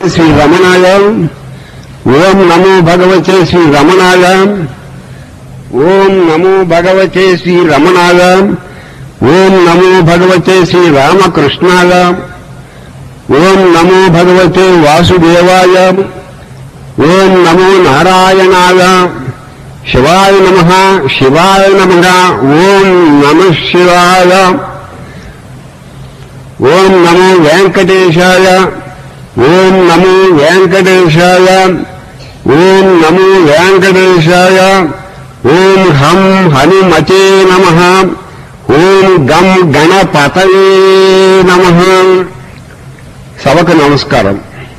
శ్రీ రమణాయ ఓం నమో భగవతే శ్రీ రమణాయ ఓం నమో భగవతే శ్రీ రమణాయ ఓం నమో భగవతే శ్రీ రామకృష్ణాయ ఓం నమో భగవతే వాసుదేవాయ ఓం నమో నారాయణాయ శివాయ నమ శివాయ నమ ఓం నమ శివాయ ఓం నమో వెంకటేశాయ ఓం నమో వెంకటేశాయ ఓం నమో వెంకటేశాయ ఓం హం హనుమతే నమ ఓం గం గణపతయే నమ సభకు నమస్కారం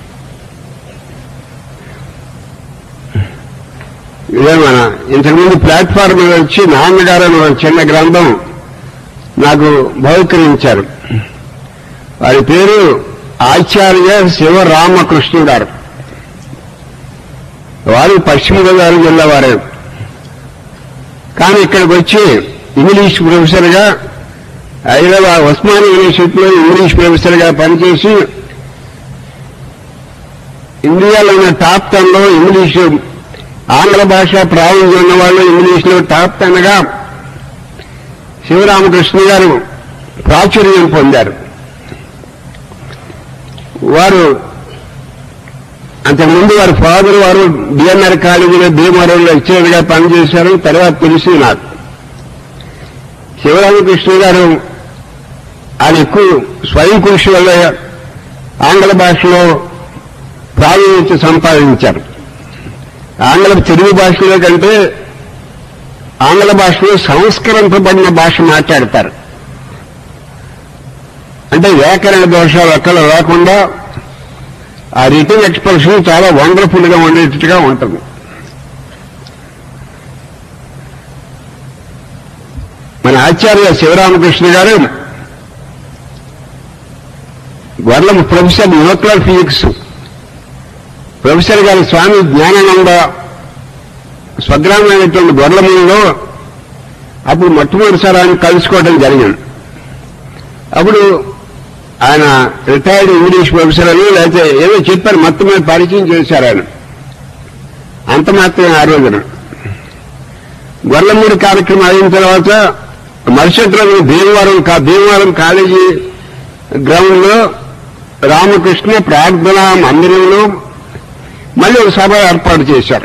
ఇదేమన్నా ఇంతకుముందు ప్లాట్ఫామ్ మీద వచ్చి నాన్నగారు అనే ఒక చిన్న గ్రంథం నాకు బహుకరించారు వారి పేరు ఆచార్య శివరామకృష్ణుడు గారు వారు పశ్చిమ గోదావరి జిల్లా వారే కానీ ఇక్కడికి వచ్చి ఇంగ్లీష్ ప్రొఫెసర్గా హైదరాబాద్ ఉస్మాన్ యూనివర్సిటీలో ఇంగ్లీష్ ప్రొఫెసర్గా పనిచేసి ఇండియాలో ఉన్న టాప్ టెన్ లో ఇంగ్లీష్ ఆంగ్ల భాష ప్రావీణ్యం ఉన్న వాళ్ళు ఇంగ్లీష్ లో టాప్ టెన్ గా శివరామకృష్ణ గారు ప్రాచుర్యం పొందారు వారు అంతకుముందు వారి ఫాదర్ వారు డిఎన్ఆర్ కాలేజీలో భీమవరంలో లెక్చరర్ గా పనిచేశారు తర్వాత తెలిసి నాకు శివరామకృష్ణ గారు ఆయన ఎక్కువ స్వయం కృషి వల్ల ఆంగ్ల భాషలో ప్రావీణ్యత సంపాదించారు ఆంగ్ల తెలుగు భాషలో కంటే ఆంగ్ల భాషలో సంస్కరింపబడిన భాష మాట్లాడతారు అంటే వ్యాకరణ దోషాలు ఎక్కడ లేకుండా ఆ రిటర్న్ ఎక్స్ప్రెషన్ చాలా వండర్ఫుల్ గా ఉండేటట్టుగా ఉంటుంది మన ఆచార్య శివరామకృష్ణ గారు గొర్లం ప్రొఫెసర్ న్యూక్లియర్ ఫిజిక్స్ ప్రొఫెసర్ గారి స్వామి జ్ఞానానంద స్వగ్రామైనటువంటి గొర్లమూలలో అప్పుడు మొట్టమొదటిసారి ఆయన కలుసుకోవడం జరిగింది అప్పుడు ఆయన రిటైర్డ్ ఇంగ్లీష్ ప్రొఫెసర్ అని లేకపోతే ఏదో చెప్పారు మొత్తం మీద పరిచయం చేశారు ఆయన అంత మాత్రమే ఆ రోజున గొర్లమూడి కార్యక్రమం అయిన తర్వాత మరుసటి రోజు భీమవరం కా- భీమవరం కాలేజీ గ్రౌండ్ లో రామకృష్ణ ప్రార్థనా మందిరంలో మళ్ళీ ఒక సభ ఏర్పాటు చేశారు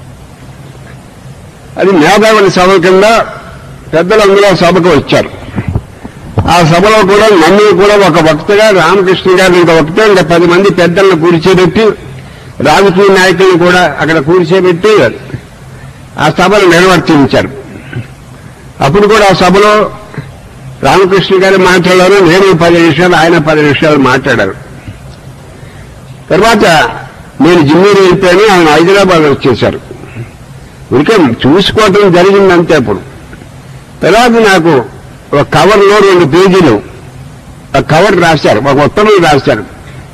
అది మేధావుల సభ కింద పెద్దలందరూ ఆ సభకు వచ్చారు ఆ సభలో కూడా నన్ను కూడా ఒక వక్తగా రామకృష్ణ గారిని ఒక వక్త ఇంకా పది మంది పెద్దలను కూర్చోబెట్టి రాజకీయ నాయకులను కూడా అక్కడ కూర్చోబెట్టి ఆ సభను నిర్వర్తించారు అప్పుడు కూడా ఆ సభలో రామకృష్ణ గారు మాట్లాడారు నేను పది నిమిషాలు ఆయన పది నిమిషాలు మాట్లాడారు తర్వాత నేను జిమ్మూరు వెళ్ళిపోయాను ఆయన హైదరాబాద్ వచ్చేశారు ఉరికే చూసుకోవటం జరిగింది అంతే అప్పుడు తర్వాత నాకు ఒక కవర్లో రెండు పేజీలు ఒక కవర్ రాశారు ఒక ఉత్తరం రాశారు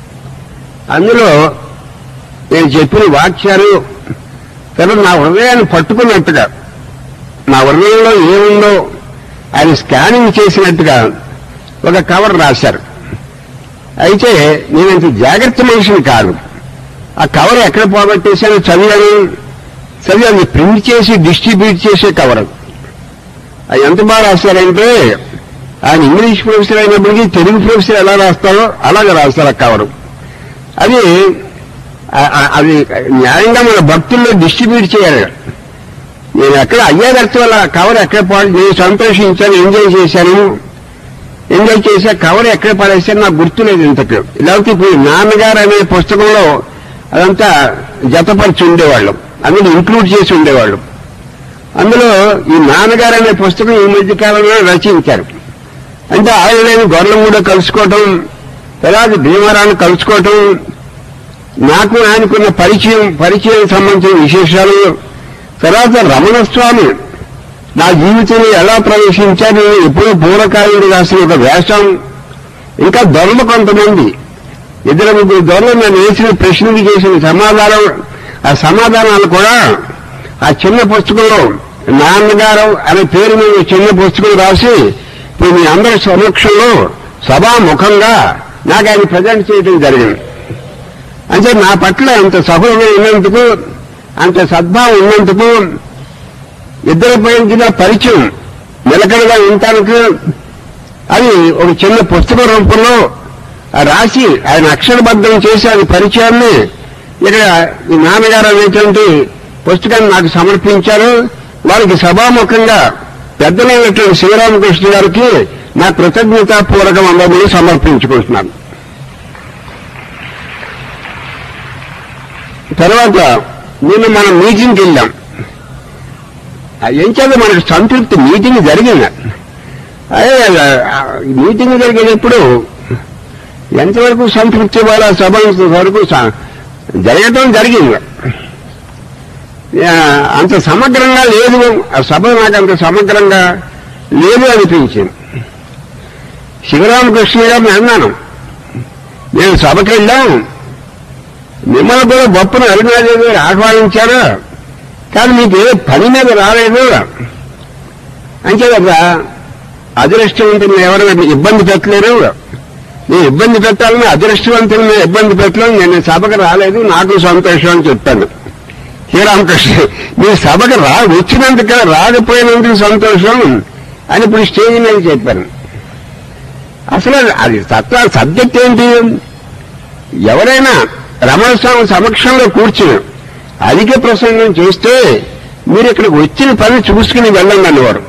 అందులో నేను చెప్పిన వాక్యాలు తర్వాత నా హృదయాన్ని పట్టుకున్నట్టుగా నా హృదయంలో ఏముందో ఆయన స్కానింగ్ చేసినట్టుగా ఒక కవర్ రాశారు అయితే నేనంత జాగ్రత్త మనిషిని కాదు ఆ కవర్ ఎక్కడ పోగొట్టేశాను చదివాను చదివి అది ప్రింట్ చేసి డిస్ట్రిబ్యూట్ చేసే కవర్ అది. అది ఎంత బాగా రాశారంటే ఆయన ఇంగ్లీష్ ప్రొఫెసర్ అయినప్పటికీ తెలుగు ప్రొఫెసర్ ఎలా రాస్తారో అలాగే రాస్తారు ఆ కవరు అది ఆ- ఆ- అది న్యాయంగా మన భక్తుల్లో డిస్ట్రిబ్యూట్ చేయాలి నేను ఎక్కడ అయ్యే వ్యక్తి వల్ల కవర్ ఎక్కడ పాడు నేను సంతోషించాను ఎంజాయ్ చేశాను ఎంజాయ్ చేసే కవర్ ఎక్కడ పడేసాను నాకు గుర్తులేదు ఇంతకు లేకపోతే ఇప్పుడు నాన్నగారు అనే పుస్తకంలో అదంతా జతపరిచి ఉండేవాళ్ళం అందులో ఇంక్లూడ్ చేసి ఉండేవాళ్ళం అందులో ఈ నాన్నగారు అనే పుస్తకం ఈ మధ్య కాలంలో రచించారు అంటే ఆయన గొర్రెలు కూడా కలుసుకోవటం తర్వాత భీమవరాన్ని కలుసుకోవటం నాకు ఆయనకున్న పరిచయం పరిచయం సంబంధించిన విశేషాలు తర్వాత రమణ స్వామి నా జీవితంలో ఎలా ప్రవేశించారు ఎప్పుడూ పూర్వకాయుడు రాసిన ఒక వేషం ఇంకా దొరలు కొంతమంది ఇద్దరు ముగ్గురు దొరలు నేను వేసిన ప్రశ్నకి చేసిన సమాధానం ఆ సమాధానాలు కూడా ఆ చిన్న పుస్తకంలో నాన్నగారు అనే పేరు మీద చిన్న పుస్తకం రాసి ఇప్పుడు మీ అందరి సమక్షంలో సభాముఖంగా నాకు ఆయన ప్రజెంట్ చేయడం జరిగింది అంటే నా పట్ల అంత సఫలంగా ఉన్నందుకు అంత సద్భావం ఉన్నందుకు ఇద్దరి పైన పరిచయం నిలకడగా ఉండటానికి అది ఒక చిన్న పుస్తక రూపంలో ఆ రాసి ఆయన అక్షరబద్ధం చేసి అది పరిచయాన్ని ఇక్కడ ఈ నాన్నగారు అనేటువంటి పుస్తకాన్ని నాకు సమర్పించారు వారికి సభాముఖంగా పెద్దలైనటువంటి శివరామకృష్ణ గారికి నా కృతజ్ఞతాపూర్వక వందములు సమర్పించుకుంటున్నాను తర్వాత నిన్న మనం మీటింగ్కి వెళ్ళాం ఆ ఏం చేత మనకు సంతృప్తి మీటింగ్ జరిగింది అదే ఆ మీటింగ్ జరిగేటప్పుడు ఎంతవరకు సంతృప్తి ఇవ్వాలో సభ వరకు స- జరగటం జరిగింది ఆ, అంత సమగ్రంగా లేదు ఆ సభ నాకు అంత సమగ్రంగా లేదు అనిపించింది శివరామకృష్ణ గారిని అన్నాను నేను సభకి వెళ్ళాం మిమ్మల్ని కూడా గొప్పను అరుణాదేవి గారు ఆహ్వానించారు కానీ మీకు ఏ పని మీద రాలేదు అంతే కదా అదృష్టవంతులను ఎవరు ఇబ్బంది పెట్టలేరు నేను ఇబ్బంది పెట్టాలని అదృష్టవంతులను ఇబ్బంది పెట్టలేను నేను సభకు రాలేదు నాకు సంతోషం అని చెప్పాను శ్రీరామకృష్ణ మీ సభకు రా వచ్చినందుకు రాకపోయినందుకు సంతోషం అని ఇప్పుడు స్టేజ్ మీద చెప్పాను అసలు అది తత్వ సబ్జెక్ట్ ఏంటి ఎవరైనా రమణ స్వామి సమక్షంలో కూర్చుని అధిక ప్రసంగం చేస్తే మీరు ఇక్కడికి వచ్చిన పని చూసుకుని వెళ్ళండి అనేవారు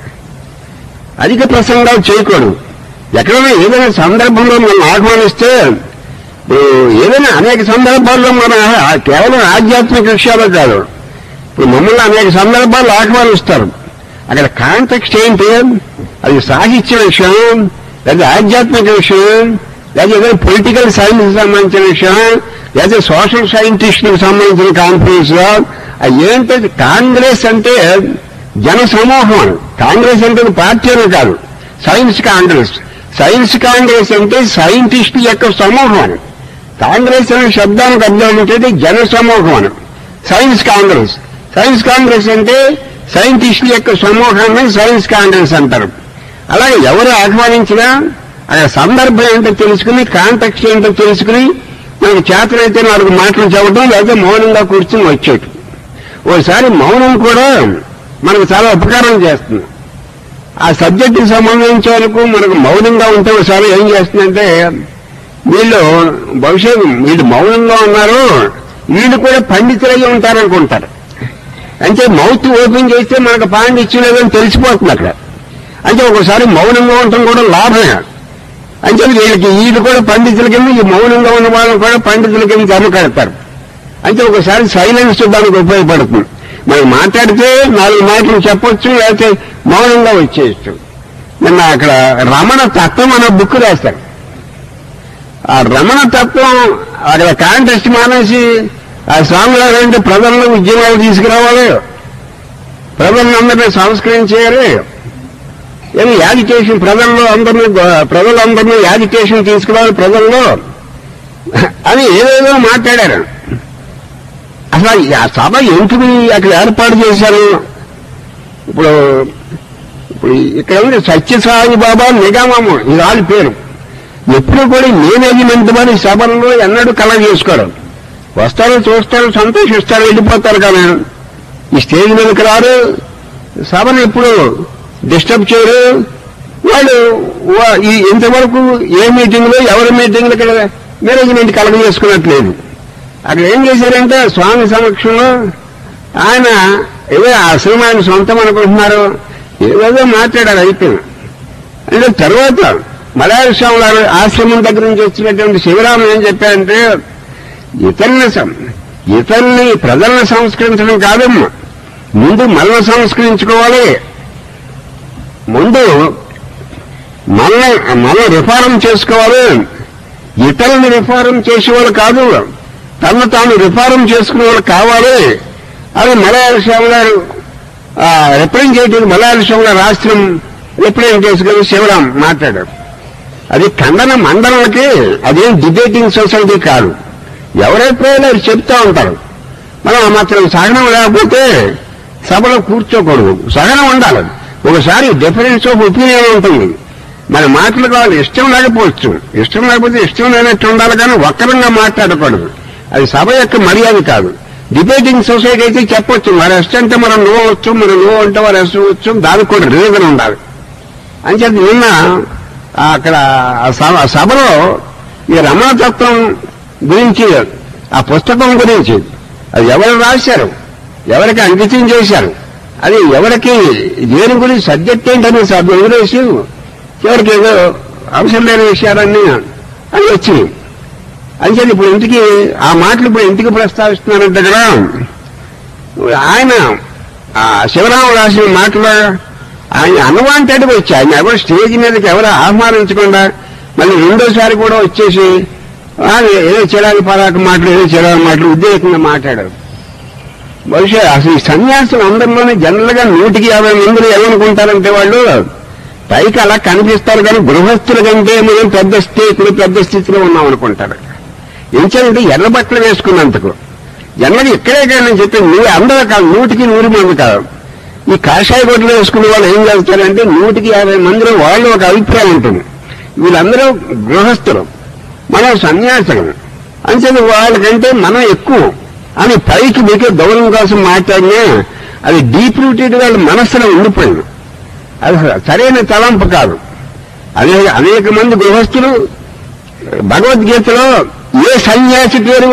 అధిక ప్రసంగాలు చేయకూడదు ఎక్కడైనా ఏదైనా సందర్భంలో మనం ఆహ్వానిస్తే ఇప్పుడు ఏదైనా అనేక సందర్భాల్లో మన ఆ- కేవలం ఆధ్యాత్మిక విషయాలు కాదు ఇప్పుడు మమ్మల్ని అనేక సందర్భాల్లో ఆహ్వానిస్తారు అక్కడ కాంటెక్స్ట్ ఏంటి అది సాహిత్య విషయం లేదా ఆధ్యాత్మిక విషయం లేదా ఏదైనా పొలిటికల్ సైన్స్ సంబంధించిన విషయం లేదా సోషల్ సైంటిస్టులకు సంబంధించిన కాన్ఫరెన్స్ అది ఏంటంటే కాంగ్రెస్ అంటే జన సమూహం అని. కాంగ్రెస్ అంటే అది పార్టీ అని కాదు సైన్స్ కాంగ్రెస్ సైన్స్ కాంగ్రెస్ అంటే సైంటిస్టుల యొక్క సమూహం అని కాంగ్రెస్ అనే శబ్దానికి అర్థం ఏంటంటే జన సమూహం అని సైన్స్ కాంగ్రెస్ సైన్స్ కాంగ్రెస్ అంటే సైంటిస్టుల యొక్క సమూహాన్ని సైన్స్ కాంగ్రెస్ అంటారు అలాగే ఎవరు ఆహ్వానించినా ఆ సందర్భం ఏంటో తెలుసుకుని కాంటెక్స్ట్ ఏంటో తెలుసుకుని మనకు చేతనైతే నాలుగు మాటలు చెప్పడం లేదా మౌనంగా కూర్చుని వచ్చేది ఓసారి మౌనం కూడా మనకు చాలా ఉపకారం చేస్తుంది ఆ సబ్జెక్టుకి సంబంధించే వరకు మనకు మౌనంగా ఉంటే ఒకసారి ఏం చేస్తుందంటే వీళ్ళు బహుశా వీళ్ళు మౌనంగా ఉన్నారు వీళ్ళు కూడా పండితులయ్యి ఉంటారనుకుంటారు అంటే మౌత్ ఓపెన్ చేస్తే మనకు పాండిత్యం లేదని తెలిసిపోతుంది అక్కడ అంటే ఒకసారి మౌనంగా ఉండటం కూడా లాభమే అంటే వీళ్ళకి వీళ్ళు కూడా పండితుల కింద ఈ మౌనంగా ఉన్న వాళ్ళని కూడా పండితుల కింద జమ కడతారు అంటే ఒకసారి సైలెన్స్ దానికి ఉపయోగపడుతుంది మనం మాట్లాడితే నాలుగు మాటలు చెప్పొచ్చు లేకపోతే మౌనంగా వచ్చేయచ్చు నిన్న అక్కడ రమణ తత్వం అనే బుక్ రాస్తారు ఆ రమణ తత్వం అక్కడ కాంటెస్ట్ మానేసి ఆ స్వామివారు అంటే ప్రజల్లో ఉద్యమాలు తీసుకురావాలి ప్రజలందరినీ సంస్కరించేయాలి ఏమి యాజిటేషన్ ప్రజల్లో అందరినీ గో- ప్రజలందరినీ యాజిటేషన్ తీసుకురావాలి ప్రజల్లో అని ఏదేదో మాట్లాడారు అసలు ఆ సభ ఎందుకు అక్కడ ఏర్పాటు చేశారు ఇప్పుడు ఇప్పుడు ఇక్కడ ఉంది సత్యసాయి బాబా నిగమము ఇది వాళ్ళ పేరు ఎప్పుడు కూడా మేనేజ్మెంట్ మరి సభల్లో ఎన్నడూ కళ చేసుకోరు వస్తారు చూస్తారు సంతోషిస్తారు వెళ్ళిపోతారు కానీ ఈ స్టేజ్ మీదకి రారు సభను ఎప్పుడు డిస్టర్బ్ చేయరు వాళ్ళు వా- ఈ ఇంతవరకు ఏ మీటింగ్లో ఎవరి మీటింగ్లు ఇక్కడ మేనేజ్మెంట్ కలగ చేసుకున్నట్లేదు అక్కడ ఏం చేశారంటే స్వామి సమక్షంలో ఆయన ఏదో ఆ సినిమా ఆయన సొంతం అనుకుంటున్నారు ఏదేదో మాట్లాడారు అయిపోయింది అంటే తర్వాత మలయాళ స్వామి వారు ఆశ్రమం దగ్గర నుంచి వచ్చినటువంటి శివరాము ఏం చెప్పారంటే ఇతరుల్ని సం- ఇతరుల్ని ప్రజల్ని సంస్కరించడం కాదమ్మా ముందు మనల్ని సంస్కరించుకోవాలి ముందు మనల్ని మనం రిఫారం చేసుకోవాలి ఇతరులను రిఫారం చేసేవాళ్ళు కాదు తను తాను రిఫారం చేసుకునే వాళ్ళు కావాలి అది మలయాళ స్వామి గారు రిప్రజెంటేటివ్ మలయాళ స్వామి గారు రాష్ట్రం రిప్రజెంట్ చేసుకుని శివరాం మాట్లాడారు అది ఖండన మండలకి అదేం డిబేటింగ్ సొసైటీ కాదు ఎవరైతే వారు చెప్తా ఉంటారు మనం ఆ మాత్రం సహనం లేకపోతే సభలో కూర్చోకూడదు సహనం ఉండాలి ఒకసారి డిఫరెన్స్ ఆఫ్ ఒపీనియన్ ఉంటుంది మన మాటలు కావాలి ఇష్టం లేకపోవచ్చు ఇష్టం లేకపోతే ఇష్టం లేనట్టు ఉండాలి కానీ ఒక్కరంగా మాట్లాడకూడదు అది సభ యొక్క మర్యాద కాదు డిబేటింగ్ సొసైటీ అయితే చెప్పొచ్చు వారు ఎస్ట్ అంటే మనం నో వచ్చు మనం నో అంటే వారు ఎస్ వచ్చు దానికి కూడా రీజన్ ఉండాలి అంచేత నిన్న ఆ అక్కడ ఆ సభ- సభలో ఈ రమణతత్వం గురించి ఆ పుస్తకం గురించి అది ఎవరు రాశారు ఎవరికి అంకితం చేశారు అది ఎవరికి దేని గురించి సబ్జెక్ట్ ఏంటని సభ వదిలేసి చివరికి ఏదో అవసరం లేని విషయాలన్నీ అని వచ్చినాయి అంచేది ఇప్పుడు ఇంటికి ఆ మాటలు ఇప్పుడు ఇంటికి ప్రస్తావిస్తున్నారంటే కదా ఆయన ఆ శివరాము రాసిన మాటలు ఆయన అన్వాంటెడ్గా వచ్చి ఆయన ఎవరు స్టేజ్ మీదకి ఎవరు ఆహ్వానించకుండా మళ్ళీ రెండోసారి కూడా వచ్చేసి ఆ, ఏదో చిరాకు పరాకు మాటలు ఏదో చిరాకు మాటలు ఉద్దేశంగా మాట్లాడారు బహుశా అసలు ఈ సన్యాసం అందరిలోనే జనరల్ గా నూటికి యాభై మందిని ఏమనుకుంటారంటే వాళ్ళు పైకి అలా కనిపిస్తారు కానీ గృహస్థుల కంటే మనం పెద్ద స్థితిలో పెద్ద స్థితిలో ఉన్నాం అనుకుంటారు ఎంచంటే ఎర్ర బట్టలు వేసుకున్నందుకు జనరల్ ఇక్కడే కానీ నేను చెప్పి నువ్వు అందరూ కాదు నూటికి నూరు మంది కాదు ఈ కాషాయ గొడ్డలు వేసుకునే వాళ్ళు ఏం చేస్తారంటే నూటికి యాభై మందిలో వాళ్ళు ఒక అభిప్రాయం ఉంటుంది వీళ్ళందరూ గృహస్థులు మనం సన్యాసులు అంచేది వాళ్ళకంటే మనం ఎక్కువ అని పైకి మీకు గౌరవం కోసం మాట్లాడినా అది డీప్ రూటెడ్ వాళ్ళ మనస్సులో ఉండిపోయింది అది సరైన తలంపు కాదు అదే అనేక మంది గృహస్థులు భగవద్గీతలో ఏ సన్యాసి పేరు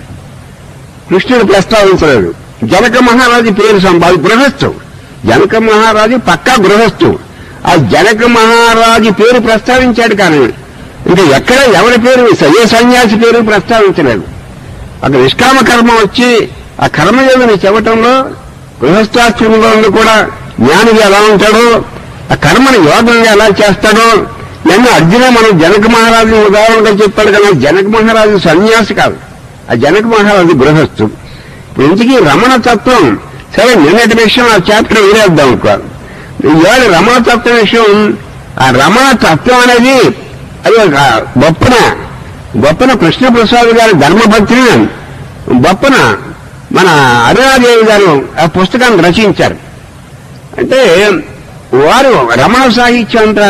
కృష్ణుడు ప్రస్తావించలేదు జనక మహారాజు పేరు సంపాది గృహస్థు జనక మహారాజు పక్కా గృహస్థు ఆ జనక మహారాజు పేరు ప్రస్తావించాడు కానీ ఇంకా ఎక్కడ ఎవరి పేరు ఏ సన్యాసి పేరు ప్రస్తావించలేదు అక్కడ నిష్కామ కర్మ వచ్చి ఆ కర్మయోగిని చెప్పటంలో గృహస్థాశ్రమంలో ఉండి కూడా జ్ఞానిగా ఎలా ఉంటాడో ఆ కర్మను యోగంగా ఎలా చేస్తాడో నేను అర్జున మనం జనక మహారాజుని ఉదాహరణగా చెప్పాడు కదా జనక మహారాజు సన్యాసి కాదు ఆ జనక మహారాజు గృహస్థు ఇప్పుడు ఇంటికి రమణ తత్వం సరే నిన్నటి విషయం ఆ చాప్టర్ వదిలేద్దాం అనుకో ఇవాళ రమణ తత్వం విషయం ఆ రమణ తత్వం అనేది అది ఒక గొప్పన గొప్పన కృష్ణప్రసాద్ గారి ధర్మభక్తిని గొప్పన మన అరుణాదేవి గారు ఆ పుస్తకాన్ని రచించారు అంటే వారు రమణ సాహిత్యం అంతా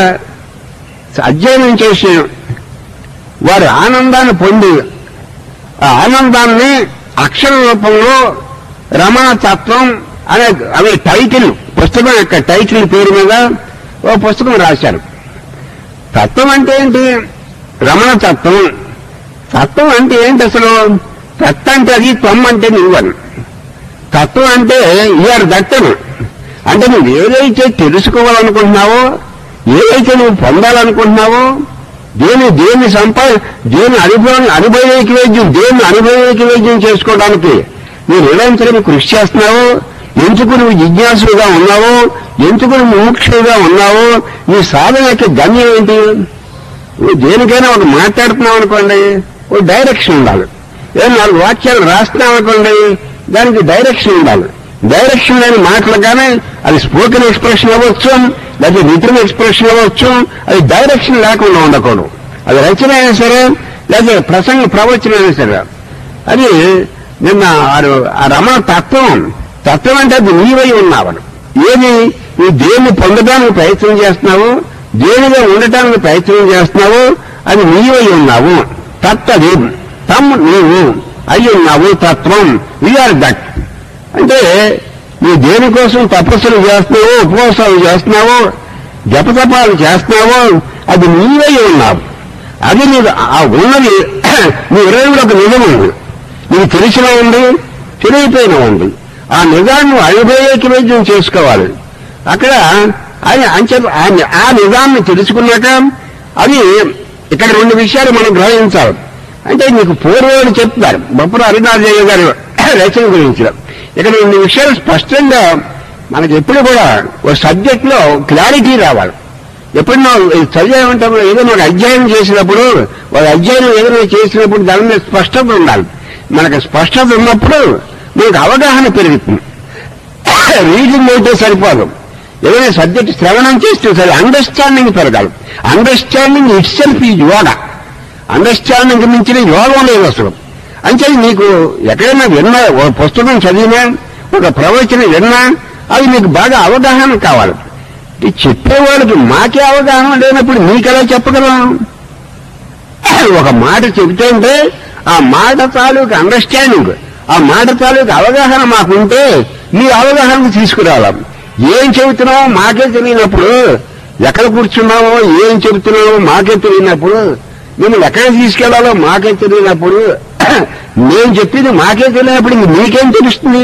అధ్యయనం చేసి వారు ఆనందాన్ని పొంది ఆ ఆనందాన్ని అక్షర రూపంలో రమణ తత్వం అనే అనే టైటిల్ పుస్తకం యొక్క టైటిల్ పేరు మీద ఓ పుస్తకం రాశారు తత్వం అంటే ఏంటి రమణ తత్వం తత్వం అంటే ఏంటి అసలు తత్వ అంటే అది త్వం అంటే నువ్వని తత్వం అంటే ఇయర్ దట్టను అంటే నువ్వు ఏదైతే తెలుసుకోవాలనుకుంటున్నావో ఏదైతే నువ్వు పొందాలనుకుంటున్నావో దేని దేని సంపా దేని అనుభవం అనుభవైక వైద్యం దేని అనుభవైక వైద్యం చేసుకోవడానికి నువ్వు నిరంతరం కృషి చేస్తున్నావు ఎందుకు నువ్వు జిజ్ఞాసుగా ఉన్నావో ఎందుకు నువ్వు ముముక్షుగా ఉన్నావో నీ సాధన యొక్క గమ్యం ఏంటి నువ్వు దేనికైనా ఒక మాట్లాడుతున్నావు అనుకోండి ఒక డైరెక్షన్ ఉండాలి ఏ నాలుగు వాక్యాలు రాస్తున్నావు అనుకోండి దానికి డైరెక్షన్ ఉండాలి డైరెక్షన్ లేని మాటలు కానీ అది స్పోకెన్ ఎక్స్ప్రెషన్ అవ్వచ్చు లేకపోతే రిటర్న్ ఎక్స్ప్రెషన్ అవ్వచ్చు అది డైరెక్షన్ లేకుండా ఉండకూడదు అది రచన అయినా సరే లేకపోతే ప్రసంగ ప్రవచనం అయినా సరే అది నిన్న ఆ- ఆ రమణ తత్వం తత్వం అంటే అది నీవై ఉన్నావని ఏది నువ్వు దేన్ని పొందడానికి ప్రయత్నం చేస్తున్నావు దేనిగా ఉండటానికి ప్రయత్నం చేస్తున్నావు అది నీవై ఉన్నావు తత్తది తమ్ నీవు అయి ఉన్నావు తత్వం వీఆర్ దట్ అంటే నువ్వు దేనికోసం తపస్సులు చేస్తున్నావో ఉపవాసాలు చేస్తున్నావో జపతపాలు చేస్తున్నావో అది నీవై ఉన్నావు అది నీకు ఆ ఉన్నది నీ ఇరవైలో ఒక నిజం ఉంది నీకు తెలిసిన ఉంది తెలియపోయిన ఉంది ఆ నిజాన్ని అనుభవేకి వైద్యం చేసుకోవాలి అక్కడ ఆయన అంచె ఆ- ఆ నిజాన్ని తెలుసుకున్నాక అది ఇక్కడ రెండు విషయాలు మనం గ్రహించాలి అంటే నీకు పూర్వులు చెప్తారు బొప్పర హరినాథయ్య గారు రచన గురించి ఇక్కడ రెండు విషయాలు స్పష్టంగా మనకి ఎప్పుడు కూడా ఒక సబ్జెక్ట్ లో క్లారిటీ రావాలి ఎప్పుడు నువ్వు చదివేమంటాం ఏదైనా ఒక అధ్యయనం చేసినప్పుడు ఒక అధ్యయనం ఏదైనా చేసినప్పుడు దాని మీద స్పష్టత ఉండాలి మనకు స్పష్టత ఉన్నప్పుడు మనకు అవగాహన పెరుగుతుంది రీడింగ్ అయితే సరిపోదు ఏదైనా సబ్జెక్ట్ శ్రవణం చేస్తే సరే అండర్స్టాండింగ్ పెరగాలి అండర్స్టాండింగ్ ఇట్ సెల్ఫ్ ఈ యోగా అండర్స్టాండింగ్ మించిన యోగం లేదు అసలు అంటే నీకు ఎక్కడైనా విన్నా ఒక పుస్తకం చదివినా ఒక ప్రవచనం విన్నా అది నీకు బాగా అవగాహన కావాలి ఈ చెప్పేవాళ్ళకి మాకే అవగాహన లేనప్పుడు నీకెలా చెప్పగలం ఒక మాట చెబితే అంటే ఆ మాట తాలూకు అండర్స్టాండింగ్ ఆ మాట తాలూకు అవగాహన మాకుంటే మీ అవగాహనకు తీసుకురావాలి ఏం చెబుతున్నామో మాకే తెలియనప్పుడు ఎక్కడ కూర్చున్నామో ఏం చెబుతున్నామో మాకే తెలియనప్పుడు మిమ్మల్ని ఎక్కడ తీసుకెళ్లాలో మాకే తెలియనప్పుడు నేను చెప్పింది మాకే తెలియనప్పుడు ఇంక మీకేం తెలుస్తుంది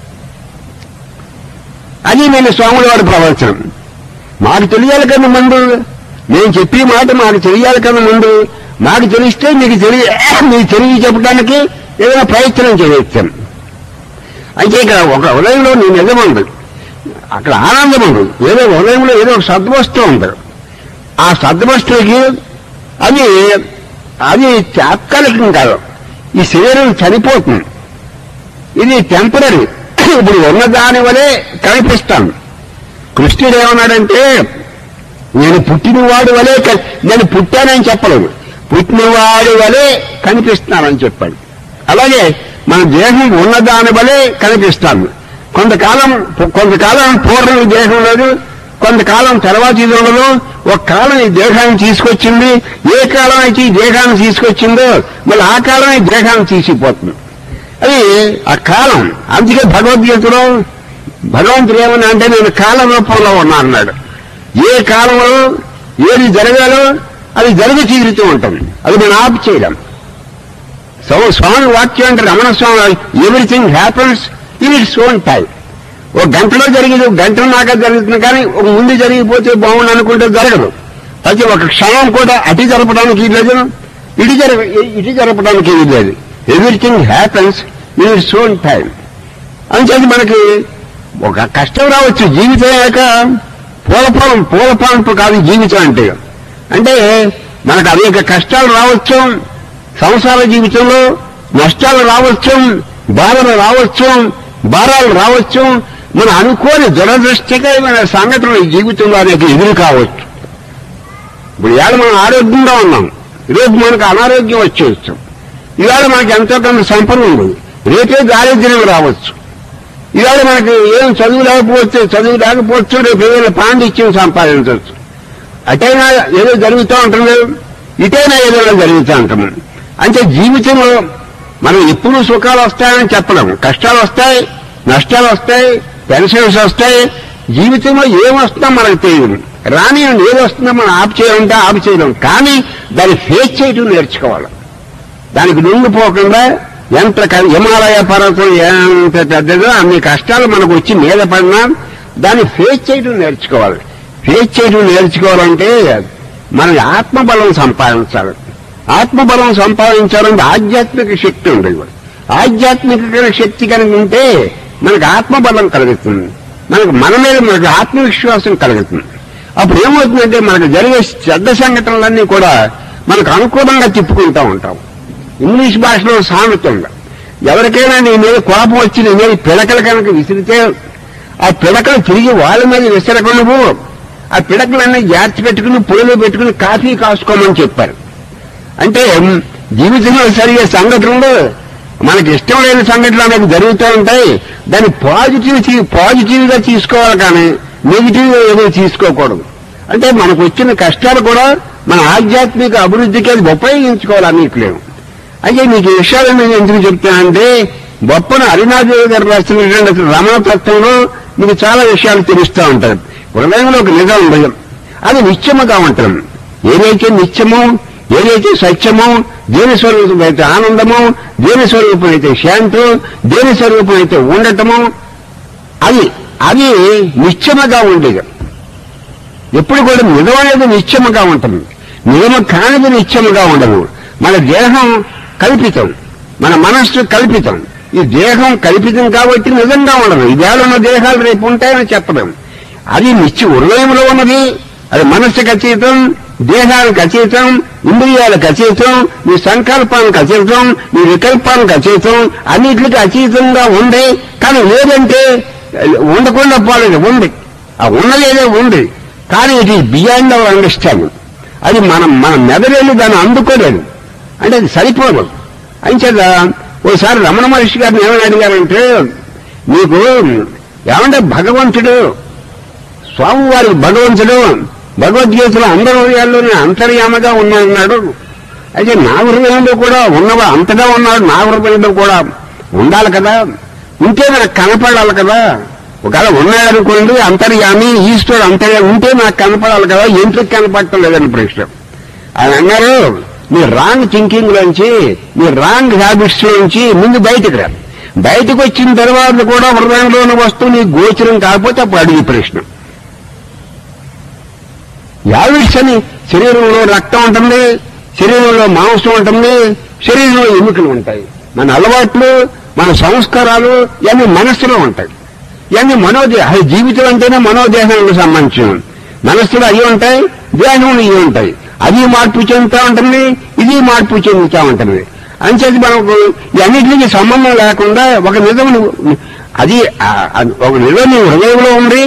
అది నేను స్వాముల వారి ప్రవచనం మాకు తెలియాలి కన్నా ముందు నేను చెప్పే మాట మాకు తెలియాలి కన్నా ముందు మాకు తెలిస్తే మీకు తెలియ మీకు తెలియ చెప్పడానికి ఏదైనా ప్రయత్నం చేయొచ్చాను అయితే ఇక్కడ ఒక ఉదయంలో నీ నిజం ఉంది అక్కడ ఆనందం ఉంది ఏదో ఉదయంలో ఏదో ఒక సద్వస్తువు ఉంది ఆ సద్వస్తువుకి అది అది తాత్కాలికం కాదు ఈ శరీరం చనిపోతుంది ఇది టెంపరీ ఇప్పుడు ఉన్న దాని వలె కనిపిస్తాను కృష్ణుడు ఏమన్నాడంటే నేను పుట్టినవాడు వలె క- నేను పుట్టానని చెప్పలేదు పుట్టినవాడి వలె కనిపిస్తున్నానని చెప్పాడు అలాగే మన దేహం ఉన్న దాని వలె కనిపిస్తాను కొంతకాలం కొంతకాలం పూర్వం ఈ దేహం లేదు కొంతకాలం తర్వాత ఇది ఉండదు ఒక కాలం ఈ దేహాన్ని తీసుకొచ్చింది ఏ కాలం అయితే ఈ దేహాన్ని తీసుకొచ్చిందో మళ్ళీ ఆ కాలం ఈ దేహాన్ని తీసిపోతుంది అది ఆ కాలం అందుకే భగవద్గీతలో భగవంతుడు ఏమన్నా అంటే నేను కాల రూపంలో ఉన్నా అన్నాడు ఏ కాలంలో ఏది జరగాలో అది జరిగి తీరుతూ ఉంటుంది అది మనం ఆపు చేయడం సో స్వామి వాక్యం అంటే Ramana Swami everything happens in its own time ఒక గంటలో జరిగేది ఒక గంట నాక జరుగుతుంది కానీ ఒక ముందు జరిగిపోతే బాగుండు అనుకుంటే జరగదు ప్రతి ఒక క్షణం కూడా అటు జరపడానికి ఇది లేదు ఇటు జరగ ఇటు జరపడానికి ఇది లేదు everything happens in its own time అంచేది మనకి ఒక కష్టం రావచ్చు జీవితం యొక్క పూలపాలం పూలపాంపు కాదు జీవితం అంటే అంటే మనకు అనేక కష్టాలు రావచ్చు సంసార జీవితంలో నష్టాలు రావచ్చు బాధలు రావచ్చు భారాలు రావచ్చు మన అనుకోని దురదృష్టకరమైన సంఘటనలు ఈ జీవితంలో అనేక ఎదురు కావచ్చు ఇప్పుడు ఇవాళ మనం ఆరోగ్యంగా ఉన్నాం రేపు మనకు అనారోగ్యం వచ్చేయచ్చు ఇవాళ మనకి ఎంతో కొంత సంపద ఉంది రేపే దారిద్ర్యం రావచ్చు ఇవాళ మనకి ఏం చదువు లేకపోతే చదువు లేకపోవచ్చు రేపు ఏదైనా పాండిత్యం సంపాదించవచ్చు అటైనా ఏదో జరుగుతూ ఉంటుంది ఇటైనా ఏదైనా జరుగుతూ ఉంటుంది అంటే జీవితంలో మనం ఎప్పుడు సుఖాలు వస్తాయని చెప్పలేము కష్టాలు వస్తాయి నష్టాలు వస్తాయి పెన్షన్స్ వస్తాయి జీవితంలో ఏం వస్తుందో మనకు తెలియదు రాని ఏది వస్తుందో మనం ఆపు చేయాలంటే ఆపు చేయలేం కానీ దాన్ని ఫేస్ చేయటం నేర్చుకోవాలి దానికి లొంగిపోకుండా ఎంత క- హిమాలయ పర్వతం ఎంత పెద్దదో అన్ని కష్టాలు మనకు వచ్చి మీద పడినా దాన్ని ఫేస్ చేయడం నేర్చుకోవాలి ఫేస్ చేయడం నేర్చుకోవాలంటే మన ఆత్మబలం సంపాదించాలి ఆత్మబలం సంపాదించాలంటే ఆధ్యాత్మిక శక్తి ఉండదు ఆధ్యాత్మిక శక్తి కనుక ఉంటే మనకు ఆత్మబలం కలుగుతుంది మనకు మన మీద మనకు ఆత్మవిశ్వాసం కలుగుతుంది అప్పుడు ఏమవుతుందంటే మనకు జరిగే చెడ్డ సంఘటనలన్నీ కూడా మనకు అనుకూలంగా తిప్పుకుంటూ ఉంటాం ఇంగ్లీష్ భాషలో సామెత ఉంది ఎవరికైనా నీ మీద కోపం వచ్చి నీ మీద పిడకలు కనుక విసిరితే ఆ పిడకలు తిరిగి వాళ్ళ మీద విసరకు నువ్వు ఆ పిడకలన్నీ జాగ్రత్త పెట్టుకుని పొయ్యిలో పెట్టుకుని కాఫీ కాసుకోమని చెప్పారు అంటే మ్, జీవితంలో జరిగే సంఘటనలు మనకి ఇష్టం లేని సంఘటనలు అనేవి జరుగుతూ ఉంటాయి దాన్ని పాజిటివ్ తీ- పాజిటివ్ గా తీసుకోవాలి కానీ నెగిటివ్ గా ఏదో తీసుకోకూడదు అంటే మనకు వచ్చిన కష్టాలు కూడా మన ఆధ్యాత్మిక అభివృద్ధికి అది ఉపయోగించుకోవాలి అన్నిట్లేము అయితే మీకు ఈ విషయాలు నేను ఎందుకు చెప్తానంటే బొప్పన అరుణాదేవి గారు రాసినటువంటి రమణ తత్వంలో మీకు చాలా విషయాలు తెలుస్తూ ఉంటాయి హృదయంలో ఒక నిజం ఉండదు అది నిత్యముగా ఉంటుంది ఏదైతే నిత్యమో ఏదైతే సత్యమో దేని స్వరూపం అయితే ఆనందమో దేని స్వరూపం అయితే శాంతం దేని స్వరూపం అయితే ఉండటమో అది అది నిత్యముగా ఉండేది ఎప్పుడు కూడా నిజం అనేది నిత్యముగా ఉంటుంది నిజము కానిది నిత్యముగా ఉండదు మన దేహం కల్పితం మన మనస్సు కల్పితం ఈ దేహం కల్పితం కాబట్టి నిజంగా ఉండదు ఇదేళ ఉన్న దేహాలు రేపు ఉంటాయని చెప్పలేం అది నిత్య హృదయంలో ఉన్నది అది మనస్సుకు అతీతం దేహానికి అతీతం ఇంద్రియాలకు అతీతం నీ సంకల్పానికి అతీతం నీ వికల్పానికి అతీతం అన్నిటికి అతీతంగా ఉంది కానీ లేదంటే ఉండకుండా పోలేదు ఉంది ఆ ఉన్నదేదో ఉంది కానీ it is beyond our understanding అది మనం మన మెదడేళ్ళు దాన్ని అందుకోలేదు అంటే అది సరిపోదు అంచేత ఓసారి రమణ మహర్షి గారిని ఏమని అడిగారంటే నీకు ఏమంటే భగవంతుడు స్వామివారి భగవంతుడు భగవద్గీతలో అందరి హృదయాల్లోనే అంతర్యామగా ఉన్నాడన్నాడు అయితే నా హృదయంలో కూడా ఉన్నవా అంతగా ఉన్నాడు నా హృదయంలో కూడా ఉండాలి కదా ఉంటే మనకు కనపడాలి కదా ఒకవేళ ఉన్నాడనుకోండి అంతర్యామి ఈశ్వరుడు అంతర్యా ఉంటే నాకు కనపడాలి కదా ఎందుకు కనపడటం లేదని ప్రశ్న ఆయన అన్నారు మీ రాంగ్ థింకింగ్ లోంచి మీ రాంగ్ హ్యాబిట్స్ లోంచి ముందు బయటకు రా బయటకు వచ్చిన తర్వాత కూడా హృదయంలో ఉన్న వస్తువు నీకు గోచరం కాకపోతే అప్పుడు అడిగి ప్రశ్న హ్యాబిట్స్ అని శరీరంలో రక్తం ఉంటుంది శరీరంలో మాంసం ఉంటుంది శరీరంలో ఎముకలు ఉంటాయి మన అలవాట్లు మన సంస్కారాలు ఇవన్నీ మనస్సులో ఉంటాయి ఇవన్నీ మనోదే అది జీవితం అంటేనే మనోదేహానికి సంబంధించిన మనస్సులో అవి ఉంటాయి దేహంలో ఇవి ఉంటాయి అది మార్పు చెందుతా ఉంటుంది ఇది మార్పు చెందుతా ఉంటుంది అంచేది మనకు ఇవన్నిటికీ సంబంధం లేకుండా ఒక నిజం నువ్వు- అది ఆ- అది ఒక నిజం నీ హృదయంలో ఉంది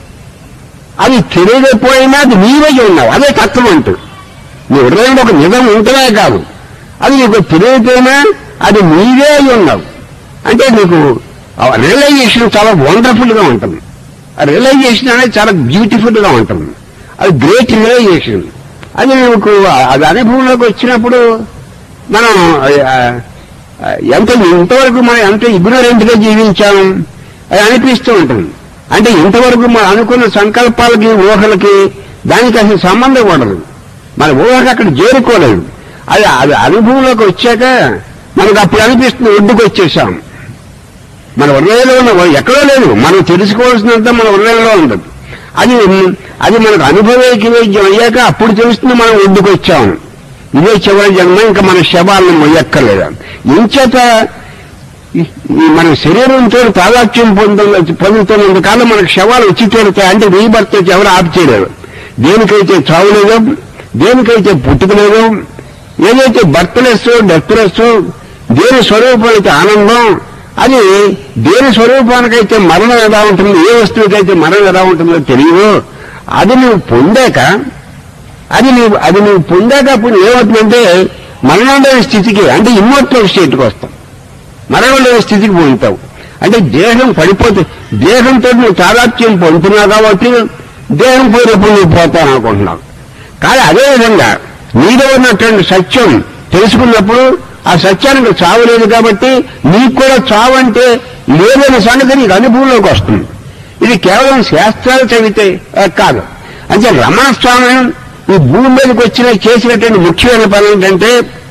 అది తెలియకపోయినా అది నీవే ఉన్నావు అదే తత్వం అంటూ నీ హృదయంలో ఒక నిజం ఉంటమే కాదు అది నీకు తెలియకపోయినా అది నీవే అయి ఉన్నావు అంటే నీకు రియలైజేషన్ చాలా వండర్ఫుల్ గా ఉంటుంది ఆ రియలైజేషన్ అనేది చాలా బ్యూటిఫుల్ గా ఉంటుంది అది గ్రేట్ రియలైజేషన్ అది నీకు అది అనుభవంలోకి వచ్చినప్పుడు మనం ఆ, ఆ, ఎంత ఇంతవరకు మనం ఎంత ఇగ్నోరెంట్ గా జీవించాము అది అనిపిస్తూ ఉంటుంది అంటే ఇంతవరకు మనం అనుకున్న సంకల్పాలకి ఊహలకి దానికి అసలు సంబంధం ఉండదు మన ఊహకు అక్కడ చేరుకోలేదు అది అది అనుభవంలోకి వచ్చాక మనకు అప్పుడు అనిపిస్తుంది ఒడ్డుకు వచ్చేసాం మన హృదయంలో ఉన్న ఎక్కడో లేదు మనం తెలుసుకోవాల్సినంత మన హృదయంలో ఉండదు అది అది మనకు అనుభవేకి వైద్యం అయ్యాక అప్పుడు తెలుస్తుంది మనం ఒడ్డుకు వచ్చాం ఇదే చివరి జన్మ ఇంకా మన శవాలను మొయ్యక్కర్లేదు ఇంచేత ఈ- ఈ మన శరీరంతో తాదాత్యం పొందుతున్న పొందుతున్నంత కాలం మనకు శవాలు వచ్చి తీరుతాయి అంటే రీబర్త్ వచ్చి ఎవరు ఆపు చేయలేరు దేనికైతే చావు లేదు దేనికైతే పుట్టుక లేదు ఏదైతే బర్త్లెస్ డెత్లెస్ దేని స్వరూపం అయితే ఆనందం అది దేని స్వరూపానికైతే మరణం ఎలా ఉంటుంది ఏ వస్తువుకైతే మరణం ఎలా ఉంటుందో తెలియదు అది నువ్వు పొందాక అది నువ్వు అది నువ్వు పొందాక అప్పుడు ఏమవుతుందంటే మరణం లేని స్థితికి అంటే ఇమ్మోర్టల్ స్టేట్కి వస్తాం మరణం లేని స్థితికి పొందుతావు అంటే దేహం పడిపోతే దేహంతో నువ్వు తాదాత్యం పొందుతున్నావు కాబట్టి దేహం పోయినప్పుడు నువ్వు పోతావు అనుకుంటున్నావు కానీ అదే విధంగా నీలో ఉన్నటువంటి సత్యం తెలుసుకున్నప్పుడు ఆ సత్యానికి చావు లేదు కాబట్టి నీకు కూడా చావు అంటే లేదనే సంగతి నీకు అనుభవంలోకి వస్తుంది ఇది కేవలం శాస్త్రాలు చదివితే ఆ, కాదు అంటే రమణ స్వామి ఈ భూమి మీదకి వచ్చిన చేసినటువంటి ముఖ్యమైన పని ఏంటంటే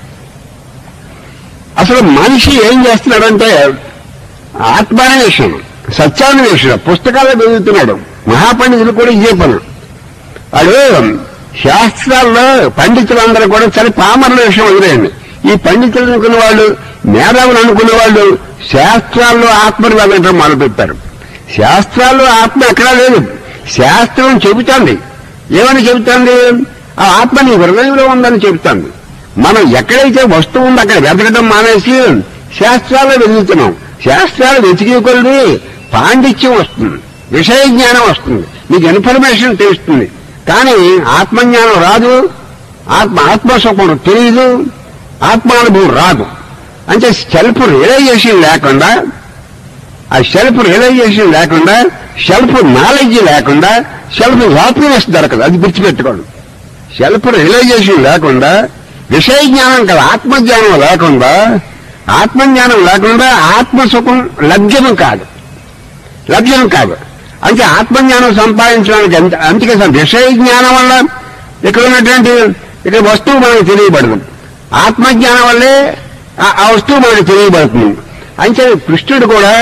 అసలు మనిషి ఏం చేస్తున్నాడంటే ఆత్మాన్వేషణ సత్యాన్వేషణ పుస్తకాలు చదువుతున్నాడు మహాపండితులు కూడా ఇదే పని వాడు శాస్త్రాల్లో పండితులందరూ కూడా సరే పామరుల విషయం వదిలేయండి ఈ పండితులు అనుకున్న వాళ్ళు మేధావులు అనుకున్న వాళ్ళు శాస్త్రాల్లో ఆత్మను వెళ్ళటం మొదలుపెట్టారు శాస్త్రాల్లో ఆత్మ ఎక్కడా లేదు శాస్త్రం చెబుతోంది ఏమని చెబుతోంది ఆ ఆత్మ నీ హృదయంలో ఉందని చెబుతోంది మనం ఎక్కడైతే వస్తువు ఉందో అక్కడ వెతకడం మానేసి శాస్త్రాల్లో వెతుకుతున్నాం శాస్త్రాలు వెతికి కొలిది పాండిత్యం వస్తుంది విషయ జ్ఞానం వస్తుంది మీకు ఇన్ఫర్మేషన్ తెలుస్తుంది కానీ ఆత్మజ్ఞానం రాదు ఆత్మ ఆత్మసుఖం తెలియదు ఆత్మానుభవం రాదు అంటే సెల్ఫ్ రియలైజేషన్ లేకుండా ఆ సెల్ఫ్ రియలైజేషన్ లేకుండా సెల్ఫ్ నాలెడ్జ్ లేకుండా సెల్ఫ్ హ్యాపీనెస్ దొరకదు అది గుర్తుపెట్టుకోండి సెల్ఫ్ రియలైజేషన్ లేకుండా విషయ జ్ఞానం కదా ఆత్మజ్ఞానం లేకుండా ఆత్మజ్ఞానం లేకుండా ఆత్మసుఖం లభ్యం కాదు లభ్యం కాదు అంటే ఆత్మజ్ఞానం సంపాదించడానికి ఎంత అందుకే సార్ విషయ జ్ఞానం వల్ల ఇక్కడ ఉన్నటువంటి ఇక్కడ వస్తువు మనకు తెలియబడదు ఆత్మజ్ఞానం వల్లే ఆ- ఆ వస్తువు మనకు తెలియబడుతుంది అంటే కృష్ణుడు కూడా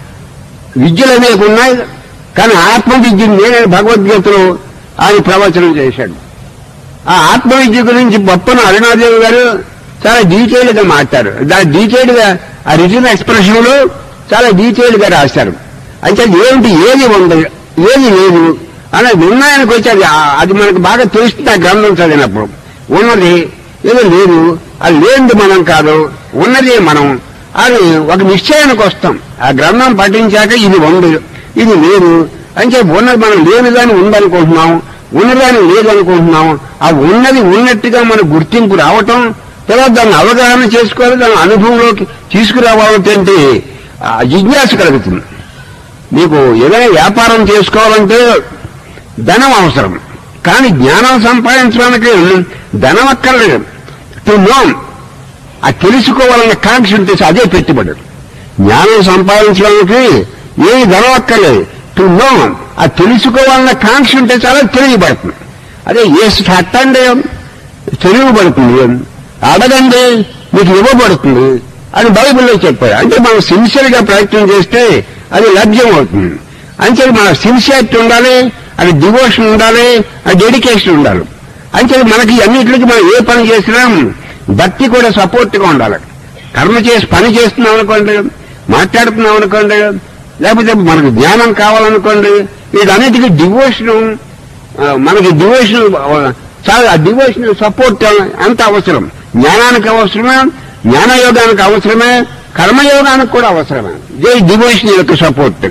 విద్యలు అనేక ఉన్నాయి కానీ ఆత్మ విద్య నేనే భగవద్గీతలో ఆయన ప్రవచనం చేశాడు ఆ ఆత్మ విద్య గురించి బొప్పన అరుణాదేవి గారు చాలా డీటెయిల్ గా మాట్లాడారు దాని డీటెయిల్ గా ఆ రిటర్న్ ఎక్స్ప్రెషన్ లో చాలా డీటెయిల్ గా రాశారు అయితే ఏమిటి ఏది ఉంది ఏది లేదు అనే నిర్ణయానికి వచ్చి అది ఆ- అది మనకు బాగా తెలుస్తుంది ఆ గ్రంథం చదివినప్పుడు ఉన్నది ఏదో లేదు అది లేనిది మనం కాదు ఉన్నది మనం అని ఒక నిశ్చయానికి వస్తాం ఆ గ్రంథం పఠించాక ఇది ఉంది ఇది లేదు అంటే ఉన్నది మనం లేనిదాన్ని ఉందనుకుంటున్నాం ఉన్నదాన్ని లేదనుకుంటున్నాం ఆ ఉన్నది ఉన్నట్టుగా మన గుర్తింపు రావటం తర్వాత దాన్ని అవగాహన చేసుకోవాలి దాని అనుభవంలోకి తీసుకురావాలంటే ఆ జిజ్ఞాస కలుగుతుంది మీకు ఏదైనా వ్యాపారం చేసుకోవాలంటే ధనం అవసరం కానీ జ్ఞానం సంపాదించడానికి ధనం అక్కర్లేదు టు నో ఆ తెలుసుకోవాలన్న కాంక్ష ఉంటే అదే పెట్టుబడి జ్ఞానం సంపాదించడానికి ఏమి ధనవక్కర్లేదు టు నో ఆ తెలుసుకోవాలన్న కాంక్ష ఉంటే చాలా తెలియబడుతుంది అదే ఏ చట్టండి తెలియబడుతుంది అడగండి మీకు ఇవ్వబడుతుంది అని బైబిల్లో చెప్పారు అంటే మనం సిన్సియర్ గా ప్రయత్నం చేస్తే అది లభ్యం అవుతుంది అంటే మన సిన్సియారిటీ ఉండాలి అది డివోషన్ ఉండాలి అది డెడికేషన్ ఉండాలి అంటే మనకి అన్నిటికి మనం ఏ పని చేసినా భక్తి కూడా సపోర్ట్ గా ఉండాలి కర్మ చేసి పని చేస్తున్నాం అనుకోండి మాట్లాడుతున్నాం అనుకోండి లేకపోతే మనకు జ్ఞానం కావాలనుకోండి వీటన్నిటికీ డివోషన్ మనకి డివోషన్ చాలా డివోషన్ సపోర్ట్ అంత అవసరం జ్ఞానానికి అవసరమే జ్ఞానయోగానికి అవసరమే కర్మయోగానికి కూడా అవసరమే ఇదే డివోషన్ యొక్క సపోర్ట్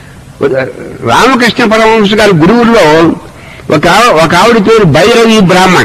రామకృష్ణ పరమహంస గారి గురువుల్లో ఒక ఒక ఆవిడ పేరు భైరవి బ్రాహ్మణ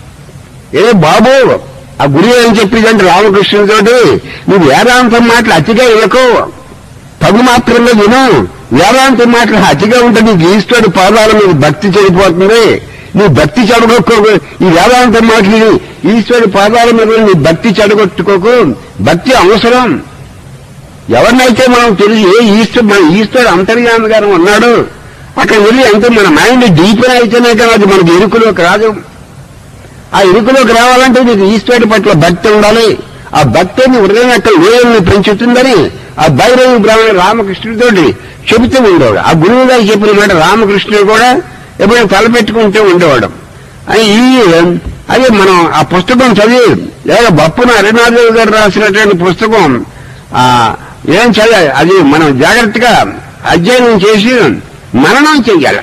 ఏ బాబు ఆ గురువు ఏం చెప్పిందంటే రామకృష్ణుడితోటి నువ్వు వేదాంతం మాటలు అతిగా వినకో తగు మాత్రమే విను వేదాంతం మాటలు అతిగా ఉంటే నీకు ఈశ్వరుడు పాదాల మీద భక్తి చెడిపోతుంది నీ భక్తి చెడగొట్టుకోకు ఈ వేదాంతం మాటలు ఈశ్వరుడు పాదాల మీద నీ భక్తి చెడగొట్టుకోకు భక్తి అవసరం ఎవరినైతే మనం తెలిసి ఏ ఈశ్వరు మన ఈశ్వరుడు అంతర్యామి ఉన్నాడు అక్కడ వెళ్ళి ఎంత మన మైండ్ డీప్ అయితేనే కదా అది మనకి ఇరుకులోకి రాదు ఆ ఇరుకులోకి రావాలంటే నీకు ఈశ్వరుడి పట్ల భక్తి ఉండాలి ఆ భక్తిని హృదయం యొక్క వేయల్ని పెంచుతుందని ఆ భైరవి బ్రాహ్మణ రామకృష్ణుడితోటి చెబుతూ ఉండేవాడు ఆ గురువు గారు చెప్పిన మాట రామకృష్ణుడు కూడా ఎప్పుడైనా తలపెట్టుకుంటూ ఉండేవాడు అని ఈ అదే మనం ఆ పుస్తకం చదివి లేదా బప్పున హరినాథరావు గారు రాసినటువంటి పుస్తకం ఆ ఏం చదివి అది మనం జాగ్రత్తగా అధ్యయనం చేసి మననం చెయ్యాలి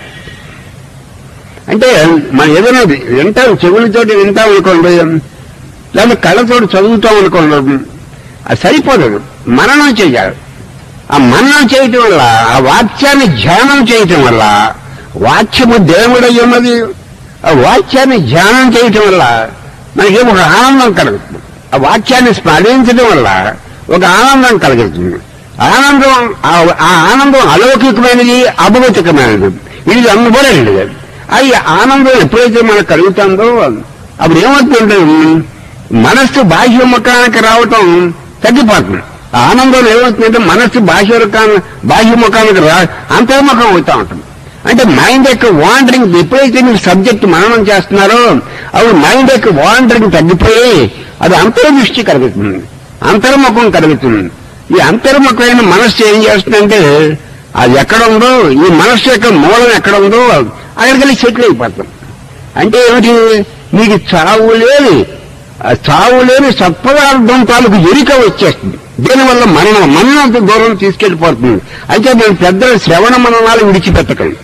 అంటే మనం ఏదైనా వింటాం చెవులతోటి వింటాం అనుకోండి లేదా కళ్ళతోటి చదువుతాం అనుకోండి అది సరిపోదు మననం చెయ్యాలి ఆ మననం చేయటం వల్ల ఆ వాక్యాన్ని ధ్యానం చేయటం వల్ల వాక్యము దేవుడై ఉన్నది ఆ వాక్యాన్ని ధ్యానం చేయటం వల్ల మనకి ఒక ఆనందం కలుగుతుంది ఆ వాక్యాన్ని స్మరించడం వల్ల ఒక ఆనందం కలుగుతుంది ఆనందం ఆ- ఆ ఆనందం అలౌకికమైనది అభౌతికమైనది ఇది అందుబోలేదు అది ఆనందం ఎప్పుడైతే మనకు కలుగుతుందో అప్పుడు ఏమవుతుందంటే మనస్సు బాహ్య ముఖానికి రావటం తగ్గిపోతుంది ఆ ఆనందం ఏమవుతుందంటే మనస్సు బాహ్య ముఖాన్ని బాహ్య ముఖానికి రా అంతర్ముఖం అవుతా ఉంటుంది అంటే మైండ్ యొక్క వాండరింగ్ ఎప్పుడైతే మీరు సబ్జెక్ట్ మననం చేస్తున్నారో అప్పుడు మైండ్ యొక్క వాండరింగ్ తగ్గిపోయి అది అంతర్దృష్టి కలుగుతుంది అంతర్ముఖం కలుగుతుంది ఈ అంతర్ముఖమైన మనస్సు ఏం చేస్తుందంటే అది ఎక్కడ ఉందో ఈ మనస్సు యొక్క మూలం ఎక్కడ ఉందో అక్కడికి వెళ్ళి సెటిల్ అయిపోతాం అంటే ఏమిటి మీకు చావు లేని ఆ చావు లేని సత్పదార్థం తాలూకు ఎరిక వచ్చేస్తుంది దీనివల్ల మరణం మరణంత దూరం తీసుకెళ్లిపోతుంది అయితే మేము పెద్దల శ్రవణ మననాలు విడిచిపెట్టకండి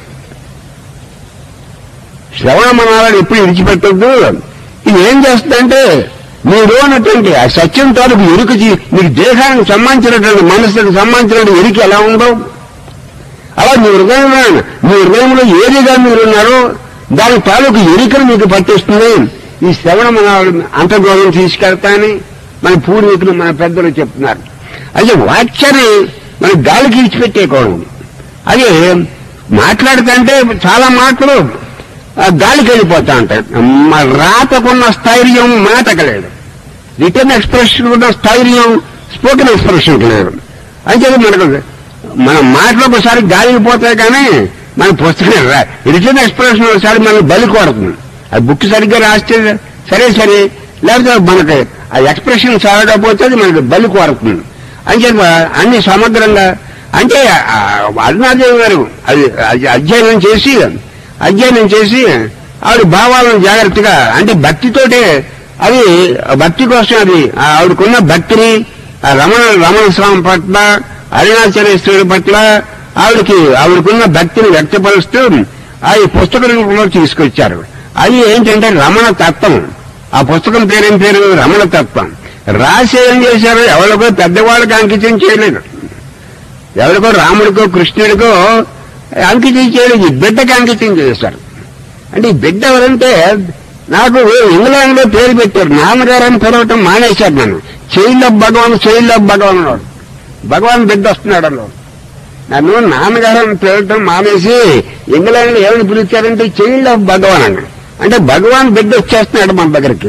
శ్రవణ మననాలు ఎప్పుడు విడిచిపెట్టద్దు ఇది ఏం చేస్తుందంటే మీరు ఉన్నటువంటి ఆ సత్యం తాలూకు ఎరుక చీ- మీకు దేహానికి సంబంధించినటువంటి మనసుకు సంబంధించినటువంటి ఎరుక ఎలా ఉందో అలా మీ హృదయంలో మీ హృదయంలో ఏదిగా మీరున్నారో దాని తాలూకు ఎరుకను మీకు పట్టిస్తుంది ఈ శ్రవణ మన అంతర్గోళం తీసుకెళ్తానని మన పూర్వీకులు మన పెద్దలు చెప్తున్నారు అయితే వాక్యాన్ని మన గాలికి ఇచ్చిపెట్టేకోవడం అది మాట్లాడుతుంటే చాలా మాటలు ఆ గాలికి వెళ్ళిపోతా ఉంటాయి మా రాతకున్న స్థైర్యం మాటకు లేదు రిటర్న్ ఎక్స్ప్రెషన్ ఉన్న స్థైర్యం స్పోకెన్ ఎక్స్ప్రెషన్ లేదు అంటే మనకు మన మాటలు ఒకసారి గాలికి పోతాయి కానీ మన పుస్తకం రా- రిటర్న్ ఎక్స్ప్రెషన్ ఒకసారి మనకు బలి కోరుతుంది ఆ బుక్ సరిగ్గా రాస్తే సరే సరే లేకపోతే మనకి ఆ ఎక్స్ప్రెషన్ సాగకపోతే అది మనకు బలి కోరుతుంది అంటే అన్ని సమగ్రంగా అంటే ఆ అరుణాదేవి గారు అది అది అధ్యయనం చేసి అధ్యయనం చేసి ఆవిడ భావాలను జాగ్రత్తగా అంటే భక్తితోటే అది భక్తి కోసం అది ఆ ఆవిడకున్న భక్తిని ఆ రమణ రమణ స్వామి పట్ల అరుణాచలేశ్వరుడి పట్ల ఆవిడకి ఆవిడకున్న భక్తిని వ్యక్తపరుస్తూ ఆ ఈ పుస్తక రూపంలో తీసుకొచ్చారు అది ఏంటంటే రమణ తత్వం ఆ పుస్తకం పేరేం పేరు రమణ తత్వం రాసి ఏం చేశారు ఎవరికో పెద్దవాళ్ళకి అంకితం చేయలేదు ఎవరికో రాముడికో కృష్ణుడికో అంకితం చేయలేదు ఈ బిడ్డకి అంకితం చేశారు అంటే ఈ బిడ్డ ఎవరంటే నాకు ఇంగ్లాండ్ లో పేరు పెట్టారు నాన్నగారు అని పిలవటం మానేశారు నన్ను child of Bhagavan child of Bhagavan అన్నాడు భగవాన్ బిడ్డ వస్తున్నాడు అన్నాడు నన్ను నాన్నగారు అని పిలవటం మానేసి ఇంగ్లాండ్ లో ఏమని పిలిచారంటే చైల్డ్ ఆఫ్ భగవాన్ అన్నాడు అంటే భగవాన్ బిడ్డ వచ్చేస్తున్నాడు మన దగ్గరికి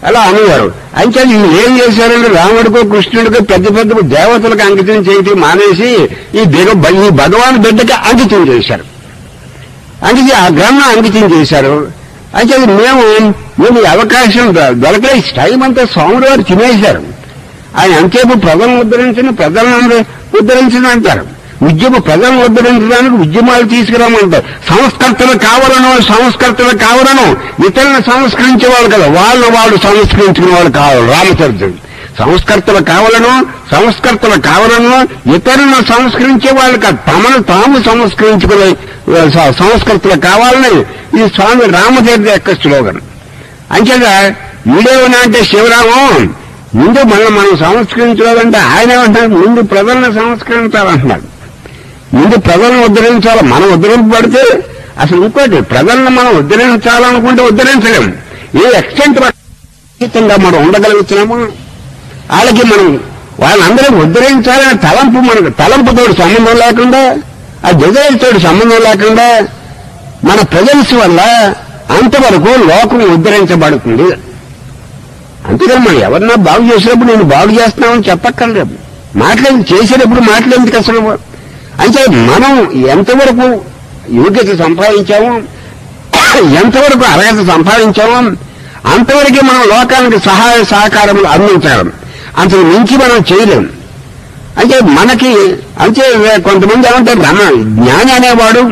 అలా అనేవారు అయితే వీళ్ళు ఏం చేశారంటే రాముడికో కృష్ణుడికో పెద్ద పెద్ద దేవతలకు అంకితం చేయటం మానేసి ఈ దిగ ఈ భగవాన్ బిడ్డకి అంకితం చేశారు అంకితం ఆ గ్రంథం అంకితం చేశారు అయితే మేము మేము ఈ అవకాశం దొ- దొరకలే ఈ టైం అంతా స్వాములు వారు తినేశారు ఆయన అంతేపు ప్రజలను ఉద్ధరించిన ప్రజలను ఉద్ధరించిన అంటారు ఉద్యమ ప్రజలను ఉద్ధరించడానికి ఉద్యమాలు తీసుకురామంటారు సంస్కర్తలు కావాలను సంస్కర్తలు కావాలను ఇతరులను సంస్కరించే వాళ్ళు కదా వాళ్ళని వాళ్ళు సంస్కరించుకునే వాళ్ళు కావాలి రామచరిత్రుడు సంస్కర్తలు కావాలను సంస్కర్తలు కావాలను ఇతరులను సంస్కరించే వాళ్ళు కాదు తమను తాము సంస్కరించుకునే స- సంస్కర్తలు కావాలని ఈ స్వామి రామచరిత్ర యొక్క స్లోగన్ అంచేత వీడేమన్నా అంటే శివరామం ముందు మనం మనం సంస్కరించుకోవాలంటే ఆయన ఏమంటారు ముందు ప్రజలను సంస్కరించాలంటున్నాడు ముందు ప్రజలను ఉద్ధరించాలి మనం ఉద్ధరింపబడితే అసలు ఇంకోటి ప్రజలను మనం ఉద్ధరించాలనుకుంటే ఉద్ధరించలేము ఏ ఎక్స్టెంట్ ఖచ్చితంగా మనం ఉండగలుగుతున్నాము వాళ్ళకి మనం వాళ్ళందరూ ఉద్ధరించాలనే తలంపు మనకు తలంపుతోటి సంబంధం లేకుండా ఆ డిజైన్తోటి సంబంధం లేకుండా మన ప్రజెన్స్ వల్ల అంతవరకు లోకం ఉద్ధరించబడుతుంది అంతేకాని మనం ఎవరన్నా బాగు చేసినప్పుడు నేను బాగు చేస్తున్నామని చెప్పక్కర్లేదు మాట్లాడి చేసేటప్పుడు మాట్లాడేందుకు అసలు అంటే మనం ఎంతవరకు యోగ్యత సంపాదించాము ఎంతవరకు అర్హత సంపాదించామో అంతవరకు మనం లోకానికి సహాయ సహకారములు అందించాలి అంతకు మించి మనం చేయలేం అంటే మనకి అంటే కొంతమంది ఏమంటారు రమ జ్ఞాని అనేవాడు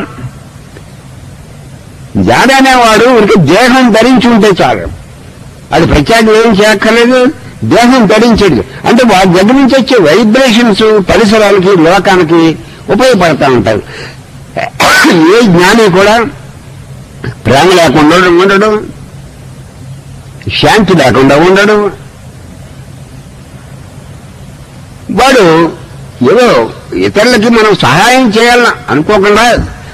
జ్ఞాని అనేవాడు ఉనికి దేహం ధరించి ఉంటే చాలు అది ప్రత్యేకంగా ఏం చేయక్కర్లేదు దేహం ధరించేది అంటే వారి దగ్గర నుంచి వచ్చే వైబ్రేషన్స్ పరిసరాలకి లోకానికి ఉపయోగపడతా ఉంటాయి ఏ జ్ఞాని కూడా ప్రేమ లేకుండా ఉండడు శాంతి లేకుండా ఉండడు వాడు ఏదో ఇతరులకి మనం సహాయం చేయాలని అనుకోకుండా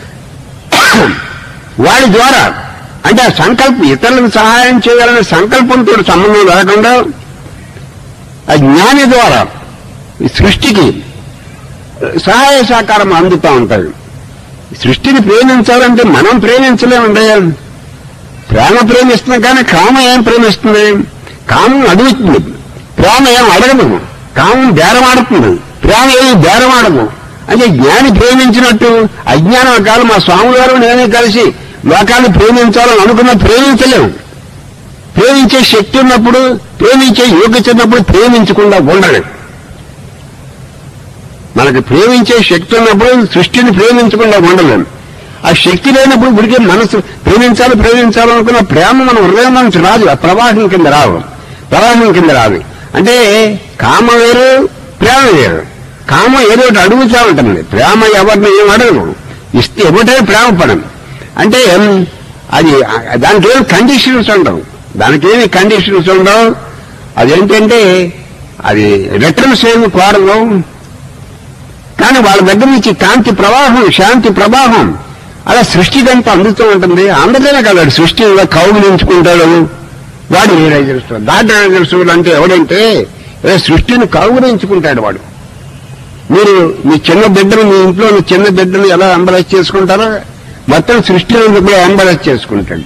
వాడి ద్వారా అంటే ఆ సంకల్పం ఇతరులకు సహాయం చేయాలనే సంకల్పంతో సంబంధం లేకుండా ఆ జ్ఞాని ద్వారా ఈ సృష్టికి సహాయ సహకారం అందుతూ ఉంటాయి సృష్టిని ప్రేమించాలంటే మనం ప్రేమించలేమండి ప్రేమ ప్రేమిస్తున్నాం కానీ కామం ఏం ప్రేమిస్తుంది కామం అడుగుతుంది ప్రేమ ఏం అడగదు కామం బేరమాడుతుంది ప్రేమ ఏమి బేరమాడదు అంటే జ్ఞాని ప్రేమించినట్టు అజ్ఞానం కాదు మా స్వామి గారు నేనే కలిసి లోకాన్ని ప్రేమించాలని అనుకున్న ప్రేమించలేము ప్రేమించే శక్తి ఉన్నప్పుడు ప్రేమించే యోగ్యత ఉన్నప్పుడు ప్రేమించకుండా ఉండలేం మనకి ప్రేమించే శక్తి ఉన్నప్పుడు సృష్టిని ప్రేమించకుండా ఉండలేం ఆ శక్తి లేనప్పుడు ఉడికే మనసు ప్రేమించాలి ప్రేమించాలనుకున్న ప్రేమ మన హృదయం నుంచి రాదు ఆ ప్రవాహం కింద రాదు ప్రవాహం కింద రాదు అంటే కామ వేరు ప్రేమ వేరు కామ ఏదో ఒకటి అడుగుతా ఉంటుంది ప్రేమ ఎవరిని ఏం అడగదు ఇస్తే ఒకటే ప్రేమ పడం అంటే అది దానికి ఏమి కండిషన్స్ ఉండవు దానికి ఏమి కండిషన్స్ ఉండవు అదేంటంటే అది రిటర్న్స్ ఏమి కోరదు కానీ వాళ్ళ దగ్గర నుంచి కాంతి ప్రవాహం శాంతి ప్రవాహం అలా సృష్టిదంతా అందుతూ ఉంటుంది అందరినే కదా వాడు సృష్టి కౌగులించుకుంటాడు వాడు రియలైజర్స్ దాట్ రియలైజర్స్ అంటే ఎవడంటే ఏ సృష్టిని కౌగులించుకుంటాడు వాడు మీరు మీ చిన్న బిడ్డను మీ ఇంట్లో ఉన్న చిన్న బిడ్డను ఎలా అంబలైజ్ చేసుకుంటారో మొత్తం సృష్టిని కూడా అంబలైజ్ చేసుకుంటాడు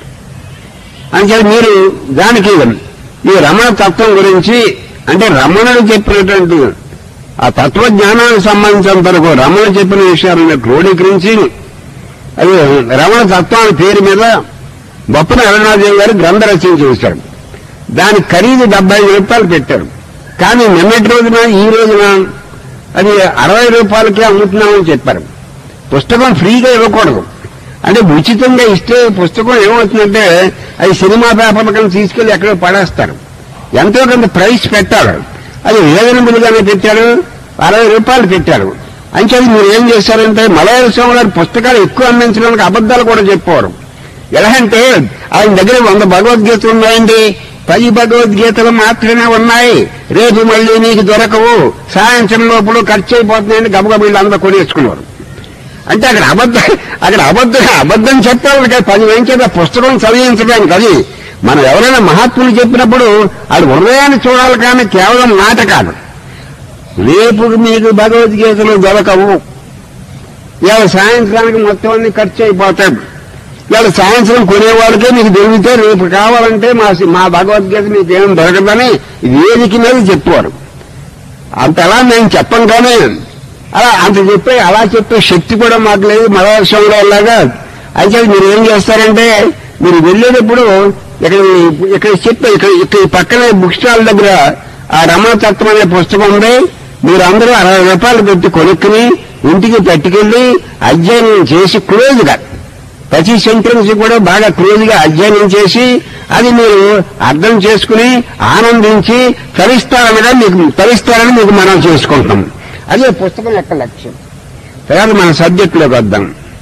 అంటే మీరు దానికి ఈ రమణ తత్వం గురించి అంటే రమణుడు చెప్పినటువంటి ఆ తత్వజ్ఞానానికి సంబంధించినంత వరకు రమణ చెప్పిన విషయాలను క్రోడీకరించి అది రమణ తత్వాన్ని పేరు మీద బొప్పన అరుణాదేవి గారు గ్రంథ రచన చేశారు దాని ఖరీదు డెబ్బై ఐదు రూపాయలు పెట్టారు కానీ నిన్నటి రోజున ఈ రోజున అది అరవై రూపాయలకే అమ్ముతున్నామని చెప్పారు పుస్తకం ఫ్రీగా ఇవ్వకూడదు అంటే ఉచితంగా ఇస్తే పుస్తకం ఏమవుతుందంటే అది సినిమా పేపర్ల కింద తీసుకెళ్లి ఎక్కడో పడేస్తారు ఎంతో కొంత ప్రైస్ పెట్టాలి అది రీజనబుల్ గానే పెట్టారు అరవై రూపాయలు పెట్టారు అంచేది మీరు ఏం చేశారంటే మలయాళ స్వామి గారి పుస్తకాలు ఎక్కువ అందించడానికి అబద్ధాలు కూడా చెప్పేవారు ఎలా అంటే ఆయన దగ్గర వంద భగవద్గీతలు ఉన్నాయండి పది భగవద్గీతలు మాత్రమే ఉన్నాయి రేపు మళ్ళీ నీకు దొరకవు సాయంత్రం లోపల ఖర్చు అయిపోతున్నాయని గబగబ వీళ్ళు అందరూ కొనేసుకున్నారు అంటే అక్కడ అబద్ధం అక్కడ అబద్ధం అబద్ధం చెప్పాలి కదా పది వేయించేది ఆ పుస్తకం చదివించడానికి అది మనం ఎవరైనా మహాత్ములు చెప్పినప్పుడు అది హృదయాన్ని చూడాలి కానీ కేవలం మాట కాదు రేపు మీకు భగవద్గీతలు దొరకవు ఇవాళ సాయంత్రానికి మొత్తం అన్ని ఖర్చు అయిపోతాయి ఇవాళ సాయంత్రం కొనేవాడికే మీకు దొరికితే రేపు కావాలంటే మా మా భగవద్గీత మీకు ఏం దొరకదని వేదిక మీద చెప్పారు అంతలా మేము చెప్పం కానీ అలా అంత చెప్పే అలా చెప్పే శక్తి కూడా మాకు లేదు మలవర్షంలో లాగా అయితే మీరు ఏం చేస్తారంటే మీరు వెళ్ళేటప్పుడు ఇక్కడ ఇక్కడ చెప్పే ఇక్కడ ఇక్కడ ఈ పక్కనే బుక్ స్టాల్ దగ్గర ఆ రమణతత్వం అనే పుస్తకం ఉంది మీరు అందరూ అరవై రూపాయలు పెట్టి కొనుక్కుని ఇంటికి పట్టుకెళ్ళి అధ్యయనం చేసి క్లోజ్గా ప్రతి సెంటెన్స్ కూడా బాగా క్లోజ్గా అధ్యయనం చేసి అది మీరు అర్థం చేసుకుని ఆనందించి తరిస్తారనగా మీకు తరిస్తారని మీకు మనం చేసుకుంటాం అదే పుస్తకం యొక్క లక్ష్యం తర్వాత మన సబ్జెక్టులోకి వద్దాం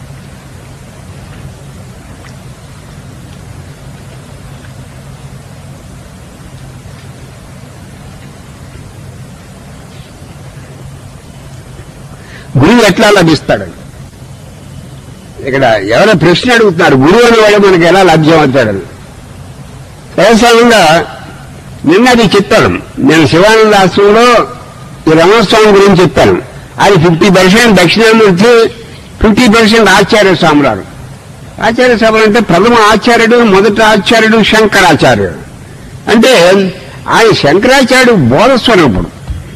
గురువు ఎట్లా లభిస్తాడు ఇక్కడ ఎవరో ప్రశ్న అడుగుతున్నారు గురువు అనేవాడు మనకి ఎలా లభ్యం అవుతాడు వ్యవసాయంగా నిన్నది చెప్పాను నేను శివానంద ఆశ్రమంలో ఈ రమణస్వామి గురించి చెప్పాను అది fifty percent Dakshinamurthy fifty percent Acharya స్వాములారు ఆచార్య స్వాములు అంటే ప్రథమ ఆచార్యుడు మొదటి ఆచార్యుడు శంకరాచార్యుడు అంటే ఆయన శంకరాచార్యుడు బోధస్వరూపుడు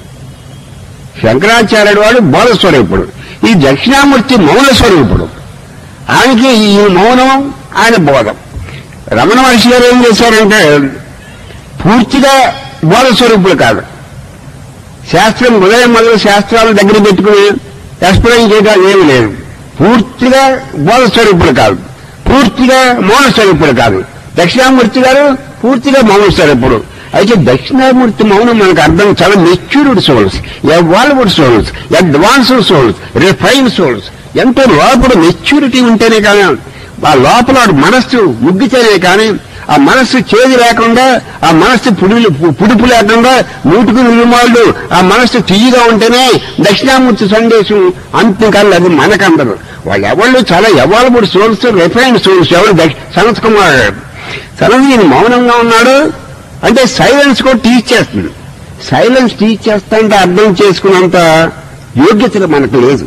శంకరాచార్యుడు వాడు బోధస్వరూపుడు ఈ దక్షిణామూర్తి మౌన స్వరూపుడు ఆయనకి ఈ మౌనం ఆయన బోధం రమణ మహర్షి గారు ఏం చేశారంటే పూర్తిగా బోధ స్వరూపుడు కాదు శాస్త్రం ఉదయం మొదలు శాస్త్రాలను దగ్గర పెట్టుకుని ఎక్స్ప్లెయిన్ చేయడానికి ఏమి లేదు పూర్తిగా బోధ స్వరూపుడు కాదు పూర్తిగా మౌన స్వరూపుడు కాదు దక్షిణామూర్తి గారు పూర్తిగా మౌన స్వరూపుడు అయితే దక్షిణామూర్తి మౌనం మనకు అర్థం చాలా matured souls evolved souls advanced souls refine souls ఎంతో లోపల మెచ్యూరిటీ ఉంటేనే కానీ ఆ లోపల వాడి మనస్సు ముగ్గితేనే కానీ ఆ మనస్సు చేది లేకుండా ఆ మనస్సు పుడులు పుడుపు లేకుండా నూటుకు నిలుమాళ్ళు ఆ మనస్సు తీయగా ఉంటేనే దక్షిణామూర్తి సందేశం అంతకాలం అది మనకందరు వాళ్ళు ఎవళ్ళు చాలా ఎవాల్బుడ్ సోల్స్ రిఫైన్డ్ సోల్స్ ఎవరు సనత్ కుమార్ సనత్ ఈయన మౌనంగా ఉన్నాడు అంటే సైలెన్స్ కూడా టీచ్ చేస్తుంది సైలెన్స్ టీచ్ చేస్తా అంటే అర్థం చేసుకున్నంత యోగ్యత మనకు లేదు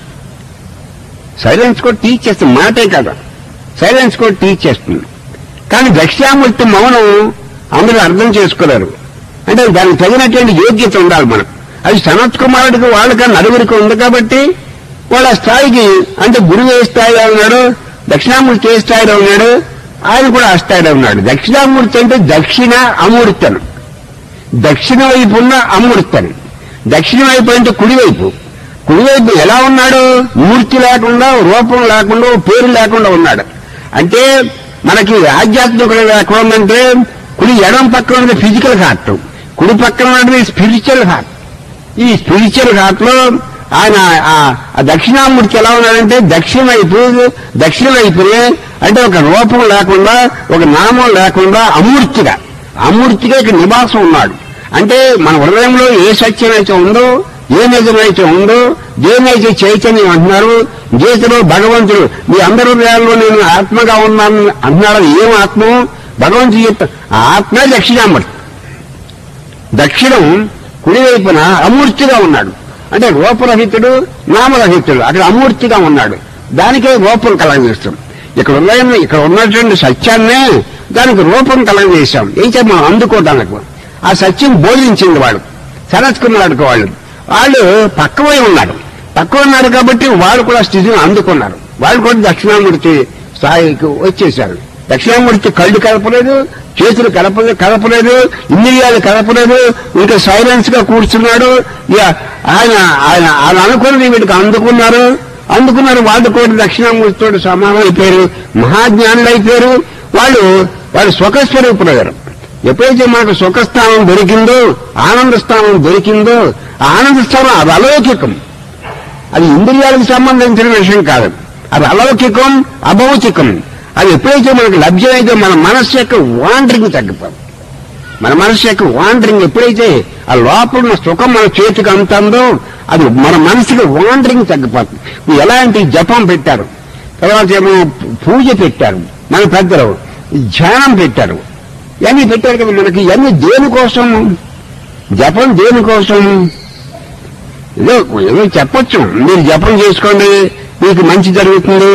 సైలెన్స్ కూడా టీచ్ చేస్తుంది మాటే కదా సైలెన్స్ కూడా టీచ్ చేస్తుంది కానీ దక్షిణామూర్తి మౌనం అందరూ అర్థం చేసుకోలేరు అంటే దానికి తగినటువంటి యోగ్యత ఉండాలి మనకు అది సనత్ కుమారుడికి వాళ్ళకి నలుగురికి ఉంది కాబట్టి వాళ్ళ స్థాయికి అంటే గురువు ఏ స్థాయిలో ఉన్నాడు దక్షిణామూర్తి ఏ స్థాయిలో ఉన్నాడు ఆయన కూడా ఆ స్థాయిలో ఉన్నాడు దక్షిణామూర్తి అంటే దక్షిణ అమూర్తను దక్షిణ వైపు ఉన్న అమూర్తను దక్షిణ వైపు అంటే కుడివైపు కుడివైపు ఎలా ఉన్నాడు మూర్తి లేకుండా రూపం లేకుండా పేరు లేకుండా ఉన్నాడు అంటే మనకి ఆధ్యాత్మికుడు ఎక్కడ ఉందంటే కుడి ఎడం పక్కన ఉన్నది ఫిజికల్ హార్ట్ కుడి పక్కన ఉన్నది స్పిరిచువల్ హార్ట్ ఈ స్పిరిచువల్ హార్ట్ లో ఆయన ఆ- ఆ దక్షిణామూర్తి ఎలా ఉన్నాడంటే దక్షిణ వైపు దక్షిణ వైపునే అంటే ఒక రూపం లేకుండా ఒక నామం లేకుండా అమూర్తిగా అమూర్తిగా ఇక్కడ నివాసం ఉన్నాడు అంటే మన హృదయంలో ఏ సత్యం అయితే ఉందో ఏ నిజమైతే ఉందో దేనైతే చైతన్యం అంటున్నారు గీతలో భగవంతుడు మీ అందరి హృదయాల్లో నేను ఆత్మగా ఉన్నాను అంటున్నాడు అది ఏం ఆత్మ భగవంతుడు చెప్తా ఆ ఆత్మే దక్షిణామూర్తి దక్షిణం కుడివైపున అమూర్తిగా ఉన్నాడు అంటే రూపరహితుడు నామరహితుడు అక్కడ అమూర్తిగా ఉన్నాడు దానికే రూపం కలగజేస్తాం ఇక్కడ ఉన్న ఇక్కడ ఉన్నటువంటి సత్యాన్నే దానికి రూపం కలగజేశాం ఏం చెప్ప మనం అందుకోవడానికి ఆ సత్యం బోధించింది వాడు సనత్కున్నాడు వాళ్ళు వాళ్ళు పక్కవై ఉన్నారు పక్క ఉన్నారు కాబట్టి వాళ్ళు కూడా స్థితిని అందుకున్నారు వాళ్ళు కూడా దక్షిణామూర్తి స్థాయికి వచ్చేశారు దక్షిణామూర్తి కళ్ళు కలపలేదు చేతులు కలపలేదు కలపలేదు ఇంద్రియాలు కలపలేదు ఇంకా సైలెన్స్ గా కూర్చున్నాడు ఇక ఆయన ఆయన ఆయన అనుకున్నది వీటికి అందుకున్నారు అందుకున్నారు వాళ్ళు కూడా దక్షిణామూర్తితో సమానం అయిపోయారు మహాజ్ఞానులు అయిపోయారు వాళ్ళు వాళ్ళు స్వకస్వరూపులయ్యారు ఎప్పుడైతే మనకు సుఖస్థానం దొరికిందో ఆనంద స్థానం దొరికిందో ఆ ఆనంద స్థానం అది అలౌకికం అది ఇంద్రియాలకు సంబంధించిన విషయం కాదు అది అలౌకికం అభౌతికం అది ఎప్పుడైతే మనకు లభ్యమైతే మన మనస్సు యొక్క వాండరింగ్ తగ్గిపోతుంది మన మనస్సు యొక్క వాండరింగ్ ఎప్పుడైతే ఆ లోపల ఉన్న సుఖం మన చేతికి అందుతుందో అది మన మనసుకి వాండరింగ్ తగ్గిపోతుంది ఇప్పుడు ఎలాంటి జపం పెట్టారు తర్వాత ఏమో పూజ పెట్టారు మన పెద్దలు ధ్యానం పెట్టారు ఇవన్నీ పెట్టారు కదా మనకి ఇవన్నీ దేనికోసం జపం దేనికోసం ఏదో ఏదో చెప్పొచ్చు మీరు జపం చేసుకోండి మీకు మంచి జరుగుతుంది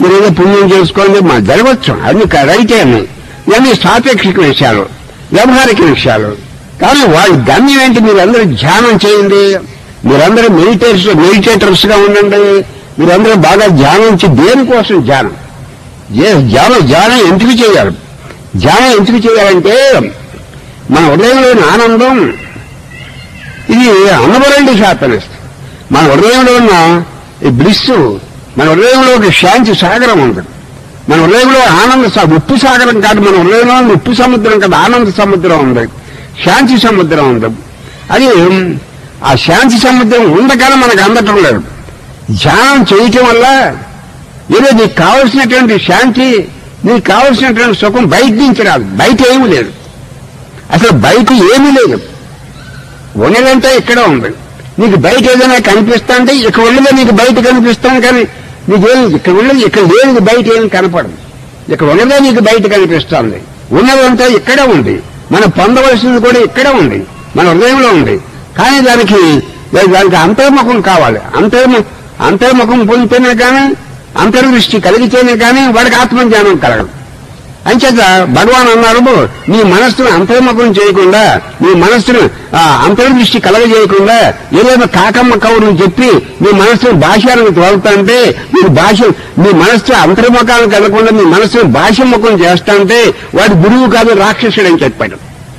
మీరు ఏదో పుణ్యం చేసుకోండి మా జరగవచ్చు అన్ని క- రైటే అన్ని ఇవన్నీ సాపేక్షిక విషయాలు వ్యవహారిక విషయాలు కానీ వాళ్ళ గమ్యం ఏంటి మీరందరూ ధ్యానం చేయండి మీరందరూ మెడిటేటర్స్ మెడిటేటర్స్ గా ఉండండి మీరందరూ బాగా ధ్యానం చే దేనికోసం ధ్యానం ఏ ధ్యానం ధ్యానం ఎందుకు చేయాలి ధ్యానం ఎందుకు చేయాలంటే మన హృదయంలోని ఆనందం ఇది అన్నవరండి హ్యాపీనెస్ మన హృదయంలో ఉన్న ఈ బ్లిస్ మన హృదయంలో ఒక శాంతి సాగరం ఉంది మన హృదయంలో ఆనంద స- ఉప్పు సాగరం కాదు మన హృదయంలో ఉన్న ఉప్పు సముద్రం కాదు ఆనంద సముద్రం ఉంది శాంతి సముద్రం ఉంది అది ఆ శాంతి సముద్రం ఉండగానే మనకు అందటం లేదు ధ్యానం చేయటం వల్ల ఏదో నీకు కావలసినటువంటి శాంతి నీకు కావలసినటువంటి సుఖం బయట నుంచి రాదు బయట ఏమీ లేదు అసలు బయట ఏమీ లేదు ఉన్నదంతా ఇక్కడ ఉంది నీకు బయట ఏదైనా కనిపిస్తా అంటే ఇక్కడ ఉన్నదే నీకు బయట కనిపిస్తాను కానీ నీకేం ఇక్కడ ఉన్నది ఇక్కడ లేనిది బయట ఏమి కనపడదు ఇక్కడ ఉన్నదే నీకు బయట కనిపిస్తుంది ఉన్నదంతా ఇక్కడే ఉంది మనం పొందవలసింది కూడా ఇక్కడే ఉంది మన హృదయంలో ఉంది కానీ దానికి దానికి అంతర్ముఖం కావాలి అంతర్ము అంతర్ముఖం పొందితేనే కానీ అంతర్దృష్టి కలిగితేనే కానీ వాడికి ఆత్మజ్ఞానం కలగదు అంచేత భగవాన్ అన్నారు నీ మనస్సును అంతర్ముఖం చేయకుండా నీ మనస్సును ఆ, అంతర్దృష్టి కలగజేయకుండా ఏదైనా కాకమ్మ కవులను చెప్పి నీ మనస్సును భాషాలను తోలుతాంటే నీ భాష నీ మనస్సు అంతర్ముఖాలు కలగకుండా నీ మనస్సును భాషముఖం చేస్తాంటే వాడు గురువు కాదు రాక్షసుడు అని చెప్పాడు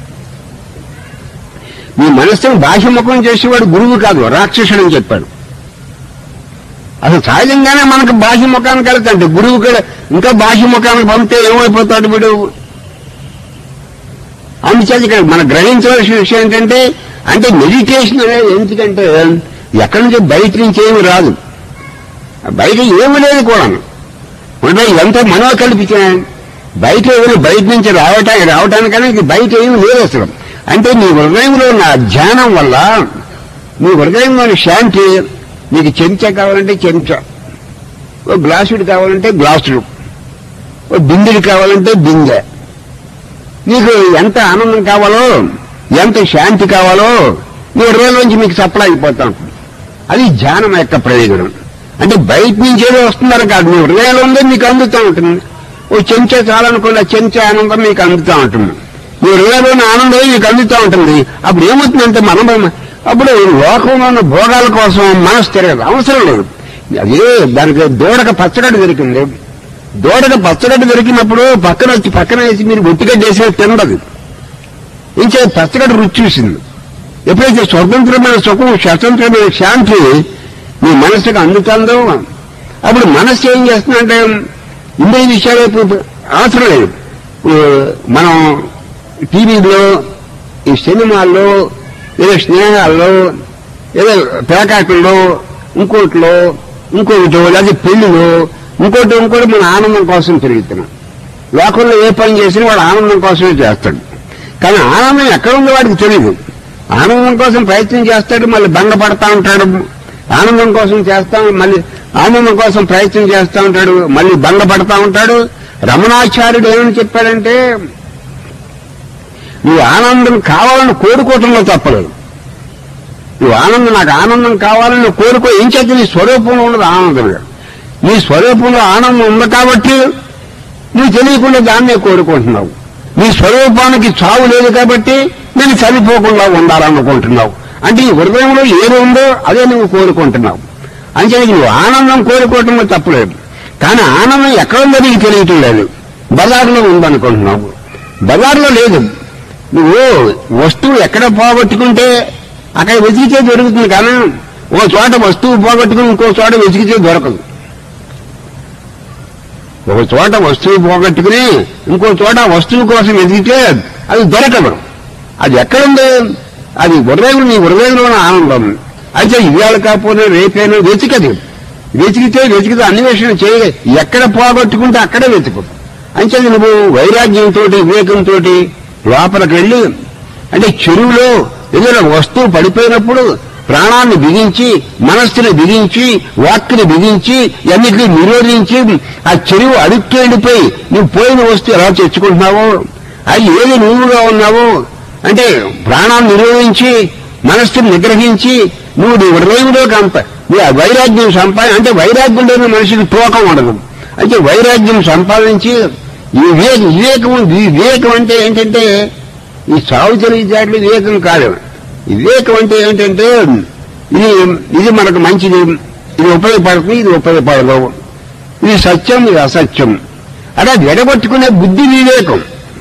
నీ మనస్సును భాషముఖం చేసేవాడు గురువు కాదు రాక్షసుడు అని చెప్పాడు అసలు సహజంగానే మనకు భాష ముఖానికి వెళ్తాంటే గురువు కూడా ఇంకా భాష ముఖానికి పంపితే ఏమైపోతాడు వీడు అందుచేత ఇక్కడ మనం గ్రహించవలసిన విషయం ఏంటంటే అంటే మెడిటేషన్ అనేది ఎందుకంటే ఎక్కడి నుంచి బయట నుంచి ఏమి రాదు బయట ఏమి లేదు కూడా అంటే ఇదంతా మనోకల్పిత బయట ఏమైనా బయట నుంచి రావటానికి రావటానికనే ఇది బయట ఏమి లేదు అసలు అంటే నీ హృదయంలో ఉన్న ధ్యానం వల్ల నీ హృదయంలోని శాంతి నీకు చెంచా కావాలంటే చెంచా ఓ గ్లాసుడు కావాలంటే గ్లాసుడు ఓ బిందెడు కావాలంటే బిందె నీకు ఎంత ఆనందం కావాలో ఎంత శాంతి కావాలో నీ హృదయంలోంచి మీకు సప్లై అయిపోతా ఉంటుంది అది ధ్యానం యొక్క ప్రయోజనం అంటే బయట నుంచి ఏదో వస్తున్నారు కాదు మీ హృదయంలో ఉందే మీకు అందుతూ ఉంటుంది ఓ చెంచా చాలనుకోండి ఆ చెంచా ఆనందం మీకు అందుతూ ఉంటుంది మీ హృదయంలోని ఆనందం మీకు అందుతూ ఉంటుంది అప్పుడు ఏమవుతుందంటే మనం అప్పుడు లోకంలో ఉన్న భోగాల కోసం మనసు తిరగదు అవసరం లేదు అదే దానికి దూడక పచ్చగడ్డ దొరికింది దూడక పచ్చగడ్డ దొరికినప్పుడు పక్కన వచ్చి పక్కన వేసి మీరు ఒట్టిగడ్డ వేసి తినడదు ఇంకే పచ్చగడ్డ రుచి చూసింది ఎప్పుడైతే స్వతంత్రమైన సుఖం స్వతంత్రమైన శాంతి మీ మనసుకు అందుతుందో అప్పుడు మనస్సు ఏం చేస్తుందంటే ఇంద్రియ విషయాలు ఇప్పుడు అవసరం లేదు ఇప్పుడు మనం టీవీలో ఈ సినిమాల్లో ఏదో స్నేహాల్లో ఏదో పేకాకుల్లో ఇంకోటిలో ఇంకోటిలో లేదా పెళ్లిలో ఇంకోటి ఇంకోటి మన ఆనందం కోసం తిరుగుతున్నాం లోకంలో ఏ పని చేసినా వాడు ఆనందం కోసమే చేస్తాడు కానీ ఆనందం ఎక్కడ ఉందో వాడికి తెలియదు ఆనందం కోసం ప్రయత్నం చేస్తాడు మళ్ళీ భంగపడతా ఉంటాడు ఆనందం కోసం చేస్తాం మళ్ళీ ఆనందం కోసం ప్రయత్నం చేస్తా ఉంటాడు మళ్ళీ భంగపడతా ఉంటాడు రమణాచార్యుడు ఏమని చెప్పాడంటే నువ్వు ఆనందం కావాలని కోరుకోవటంలో తప్పలేదు నువ్వు ఆనందం నాకు ఆనందం కావాలని నువ్వు కోరుకో ఏం చేస్తే నీ స్వరూపంలో ఉన్నది ఆనందమే నీ స్వరూపంలో ఆనందం ఉంది కాబట్టి నువ్వు తెలియకుండా దాన్నే కోరుకుంటున్నావు నీ స్వరూపానికి చావు లేదు కాబట్టి నేను చనిపోకుండా ఉండాలనుకుంటున్నావు అంటే ఈ హృదయంలో ఏది ఉందో అదే నువ్వు కోరుకుంటున్నావు అంటే నువ్వు ఆనందం కోరుకోవటంలో తప్పలేదు కానీ ఆనందం ఎక్కడ ఉందో నీకు తెలియటం లేదు బజార్లో ఉందనుకుంటున్నావు బజార్లో లేదు నువ్వు వస్తువు ఎక్కడ పోగొట్టుకుంటే అక్కడ వెతికితే దొరుకుతుంది కానీ ఓ చోట వస్తువు పోగొట్టుకుని ఇంకో చోట వెతికితే దొరకదు ఒక చోట వస్తువు పోగొట్టుకుని ఇంకో చోట వస్తువు కోసం వెతికితే అది దొరకదు అది ఎక్కడుంది అది హృదయం నీ హృదయంలో ఉన్న ఆనందం అయితే ఇవాళ కాకపోతే రేపేనో వెతికదు వెతికితే వెతికితే అన్వేషణ చేయ ఎక్కడ పోగొట్టుకుంటే అక్కడే వెతుకు అంటే నువ్వు వైరాగ్యంతో వివేకంతో లోపలికి వెళ్ళి అంటే చెరువులో ఏదైనా వస్తువు పడిపోయినప్పుడు ప్రాణాన్ని బిగించి మనస్సుని బిగించి వాక్కుని బిగించి అన్నిటిని నిరోధించి ఆ చెరువు అడుక్కి వెళ్ళిపోయి నువ్వు పోయిన వస్తువు ఎలా తెచ్చుకుంటున్నావో అది ఏది నువ్వుగా ఉన్నావో అంటే ప్రాణాన్ని నిరోధించి మనస్సుని నిగ్రహించి నువ్వు నీ హృదయంలోకి అంత నీ ఆ వైరాగ్యం సంపాది అంటే వైరాగ్యం లేని మనిషికి తూకం ఉండదు అయితే వైరాగ్యం సంపాదించి ఈ వివేక వివేకం ఈ వివేకం అంటే ఏంటంటే ఈ సాగు తెలివితేటలు వివేకం కాదు ఈ వివేకం అంటే ఏంటంటే ఇది ఇది మనకు మంచిది ఇది ఉపయోగపడుతుంది ఇది ఉపయోగపడదు ఇది సత్యం ఇది అసత్యం అలా విడగొట్టుకునే బుద్ధి వివేకం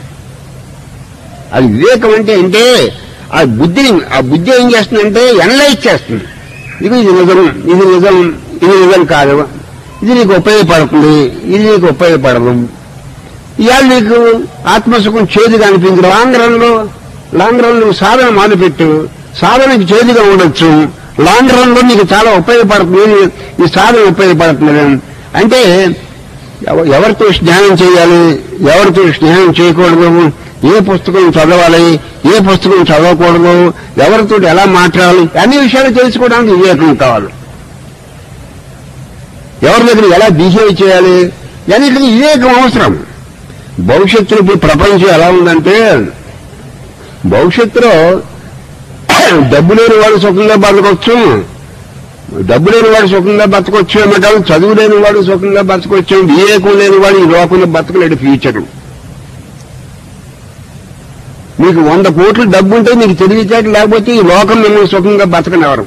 అది వివేకం అంటే అంటే ఆ బుద్ధిని ఆ బుద్ధి ఏం చేస్తుందంటే ఎనలైజ్ చేస్తుంది ఇది ఇది నిజం ఇది నిజం ఇది నిజం కాదు ఇది నీకు ఉపయోగపడుతుంది ఇది నీకు ఉపయోగపడదు ఇవాళ నీకు ఆత్మసుఖం చేదుగా అనిపించదు లాంగ్ రన్ లో లాంగ్ రన్ లో సాధన మొదలుపెట్టు సాధనకి చేదుగా ఉండొచ్చు లాంగ్ రన్ లో నీకు చాలా ఉపయోగపడుతుంది ఈ సాధన ఉపయోగపడుతుంది అంటే ఎవ- ఎవరితో స్నేహం చేయాలి ఎవరితో స్నేహం చేయకూడదు ఏ పుస్తకం చదవాలి ఏ పుస్తకం చదవకూడదు ఎవరితో ఎలా మాట్లాడాలి అన్ని విషయాలు తెలుసుకోవడానికి వివేకం కావాలి ఎవరి దగ్గర ఎలా బిహేవ్ చేయాలి అన్నిటికీ వివేకం అవసరం భవిష్యత్తులో ఇప్పుడు ప్రపంచం ఎలా ఉందంటే భవిష్యత్తులో డబ్బు లేని వాడు సుఖంగా బతకొచ్చు డబ్బు లేని వాడు సుఖంగా బతకొచ్చు ఏమంటారు చదువు లేని వాడు సుఖంగా బతకొచ్చు వివేకం లేని వాడు ఈ లోకంలో బతకలేడు ఫ్యూచర్ మీకు వంద కోట్లు డబ్బు ఉంటే మీకు తెలివితేటలు లేకపోతే ఈ లోకం మిమ్మల్ని సుఖంగా బతకనివ్వరు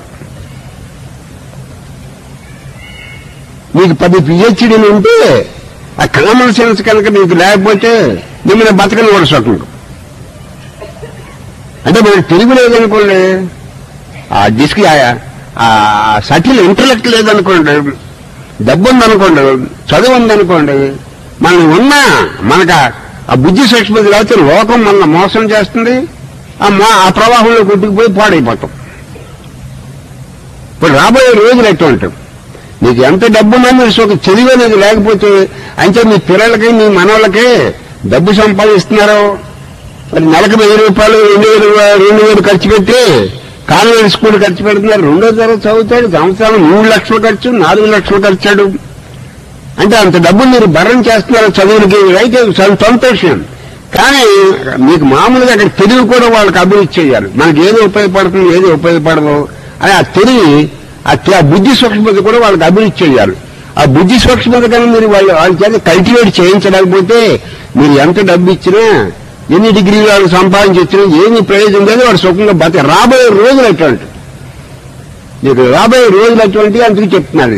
మీకు పది పిహెచ్డీలు ఉంటే ఆ కామన్ సెన్స్ కనుక మీకు లేకపోతే మిమ్మల్ని బతకనివ్వరు సుఖంగా అంటే మనకు తెలివి లేదనుకోండి ఆ డిస్క్ ఆ సటిల్ ఇంటలెక్ట్ లేదనుకోండి డబ్బు ఉందనుకోండి చదువు ఉందనుకోండి మనం ఉన్నా మనకు ఆ- ఆ బుద్ధి సూక్ష్మత లేకపోతే లోకం మన మోసం చేస్తుంది ఆ మో- ఆ ప్రవాహంలో కొట్టుకుపోయి పాడైపోతాం ఇప్పుడు రాబోయే రోజులు ఎటువంటి నీకు ఎంత డబ్బు ఉన్నా మీరు ఒక చదివి అనేది లేకపోతే అంటే మీ పిల్లలకి మీ మనవాళ్ళకి డబ్బు సంపాదిస్తున్నారు మరి నెలకు వెయ్యి రూపాయలు రెండు వేలు రెండు వేలు ఖర్చు పెట్టి కాన్వెంట్ స్కూల్ ఖర్చు పెడుతున్నారు రెండో తరగతి చదువుతాడు సంవత్సరం మూడు లక్షలు ఖర్చు నాలుగు లక్షలు ఖర్చాడు అంటే అంత డబ్బు మీరు భరం చేస్తున్నారు చదువులకి అయితే చాలా సంతోషం కానీ మీకు మామూలుగా అక్కడ తెలివి కూడా వాళ్ళకి అభివృద్ధి చేయాలి మనకి ఏది ఉపయోగపడుతుంది ఏది ఉపయోగపడదు అని ఆ తెలివి ఆ తె- ఆ బుద్ధి సూక్ష్మత కూడా వాళ్ళకి అభివృద్ధి చేయాలి ఆ బుద్ధి సూక్ష్మత కానీ మీరు వాళ్ళు వాళ్ళ చేత కల్టివేట్ చేయించలేకపోతే మీరు ఎంత డబ్బు ఇచ్చినా ఎన్ని డిగ్రీలు వాళ్ళు సంపాదించి ఇచ్చినా ఏమి ప్రయోజనం లేదు వాడు సుఖంగా బతి రాబోయే రోజులు అటువంటి మీకు రాబోయే రోజులు అటువంటి అందుకు చెప్తున్నారు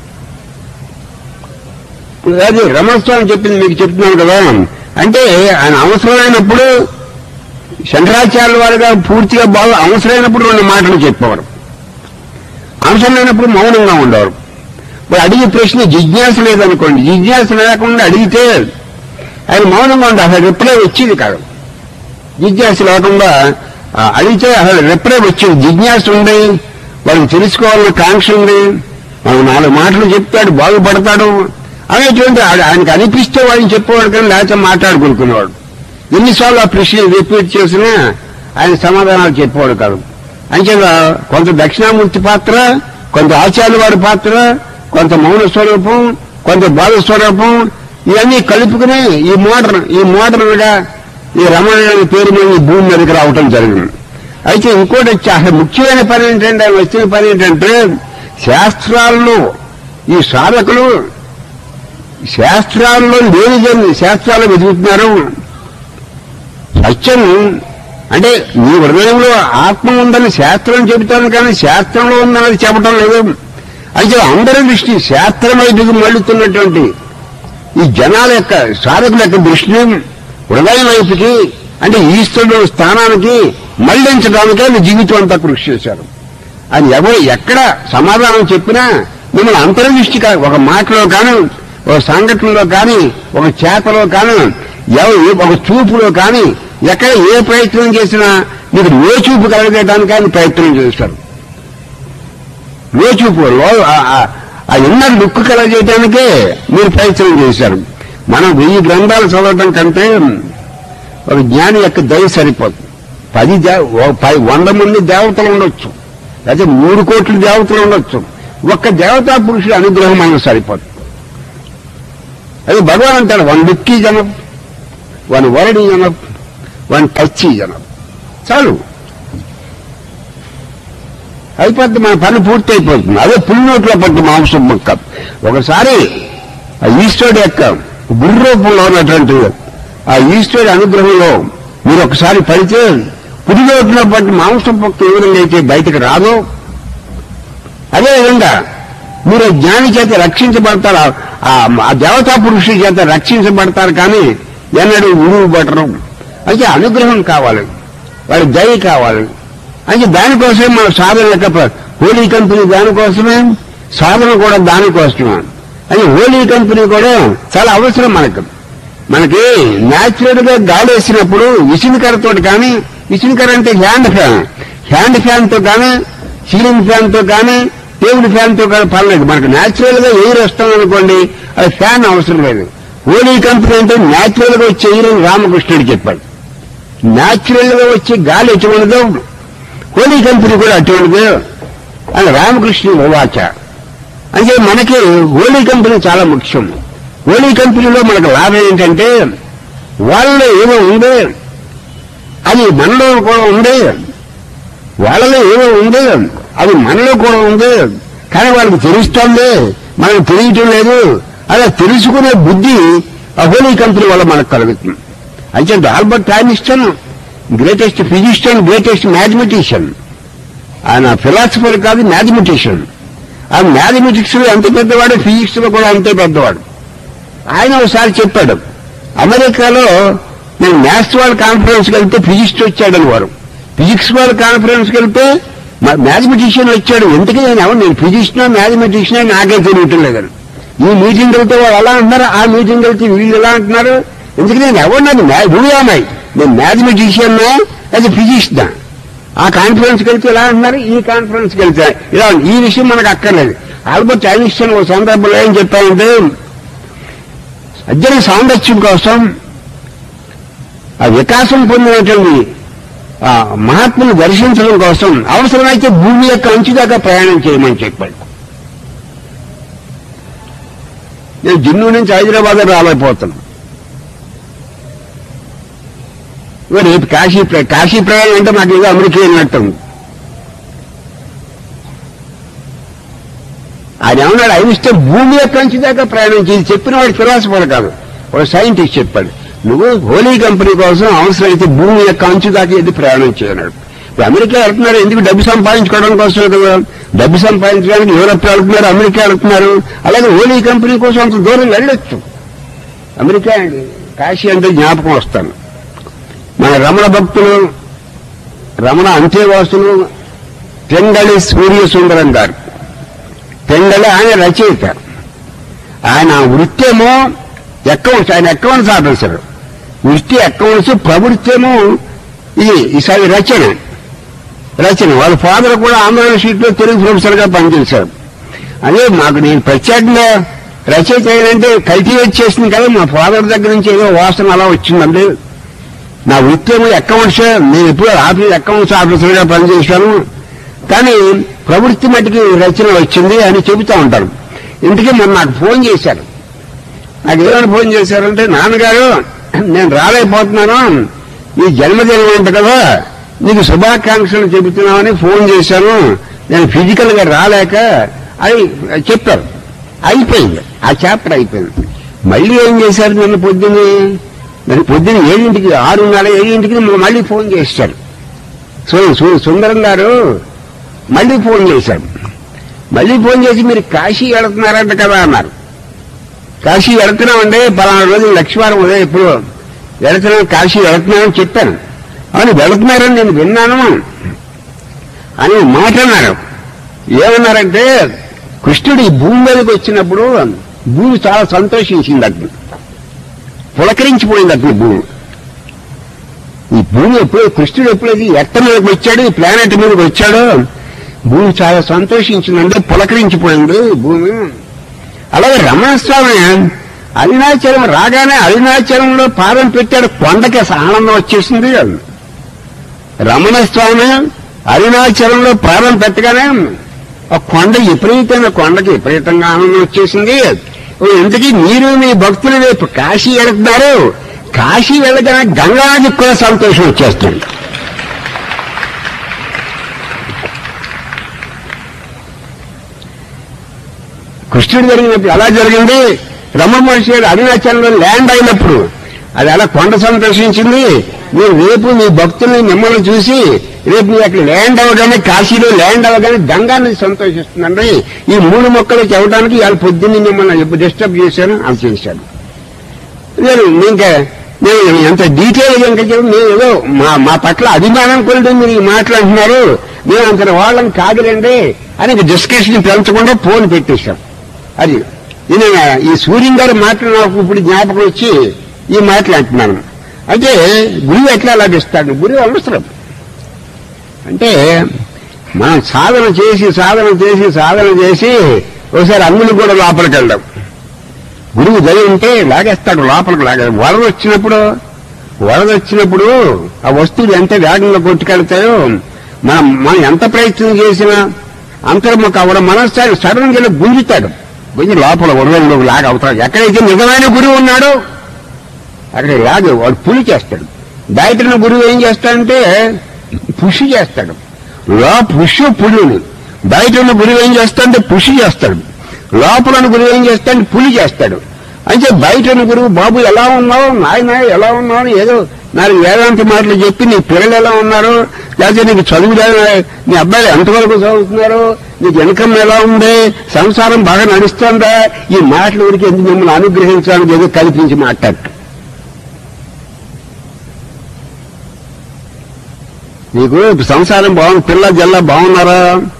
ఇప్పుడు అది రమణస్వామి చెప్పింది మీకు చెప్తున్నాను కదా అంటే ఆయన అవసరమైనప్పుడు శంకరాచార్యుల వారిగా పూర్తిగా బాగా అవసరమైనప్పుడు రెండు మాటలు చెప్పేవారు అవసరం లేనప్పుడు మౌనంగా ఉండేవారు ఇప్పుడు అడిగే ప్రశ్న జిజ్ఞాస లేదనుకోండి జిజ్ఞాస లేకుండా అడిగితే ఆయన మౌనంగా ఉండే అసలు రిప్లై వచ్చేది కాదు జిజ్ఞాస లేకుండా ఆ, అడిగితే అసలు రిప్లై వచ్చేది జిజ్ఞాస ఉంది వాడికి తెలుసుకోవాలన్న కాంక్ష ఉంది మనం నాలుగు మాటలు చెప్తాడు బాగుపడతాడు అనేటువంటి ఆ- ఆయనకి అనిపిస్తే వాడిని చెప్పేవాడు కానీ లేకపోతే మాట్లాడుకుంటున్నవాడు ఎన్నిసార్లు ఆ ప్రశ్న రిపీట్ చేసినా ఆయన సమాధానాలు చెప్పేవాడు కాదు అంచేత కొంత దక్షిణామూర్తి పాత్ర కొంత ఆచార్య వారి పాత్ర కొంత మౌన స్వరూపం కొంత బాధ స్వరూపం ఇవన్నీ కలుపుకుని ఈ మోడర్న్ ఈ మోడర్న్ గా ఈ రమణ అనే పేరు మీద ఈ భూమి మీదకి రావటం జరిగింది అయితే ఇంకోటి వచ్చి అసలు ముఖ్యమైన పని ఏంటంటే ఆయన వచ్చిన పని ఏంటంటే శాస్త్రాల్లో ఈ సాధకులు శాస్త్రాల్లో లేనిదని శాస్త్రాలు వెతుకుతున్నారు సత్యం అంటే నీ హృదయంలో ఆత్మ ఉందని శాస్త్రం చెబుతాను కానీ శాస్త్రంలో ఉందన్నది చెప్పడం లేదు అయితే అందరి దృష్టి శాస్త్రం వైపుకి మళ్ళుతున్నటువంటి ఈ జనాల యొక్క సాధకుల యొక్క దృష్టిని హృదయం వైపుకి అంటే ఈశ్వరుడు స్థానానికి మళ్లించడానికే ఆయన జీవితం అంతా కృషి చేశారు అది ఎవరు ఎక్కడ సమాధానం చెప్పినా మిమ్మల్ని అంతర్దృష్టి కా ఒక మాటలో కానీ ఒక సంఘటనలో కానీ ఒక చేతలో కానీ ఎవ- ఒక చూపులో కానీ ఎక్కడ ఏ ప్రయత్నం చేసినా మీకు ఏ చూపు కలగడానికి ఆయన ప్రయత్నం చేస్తారు ఏ చూపు లో- ఆ- ఆ- ఆ ఇన్నర్ లుక్ కలగజేయడానికే మీరు ప్రయత్నం చేశారు మనం వెయ్యి గ్రంథాలు చదవటం కంటే ఒక జ్ఞాని యొక్క దయ సరిపోదు పది దే- ఓ పది వంద మంది దేవతలు ఉండొచ్చు లేకపోతే మూడు కోట్ల దేవతలు ఉండొచ్చు ఒక్క దేవతా పురుషుడి అనుగ్రహం మనకు సరిపోదు అది భగవాన్ అంటాడు వన్ లుక్ ఈ జనం వన్ వర్డ్ ఈ జనం వన్ టచ్ ఈ జనం చాలు అయిపోద్ది మన పని పూర్తి అయిపోతుంది అదే పులినోట్లో పట్టు మాంసం ముక్క ఒకసారి ఆ ఈశ్వరుడు యొక్క గురు రూపంలో ఉన్నటువంటి ఆ ఈశ్వరుడి అనుగ్రహంలో మీరు ఒకసారి పడితే పురిగొట్టిన బట్టి మాంసం పక్క ఏ విధంగా అయితే బయటకు రాదో అదేవిధంగా మీరు జ్ఞాని చేత రక్షించబడతారు ఆ- ఆ- ఆ దేవతా పురుషుడి చేత రక్షించబడతారు కానీ ఎన్నడూ ఉరువు పట్టరు అయితే అనుగ్రహం కావాలి వాడి దయ కావాలి అంటే దానికోసమే మన సాధన లెక్క హోలీ కంపెనీ దానికోసమే సాధన కూడా దానికోసమే అది హోలీ కంపెనీ కూడా చాలా అవసరం మనకు మనకి న్యాచురల్ గా గాలి వేసినప్పుడు విసినికరతో కానీ విసినికర అంటే హ్యాండ్ ఫ్యాన్ హ్యాండ్ ఫ్యాన్ తో కానీ సీలింగ్ ఫ్యాన్ తో కానీ టేబుల్ ఫ్యాన్ తో కానీ పర్లేదు మనకు న్యాచురల్ గా ఎయిర్ వస్తుంది అనుకోండి అది ఫ్యాన్ అవసరం లేదు హోలీ కంపెనీ అంటే న్యాచురల్ గా వచ్చే ఎయిర్ అని రామకృష్ణుడు చెప్పాడు న్యాచురల్ గా వచ్చే గాలి ఎటువంటిదో హోలీ కంపెనీ కూడా అటువంటిదే అని రామకృష్ణుడు వాచ అంటే మనకి హోలీ కంపెనీ చాలా ముఖ్యం హోలీ కంపెనీలో మనకు లాభం ఏంటంటే వాళ్ళలో ఏదో ఉంది అది మనలో కూడా ఉంది వాళ్ళలో ఏదో ఉంది అది మనలో కూడా ఉంది కానీ వాళ్ళకి తెలుస్తోంది మనకు తెలియటం లేదు అలా తెలుసుకునే బుద్ధి ఆ హోలీ కంపెనీ వల్ల మనకు కలుగుతుంది అయితే Albert Einstein greatest physician greatest mathematician ఆయన ఫిలాసఫర్ కాదు మ్యాథమెటిషియన్ ఆ మ్యాథమెటిక్స్ లో ఎంత పెద్దవాడు ఫిజిక్స్ లో కూడా అంతే పెద్దవాడు ఆయన ఒకసారి చెప్పాడు అమెరికాలో నేను మ్యాథ్స్ వాళ్ళ కాన్ఫరెన్స్ వెళ్తే ఫిజిక్స్ వచ్చాడని వారు ఫిజిక్స్ వాళ్ళ కాన్ఫరెన్స్ వెళ్తే మ్యాథమెటిషియన్ వచ్చాడు ఎందుకు నేను ఎవరు నేను ఫిజిక్స్నో మ్యాథమెటిషియన్ నాకే తెలియటం లేదని ఈ మీటింగ్ వెళ్తే వాళ్ళు అలా అంటున్నారు ఆ మీటింగ్ వెళ్తే వీళ్ళు ఎలా అంటున్నారు ఎందుకు నేను ఎవరు నన్ను అమ్మాయి నేను మ్యాథమెటిషియన్ అది ఫిజిక్స్ దా ఆ కాన్ఫరెన్స్కి వెళ్తే ఇలా అంటున్నారు ఈ కాన్ఫరెన్స్కి వెళ్తే ఇలా ఉంది. ఈ విషయం మనకు అక్కర్లేదు ఆల్బర్ట్ ఐన్స్టైన్ ఒక సందర్భంలో ఏం చెప్పారంటే అధ్యయన సాంగత్యం కోసం ఆ వికాసం పొందినటువంటి ఆ మహాత్ముని దర్శించడం కోసం అవసరమైతే భూమి యొక్క అంచు దాకా ప్రయాణం చేయమని చెప్పాడు నేను జిన్ను నుంచి హైదరాబాద్ రాలేకపోతాను ఇవాళ రేపు కాశీ ప్ర- కాశీ ప్రయాణం అంటే నాకు ఏదో అమెరికా వెళ్ళినట్టు ఉంది. ఆయన ఏమన్నాడు అయినిస్తే భూమి యొక్క అంచు దాకా ప్రయాణం చేసి చెప్పిన వాడు ఫిలాసఫర్ కాదు ఒక సైంటిస్ట్ చెప్పాడు నువ్వు హోలీ కంపెనీ కోసం అవసరమైతే భూమి యొక్క అంచు దాకా ఎది ప్రయాణం చేయనాడు ఇప్పుడు అమెరికా వెళ్తున్నారు ఎందుకు డబ్బు సంపాదించుకోవడం కోసం కదా డబ్బు సంపాదించడానికి యూరప్ వెళ్తున్నారు అమెరికా వెళ్తున్నారు అలాగే హోలీ కంపెనీ కోసం అంత దూరం వెళ్ళొచ్చు అమెరికా అండి కాశీ అంటే జ్ఞాపకం వస్తాను మన రమణ భక్తులు రమణ అంత్యవాసులు తెంగళి సూర్య సుందరం గారు తెంగళి ఆయన రచయిత ఆయన వృత్తేమో అకౌంట్స్ ఆయన అకౌంట్స్ ఆఫీసర్ వృత్తి అకౌంట్స్ ప్రవృత్తేమో ఇది ఈసారి రచన రచన వాళ్ళ ఫాదర్ కూడా ఆంధ్ర యూనివర్సిటీలో తెలుగు ప్రొఫెసర్ గా పనిచేశారు అదే మాకు నేను ప్రత్యేకంగా రచయిత ఏంటంటే కల్టివేట్ చేసింది కదా మా ఫాదర్ దగ్గర నుంచి ఏదో వాసన అలా వచ్చిందండి నా వృత్తేమో అకౌంట్స్ నేను ఎప్పుడు ఆఫీస్ అకౌంట్స్ ఆఫీసర్ గా పనిచేశాను కానీ ప్రవృత్తి మటుకి రచన వచ్చింది అని చెబుతా ఉంటారు ఇంటికి మొన్న నాకు ఫోన్ చేశారు నాకు ఏమైనా ఫోన్ చేశారంటే నాన్నగారు నేను రాలేకపోతున్నాను ఈ జన్మదినం ఉంట కదా నీకు శుభాకాంక్షలు చెబుతున్నామని ఫోన్ చేశాను నేను ఫిజికల్ గా రాలేక అని చెప్పారు అయిపోయింది ఆ చాప్టర్ అయిపోయింది మళ్ళీ ఏం చేశారు నిన్న పొద్దున్నే మరి పొద్దున్న ఏడింటికి ఆరున్నర ఏడింటికి మళ్ళీ ఫోన్ చేశారు సో సు- సుందరం గారు మళ్ళీ ఫోన్ చేశారు మళ్ళీ ఫోన్ చేసి మీరు కాశీ వెళుతున్నారంట కదా అన్నారు కాశీ వెళుతున్నామండి పలానా రోజు లక్ష్మీవారం ఉదయం ఎప్పుడు వెళుతున్నాం కాశీ వెళుతున్నామని చెప్పాను అవును వెళుతున్నారని నేను విన్నాను అని మాట అన్నారు ఏమన్నారంటే కృష్ణుడు ఈ భూమి మీదకి వచ్చినప్పుడు భూమి చాలా సంతోషించింది అగ్ని పులకరించిపోయింది అగ్ని భూమి ఈ భూమి ఎప్పుడు కృష్ణుడు ఎప్పుడైతే ఎట్ట మీదకి వచ్చాడు ఈ ప్లానెట్ మీదకి వచ్చాడో భూమి చాలా సంతోషించిందంటే పులకరించిపోయింది భూమి అలాగే రమణస్వామి అరుణాచలం రాగానే అరుణాచలంలో పాదం పెట్టాడు కొండకి అసలు ఆనందం వచ్చేసింది రమణస్వామి అరుణాచలంలో పాదం పెట్టగానే ఆ కొండ విపరీతమైన కొండకి విపరీతంగా ఆనందం వచ్చేసింది ఓ ఇంతకీ మీరు మీ భక్తులు రేపు కాశీ వెళుతున్నారు కాశీ వెళ్ళగానే గంగానదికి కూడా సంతోషం వచ్చేస్తుంది కృష్ణుడు జరిగినప్పుడు ఎలా జరిగింది రమణ మహర్షి గారు అరుణాచలంలో ల్యాండ్ అయినప్పుడు అది అలా కొండ సందర్శించింది మీరు రేపు మీ భక్తుల్ని మిమ్మల్ని చూసి రేపు మీరు అక్కడ ల్యాండ్ అవ్వగానే కాశీలో ల్యాండ్ అవ్వగానే గంగాన్ని సంతోషిస్తుందండి ఈ మూడు మొక్కలు చెప్పడానికి ఇవాళ పొద్దున్నే మిమ్మల్ని డిస్టర్బ్ చేశాను అది చేశాను నేను ఇంకా నేను ఎంత డీటెయిల్ గా ఇంకా చెప్పి నేను ఏదో మా మా పట్ల అభిమానం కొలిది మీరు ఈ మాట్లాడుతున్నారు మేము అంత వాళ్ళని కాదులేండి అని ఇంక డిస్కషన్ పెంచకుండా ఫోన్ పెట్టేశాం అది ఇది ఈ సూర్యం గారు మాటలు నాకు ఇప్పుడు జ్ఞాపకం వచ్చి ఈ మాట్లాడుతున్నాను అంటే గురువు ఎట్లా లభిస్తాడు గురువు అవసరం అంటే మనం సాధన చేసి సాధన చేసి సాధన చేసి ఒకసారి అన్నులు కూడా లోపలికి వెళ్దాం గురువు దయ ఉంటే లాగేస్తాడు లోపలికి లాగే వరద వచ్చినప్పుడు వరద వచ్చినప్పుడు ఆ వస్తువులు ఎంత వేగంగా కొట్టుకెళ్తాయో మనం మనం ఎంత ప్రయత్నం చేసినా అంతర్ముఖ అవ్వడం మనస్సారి సడన్ గా గుంజుతాడు గుంజి లోపల వరదల్లో లాగ అవుతాడు ఎక్కడైతే నిజమైన గురువు ఉన్నాడో అక్కడ లాగే వాడు పులి చేస్తాడు బయట ఉన్న గురువు ఏం చేస్తాడంటే పుషి చేస్తాడు లో పుషు పులిని బయట ఉన్న గురువు ఏం చేస్తాడంటే పుషి చేస్తాడు లోపల ఉన్న గురువు ఏం చేస్తాడంటే పులి చేస్తాడు అంటే బయట ఉన్న గురువు బాబు ఎలా ఉన్నావు నాయన ఎలా ఉన్నావు అని ఏదో నాకు వేదాంత మాటలు చెప్పి నీ పిల్లలు ఎలా ఉన్నారు లేకపోతే నీకు చదువు నీ అబ్బాయిలు ఎంతవరకు చదువుతున్నారు నీకు ఇన్కమ్ ఎలా ఉంది సంసారం బాగా నడుస్తుందా ఈ మాటల ఊరికి ఎందుకు మిమ్మల్ని అనుగ్రహించడానికి ఏదో కల్పించి మాట్లాడు నీకు సంసారం బాగుంది పిల్ల జల్ల బాగున్నారా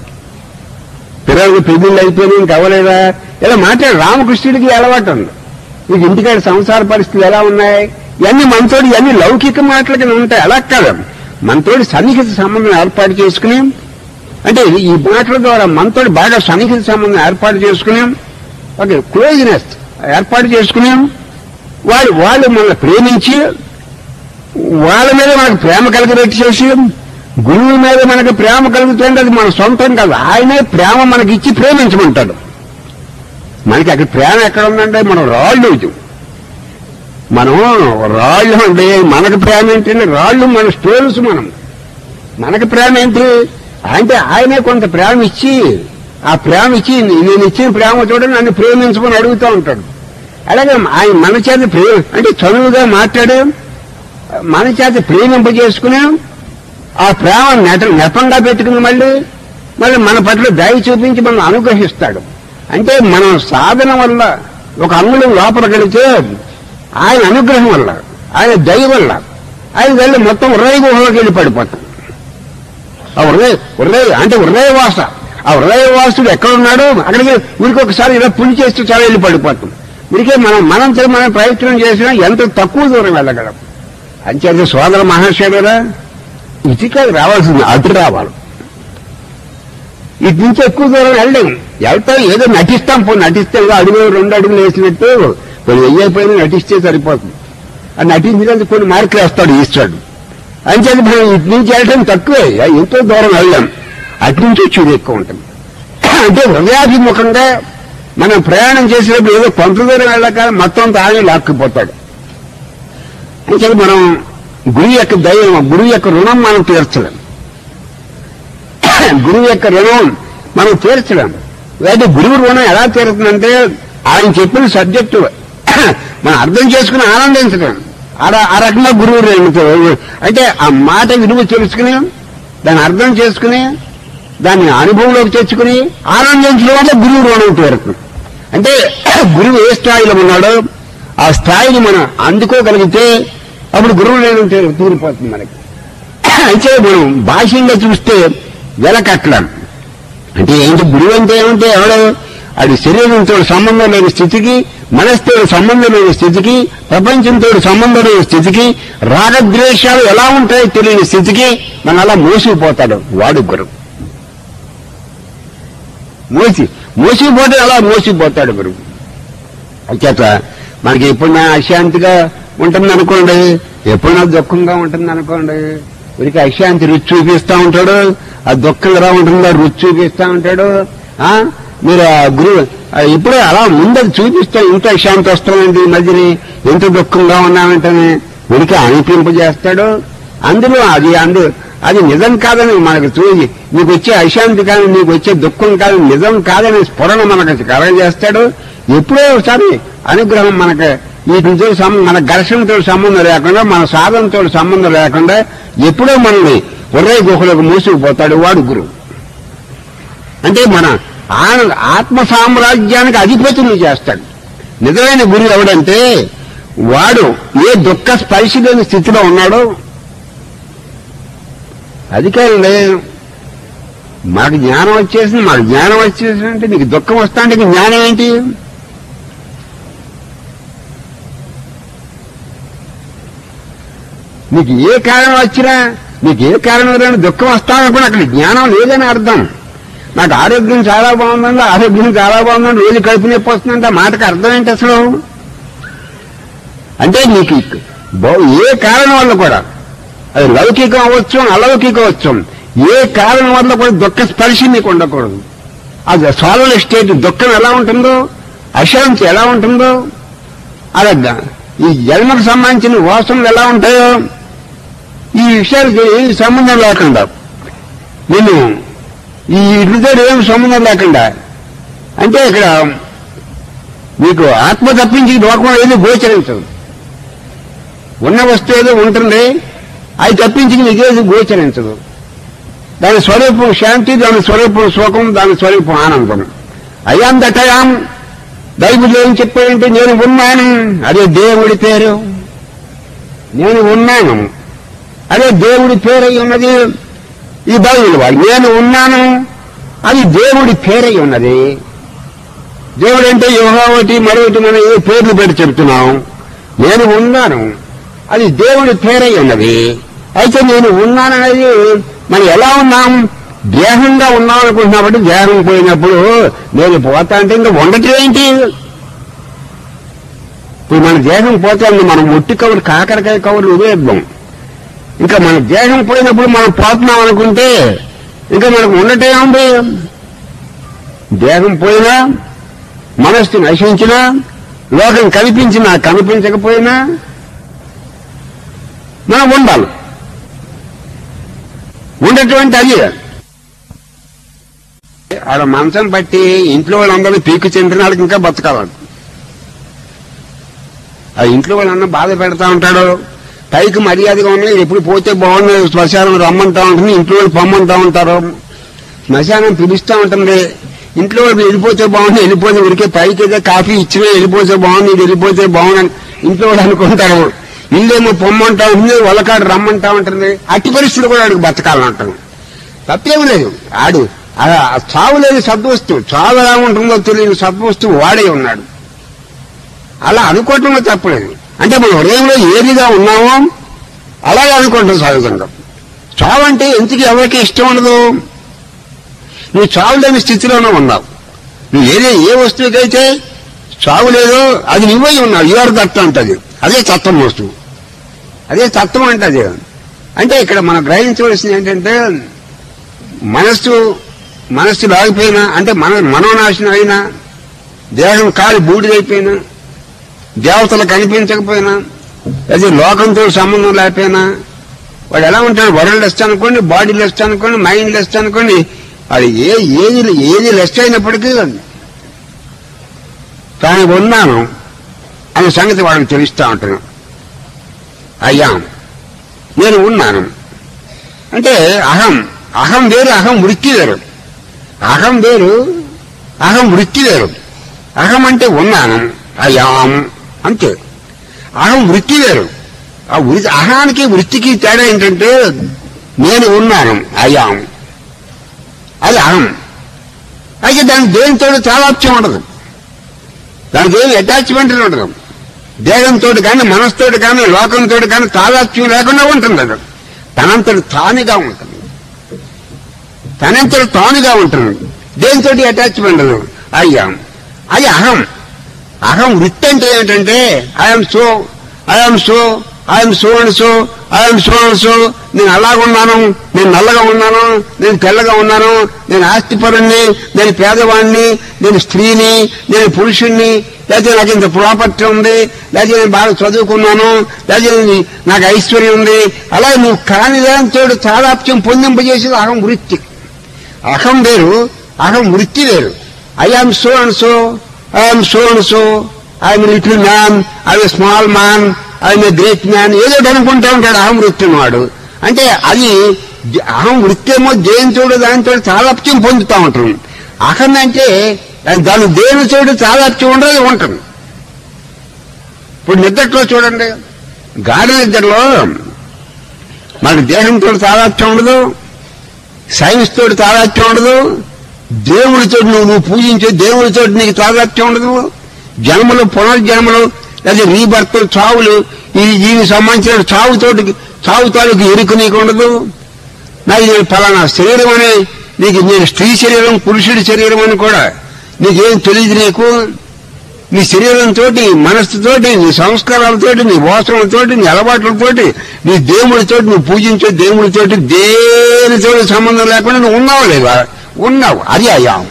పిల్లలకు పెళ్లిళ్ళు అయిపోయినాయి ఇంక అవ్వలేదా ఇలా మాట్లాడు రామకృష్ణుడికి అలవాటు ఉంది నీకు ఇంటికాడ సంసార పరిస్థితులు ఎలా ఉన్నాయి ఇవన్నీ మనతోటి ఇవన్నీ లౌకిక మాటల కింద ఉంటాయి అలా కాదు మనతోటి సన్నిహిత సంబంధం ఏర్పాటు చేసుకుని అంటే ఈ మాటల ద్వారా మనతోటి బాగా సన్నిహిత సంబంధం ఏర్పాటు చేసుకుని ఒక క్లోజ్నెస్ ఏర్పాటు చేసుకుని వాళ్ళు వాళ్ళు మనల్ని ప్రేమించి వాళ్ళ మీద మనకు ప్రేమ కలిగబెట్టి చేసి గురువు మీద మనకు ప్రేమ కలుగుతుంటే అది మన సొంతం కాదు ఆయనే ప్రేమ మనకి ఇచ్చి ప్రేమించమంటాడు మనకి అక్కడ ప్రేమ ఎక్కడ ఉందంటే మనం రాళ్ళు ఇది. మనం రాళ్ళు అంటే మనకు ప్రేమ ఏంటంటే రాళ్ళు మన స్టోన్స్ మనం మనకి ప్రేమ ఏంటి అంటే ఆయనే కొంత ప్రేమ ఇచ్చి ఆ ప్రేమ ఇచ్చి నేను ఇచ్చిన ప్రేమ చూడండి నన్ను ప్రేమించమని అడుగుతూ ఉంటాడు అలాగే ఆయన మన చేత ప్రేమ అంటే చదువుగా మాట్లాడు మన చేత ప్రేమింపజేసుకుని ఆ ప్రేమ నెట నెపంగా పెట్టుకుని మళ్ళీ మళ్ళీ మన పట్ల దయ చూపించి మనం అనుగ్రహిస్తాడు అంటే మనం సాధన వల్ల ఒక అంగుళం లోపల గడితే ఆయన అనుగ్రహం వల్ల ఆయన దయ వల్ల ఆయన వెళ్ళి మొత్తం హృదయ గుహలోకి వెళ్ళి పడిపోతాం ఆ హృదయ హృదయ అంటే హృదయవాస ఆ హృదయవాసుడు ఎక్కడున్నాడో అక్కడికి ఊరికి ఒకసారి ఇలా పులి చేస్తూ చాలా వెళ్ళి పడిపోతాం ఉరికే మనం మనంతో మనం ప్రయత్నం చేసినా ఎంత తక్కువ దూరం వెళ్ళగలం అంచేత సోదర మహాశయురా ఇటు కాదు రావాల్సింది అటు రావాలి ఇటు నుంచి ఎక్కువ దూరం వెళ్ళలేం వెళ్తాం ఏదో నటిస్తాం పో నటిస్తాం అడుగు రెండు అడుగులు వేసినట్టు కొన్ని వెయ్యిపోయినా నటిస్తే సరిపోతుంది ఆ నటించినందుకు కొన్ని మార్కులు వేస్తాడు ఈశ్వరుడు అంచేత మనం ఇటు నుంచి వెళ్ళటం తక్కువే ఎంతో దూరం వెళ్ళాం అటు నుంచి చూడు ఎక్కువ ఉంటుంది అంటే హృదయాభిముఖంగా మనం ప్రయాణం చేసినప్పుడు ఏదో కొంత దూరం వెళ్ళక మొత్తం తానే లాక్కుపోతాడు అంటే మనం గురువు యొక్క దైవం గురువు యొక్క రుణం మనం తీర్చలేం గురువు యొక్క రుణం మనం తీర్చలేం అయితే గురువు రుణం ఎలా తీరుతుందంటే ఆయన చెప్పిన సబ్జెక్టు మనం అర్థం చేసుకుని ఆనందించడం ఆ- ఆ రకంగా గురువు రుణం అంటే ఆ మాట విలువ తెలుసుకుని దాన్ని అర్థం చేసుకుని దాన్ని అనుభవంలోకి తెచ్చుకుని ఆనందించడం వల్ల గురువు రుణం తీరుతుంది అంటే గురువు ఏ స్థాయిలో ఉన్నాడో ఆ స్థాయిని మనం అందుకోగలిగితే అప్పుడు గురువు లేని తీరిపోతుంది మనకి అయితే మనం బాహ్యంగా చూస్తే వెలకట్లం అంటే ఏంటి గురువు అంటే ఏమంటే ఎవడో అది శరీరంతో సంబంధం లేని స్థితికి మనసుతో సంబంధం లేని స్థితికి ప్రపంచంతో సంబంధం లేని స్థితికి రాగద్వేషాలు ఎలా ఉంటాయో తెలియని స్థితికి మన అలా మోసిపోతాడు వాడు గురువు మోసి మోసిపోతే అలా మోసిపోతాడు గురువు అంచేత మనకి ఎప్పుడైనా అశాంతిగా ఉంటుంది అనుకోండి ఎప్పుడైనా దుఃఖంగా ఉంటుంది అనుకోండి వీరికి అశాంతి రుచి చూపిస్తా ఉంటాడు ఆ దుఃఖం ఎలా ఉంటుందో రుచి చూపిస్తా ఉంటాడు ఆ మీరు ఆ గురువు ఆ ఇప్పుడు అలా ముందర చూపిస్తా ఇంత అశాంతి వస్తుంది ఈ మధ్యని ఎంత దుఃఖంగా ఉన్నామంటని వీరికి అనిపింపజేస్తాడు అందులో అది అందు అది నిజం కాదని మనకు చూసి నీకు వచ్చే అశాంతి కానీ నీకు వచ్చే దుఃఖం కాదు నిజం కాదని స్ఫురణ మనకు కలగజేస్తాడు ఎప్పుడో ఒకసారి అనుగ్రహం మనకి వీటితో సం- మన ఘర్షణతో సంబంధం లేకుండా మన సాధనతో సంబంధం లేకుండా ఎప్పుడో మనల్ని హృదయ గుహలకు మూసుకుపోతాడు వాడు గురువు అంటే మన ఆన- ఆత్మ సామ్రాజ్యానికి అధిపతులు చేస్తాడు నిజమైన గురువు ఎవడంటే వాడు ఏ దుఃఖ స్పర్శ లేని స్థితిలో ఉన్నాడో అది కాదండి మాకు జ్ఞానం వచ్చేసింది మాకు జ్ఞానం వచ్చేసింది అంటే నీకు దుఃఖం వస్తా అంటే నీకు జ్ఞానం ఏంటి నీకు ఏ కారణం వచ్చినా నీకు ఏ కారణం లేని దుఃఖం వస్తాననుకున్నా అక్కడ జ్ఞానం లేదని అర్థం నాకు ఆరోగ్యం చాలా బాగుందండి ఆరోగ్యం చాలా బాగుందండి రోజు కడుపు నొప్పి వస్తుందంటే ఆ మాటకు అర్థం ఏంటి అసలు అంటే నీకు బహు- ఏ కారణం వల్ల కూడా అది లౌకికం అవ్వచ్చు అలౌకికం అవ్వచ్చు ఏ కారణం వల్ల కూడా దుఃఖ స్పర్శ నీకు ఉండకూడదు అది సోలల్ స్టేట్ దుఃఖం ఎలా ఉంటుందో అశాంతి ఎలా ఉంటుందో అలా ఈ జన్మకు సంబంధించిన వాసనలు ఎలా ఉంటాయో ఈ విషయాలకి ఏమి సంబంధం లేకుండా నేను ఈ వీటితో ఏం సంబంధం లేకుండా అంటే ఇక్కడ మీకు ఆత్మ తప్పించి లోకం ఏది గోచరించదు ఉన్న వస్తువు ఏదో ఉంటుంది అది తప్పించి నీకేది గోచరించదు దాని స్వరూపం శాంతి దాని స్వరూపం సుఖం దాని స్వరూపం ఆనందం అయాం దటయాం బైబిల్ ఏం చెప్పాడంటే నేను ఉన్నాను అదే దేవుడి పేరు నేను ఉన్నాను అదే దేవుడి పేరై ఉన్నది ఈ బైబిల్ వాళ్ళు నేను ఉన్నాను అది దేవుడి పేరై ఉన్నది దేవుడు అంటే యోగావటి మరొకటి మనం ఏ పేర్లు పెట్టి చెప్తున్నాం నేను ఉన్నాను అది దేవుడి పేరై ఉన్నది అయితే నేను ఉన్నాననేది మనం ఎలా ఉన్నాం దేహంగా ఉన్నాం అనుకుంటున్నప్పుడు దేహం పోయినప్పుడు నేను పోతా అంటే ఇంకా ఉండటం ఏంటి ఇప్పుడు మన దేహం పోతుంది మనం ఒట్టి కవులు కాకరకాయ కవులు ఉదయద్దాం ఇంకా మన దేహం పోయినప్పుడు మనం పోతున్నాం అనుకుంటే ఇంకా మనకు ఉండటం ఉంది దేహం పోయినా మనస్సు నశించినా లోకం కనిపించినా కనిపించకపోయినా మనం ఉండాలి ఉండేటువంటి అది ఆడ మంచం పట్టి ఇంట్లో వాళ్ళందరూ పీకు చెందిన వాళ్ళకి ఇంకా బతకాలి ఆ ఇంట్లో వాళ్ళన్న బాధ పెడతా ఉంటాడు పైకి మర్యాదగా ఉన్నాయి ఎప్పుడు పోతే బాగుంది శ్మశానం రమ్మంటా ఉంటుంది ఇంట్లో వాళ్ళు పొమ్మంటా ఉంటారు శ్మశానం పిలుస్తూ ఉంటుంది ఇంట్లో వాళ్ళు వెళ్ళిపోతే బాగుంది వెళ్ళిపోతే ఉరికే పైకి ఏదో కాఫీ ఇచ్చినా వెళ్ళిపోతే బాగుంది ఇది వెళ్ళిపోతే బాగుందని ఇంట్లో వాళ్ళు అనుకుంటారు ఇల్లేమో పొమ్మంటా ఉంటుంది వాళ్ళకాడు రమ్మంటా ఉంటుంది అట్టి పరిస్థితులు కూడా ఆడికి బతకాలంటాం తప్పేం లేదు ఆడు ఆ ఆ చావు లేని సద్వస్తువు చావు ఎలా ఉంటుందో తెలియని సద్వస్తువు వాడే ఉన్నాడు అలా అనుకోవటంలో తప్పలేదు అంటే మన హృదయంలో ఏదిగా ఉన్నామో అలాగే అనుకుంటాం సహజంగా చావు అంటే ఎందుకు ఎవరికి ఇష్టం ఉండదు నువ్వు చావు లేని స్థితిలోనే ఉన్నావు నువ్వు ఏదే ఏ వస్తువుకైతే చావు లేదో అది నువ్వై ఉన్నావు యువర్ దత్త అంటది అదే తత్వం వస్తువు అదే తత్వం అంటది అంటే ఇక్కడ మనం గ్రహించవలసింది ఏంటంటే మనస్సు మనస్సు లాగిపోయినా అంటే మన మనోనాశనం అయినా దేహం కాలి బూడిదైపోయినా దేవతలు కనిపించకపోయినా అది లోకంతో సంబంధం లేకపోయినా వాడు ఎలా ఉంటాడు వరల్డ్ లెస్ట్ అనుకోండి బాడీ లెస్ట్ అనుకోండి మైండ్ లెస్ట్ అనుకోండి అది ఏ ఏది ఏది లెస్ట్ అయినప్పటికీ తాను ఉన్నాను అనే సంగతి వాళ్ళకి తెలుస్తూ ఉంటాను అయ్యా నేను ఉన్నాను అంటే అహం అహం వేరు అహం వృత్తి వేరు అహం వేరు అహం వృత్తి వేరు అహం అంటే ఉన్నాను అయాం అంతే అహం వృత్తి వేరు ఆ వృత్తి అహానికి వృత్తికి తేడా ఏంటంటే నేను ఉన్నాను అయాం అది అహం అయితే దాని దేనితో తాదాప్యం ఉండదు దానికి ఏమి అటాచ్మెంట్ ఉండదు దేహంతో కానీ మనసుతోటి కానీ లోకంతో కానీ తాదాత్మ్యం లేకుండా ఉంటుంది అది తనంతటి తానుగా ఉంటుంది తనంతటి తానుగా ఉంటుంది దేనితోటి అటాచ్మెంట్ ఉండదు అయ్యా అది అహం అహం వృత్తి అంటే ఏంటంటే I am so I am so I am so and so I am so and so నేను అలాగున్నాను నేను నల్లగా ఉన్నాను నేను తెల్లగా ఉన్నాను నేను ఆస్తిపరుణ్ణి నేను పేదవాణ్ణి నేను స్త్రీని నేను పురుషుణ్ణి లేకపోతే నాకు ఇంత ప్రాపర్టీ ఉంది లేకపోతే నేను బాగా చదువుకున్నాను లేకపోతే నేను- నాకు ఐశ్వర్యం ఉంది అలా నువ్వు కాని దాంతో తాదాప్యం పొందింపజేసేది అహం వృత్తి అహం వేరు అహం వృత్తి వేరు I am so and so I am so and so I am little man I small man I am a great man ఏదో ఒకటి అనుకుంటా ఉంటాడు అహం వృత్తిని వాడు అంటే అది ద- అహం వృత్తేమో దేనితోడు దానితో చాలాప్యం పొందుతూ ఉంటుంది అహం అంటే దాని దేని చోటు చాలాప్యం ఉండదు ఉంటుంది ఇప్పుడు నిద్రలో చూడండి గాఢ నిద్రలో మనకి దేహంతో తాదాత్యం ఉండదు సైన్స్ తోటి తాదాత్యం ఉండదు దేవుడితో నువ్వు నువ్వు పూజించే దేవుడితో నీకు తాదాత్యం ఉండదు జన్మలు పునర్జన్మలు లేదా రీబర్తలు చావులు ఈ దీనికి సంబంధించిన చావుతోటి చావు తాలూకు ఎరుకు నీకు ఉండదు నాకు నేను ఫలానా శరీరం అనే నీకు నేను స్త్రీ శరీరం పురుషుడి శరీరం అని కూడా నీకేం తెలియదు నీకు నీ శరీరంతో నీ మనస్సుతోటి నీ సంస్కారాలతోటి నీ వాసనలతోటి నీ అలవాట్లతోటి నీ దేవుడితోటి నువ్వు పూజించే దేవుడితోటి దేనితో సంబంధం లేకుండా నువ్వు ఉన్నావు లేదా ఉన్నావు అది అయాం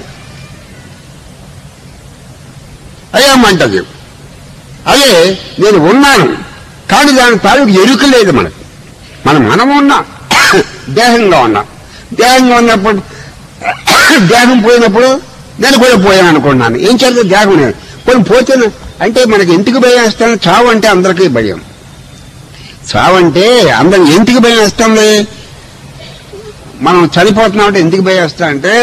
అయాం అంటది అదే నేను ఉన్నాను కానీ దాని తాలూకు ఎరుక లేదు మనకు మనం మనం ఉన్నాం దేహంగా ఉన్నాం దేహంగా ఉన్నప్పుడు దేహం పోయినప్పుడు నేను కూడా పోయాను అనుకున్నాను ఏం చేస్తే దేహం నేను కొన్ని పోతే అంటే మనకి ఇంటికి భయం వేస్తాను చావు అంటే అందరికీ భయం చావు అంటే అందరికి ఇంటికి భయం వేస్తుంది మనం చనిపోతున్నాం అంటే ఎందుకు భయం వేస్తా అంటే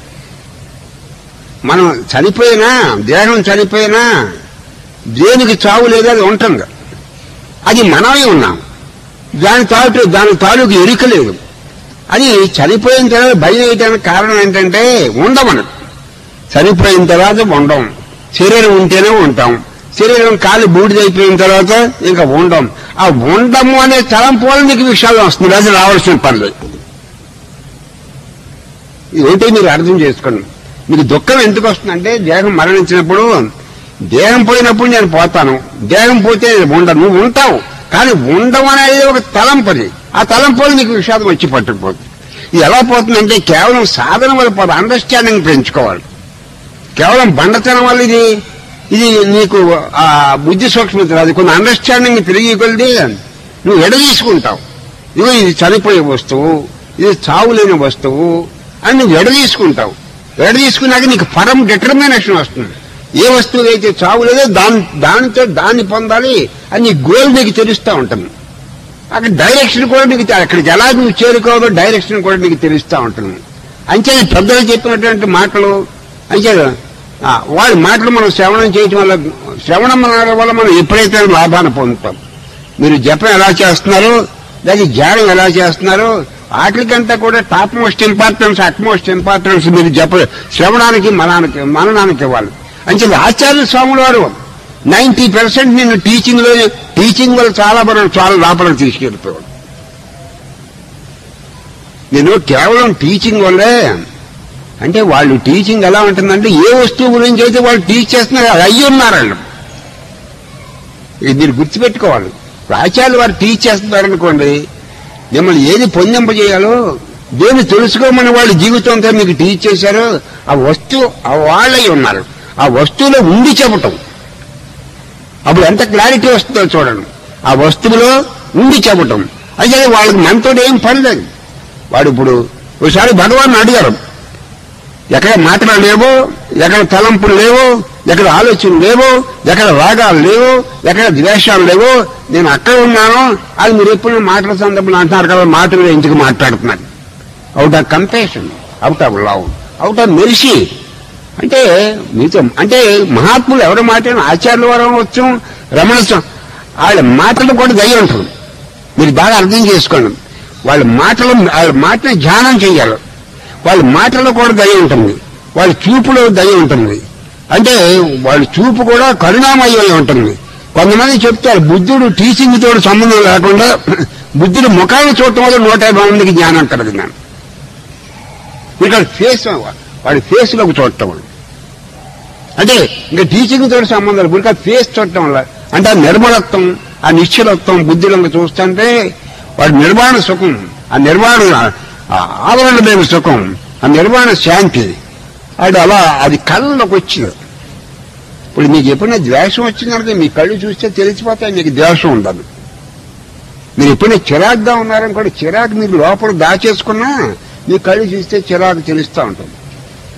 మనం చనిపోయినా దేహం చనిపోయినా దేనికి చావు లేదు అది ఉంటుంది అది మనమే ఉన్నాం దాని తాలూకు దాని తాలూకు ఎరుక లేదు అది చనిపోయిన తర్వాత భయం వేయడానికి కారణం ఏంటంటే ఉండమను చనిపోయిన తర్వాత ఉండం శరీరం ఉంటేనే ఉంటాం శరీరం కాలు బూడిదైపోయిన తర్వాత ఇంకా ఉండం ఆ ఉండము అనే తలంపు వల్ల నీకు విషయాలు వస్తుంది అది రావాల్సిన పనులు ఏంటి మీరు అర్థం చేసుకోండి మీకు దుఃఖం ఎందుకు వస్తుందంటే దేహం మరణించినప్పుడు దేహం పోయినప్పుడు నేను పోతాను దేహం పోతే నేను ఉండను నువ్వు ఉంటావు కానీ ఉండవు అనేది ఒక తలంపది ఆ తలంపు వల్ల నీకు విషాదం వచ్చి పట్టుకుపోతుంది ఇది ఎలా పోతుందంటే కేవలం సాధన వల్ల పోదు అండర్స్టాండింగ్ పెంచుకోవాలి కేవలం బండతనం వల్ల ఇది ఇది నీకు ఆ బుద్ధి సూక్ష్మత రాదు కొన్ని అండర్స్టాండింగ్ తిరిగి కొలిది నువ్వు ఎడదీసుకుంటావు ఇదిగో ఇది చనిపోయే వస్తువు ఇది చావు లేని వస్తువు అని నువ్వు ఎడదీసుకుంటావు ఎడదీసుకున్నాక నీకు పరం డిటర్మినేషన్ వస్తుంది ఏ వస్తువు అయితే చావు లేదో దాని దానితో దాన్ని పొందాలి అని నీ గోల్ నీకు తెలుస్తూ ఉంటుంది అక్కడ డైరెక్షన్ కూడా నీకు తె- అక్కడికి ఎలా నువ్వు చేరుకోవాలో డైరెక్షన్ కూడా నీకు తెలుస్తూ ఉంటుంది అంతే పెద్దలు చెప్పినటువంటి మాటలు అంతే ఆ, వాళ్ళ మాటలు మనం శ్రవణం చేయటం వల్ల శ్రవణం అనడం వల్ల మనం ఎప్పుడైతే లాభాన్ని పొందుతాం మీరు జపం ఎలా చేస్తున్నారు లేదా ధ్యానం ఎలా చేస్తున్నారు వాటికంతా కూడా top most importance utmost importance మీరు జప శ్రవణానికి మనానికి మననానికి ఇవ్వాలి అంటే ఆచార్య స్వాముల వారు నైన్టీ పర్సెంట్ నేను టీచింగ్ లో టీచింగ్ వల్ల చాలా మనం చాలా లోపలికి తీసుకెళ్ళిపోయాడు నేను కేవలం టీచింగ్ వల్లే అంటే వాళ్ళు టీచింగ్ ఎలా ఉంటుందంటే ఏ వస్తువు గురించి అయితే వాళ్ళు టీచ్ చేస్తున్నారు అది అయ్యి ఉన్నారండి ఇది మీరు గుర్తుపెట్టుకోవాలి ఇప్పుడు ఆచార్యులు వారు టీచ్ చేస్తున్నారనుకోండి మిమ్మల్ని ఏది పొందింపజేయాలో దేని తెలుసుకోమని వాళ్ళు జీవితంతో మీకు టీచ్ చేశారో ఆ వస్తువు ఆ వాళ్ళై ఉన్నారు ఆ వస్తువులో ఉండి చెప్పటం అప్పుడు ఎంత క్లారిటీ వస్తుందో చూడండి ఆ వస్తువులో ఉండి చెప్పటం అయితే వాళ్ళకి మనతో ఏం పని లేదు వాడు ఇప్పుడు ఒకసారి భగవాన్ అడిగారు ఎక్కడ మాటలు లేవో ఎక్కడ తలంపులు లేవో ఎక్కడ ఆలోచనలు లేవో ఎక్కడ రాగాలు లేవో ఎక్కడ ద్వేషాలు లేవో నేను అక్కడ ఉన్నాను అది మీరు ఎప్పుడు మాటల సందర్భంలో అంటున్నారు కదా మాటలు ఎందుకు మాట్లాడుతున్నారు out of compassion out of love out of mercy అంటే మీతో అంటే మహాత్ములు ఎవరి మాట ఆచార్యుల వారు వచ్చు రమణ స్వామి వాళ్ళ మాటలు కూడా దయ ఉంటుంది మీరు బాగా అర్థం చేసుకోండి వాళ్ళ మాటలు వాళ్ళ మాటని ధ్యానం చేయాలి వాళ్ళ మాటలో కూడా దయ ఉంటుంది వాళ్ళ చూపులో దయ ఉంటుంది అంటే వాళ్ళ చూపు కూడా కరుణామయమై ఉంటుంది కొంతమంది చెప్తారు బుద్ధుడు టీచింగ్ తోటి సంబంధం లేకుండా బుద్ధుడు ముఖాన్ని చూడటం వల్ల నూట యాభై మందికి జ్ఞానం కలిగిందాను ఇక్కడ ఫేస్ వాడి ఫేస్ లోకి చూడటం వల్ల అంటే ఇంకా టీచింగ్ తోటి సంబంధం లేదు ఇంకా ఫేస్ చూడటం వల్ల అంటే ఆ నిర్మలత్వం ఆ నిశ్చలత్వం బుద్ధిలో చూస్తుంటే వాడి నిర్మాణ సుఖం ఆ నిర్మాణ ఆ ఆవరణ లేని సుఖం ఆ నిర్మాణ శాంతి అది అలా అది కళ్ళలోకి వచ్చింది ఇప్పుడు మీకు ఎప్పుడైనా ద్వేషం వచ్చిందనుకో మీ కళ్ళు చూస్తే తెలిసిపోతాయి మీకు ద్వేషం ఉండదు మీరు ఎప్పుడైనా చిరాకుగా ఉన్నారని కూడా చిరాకు మీరు లోపల దాచేసుకున్నా మీ కళ్ళు చూస్తే చిరాకు తెలుస్తూ ఉంటుంది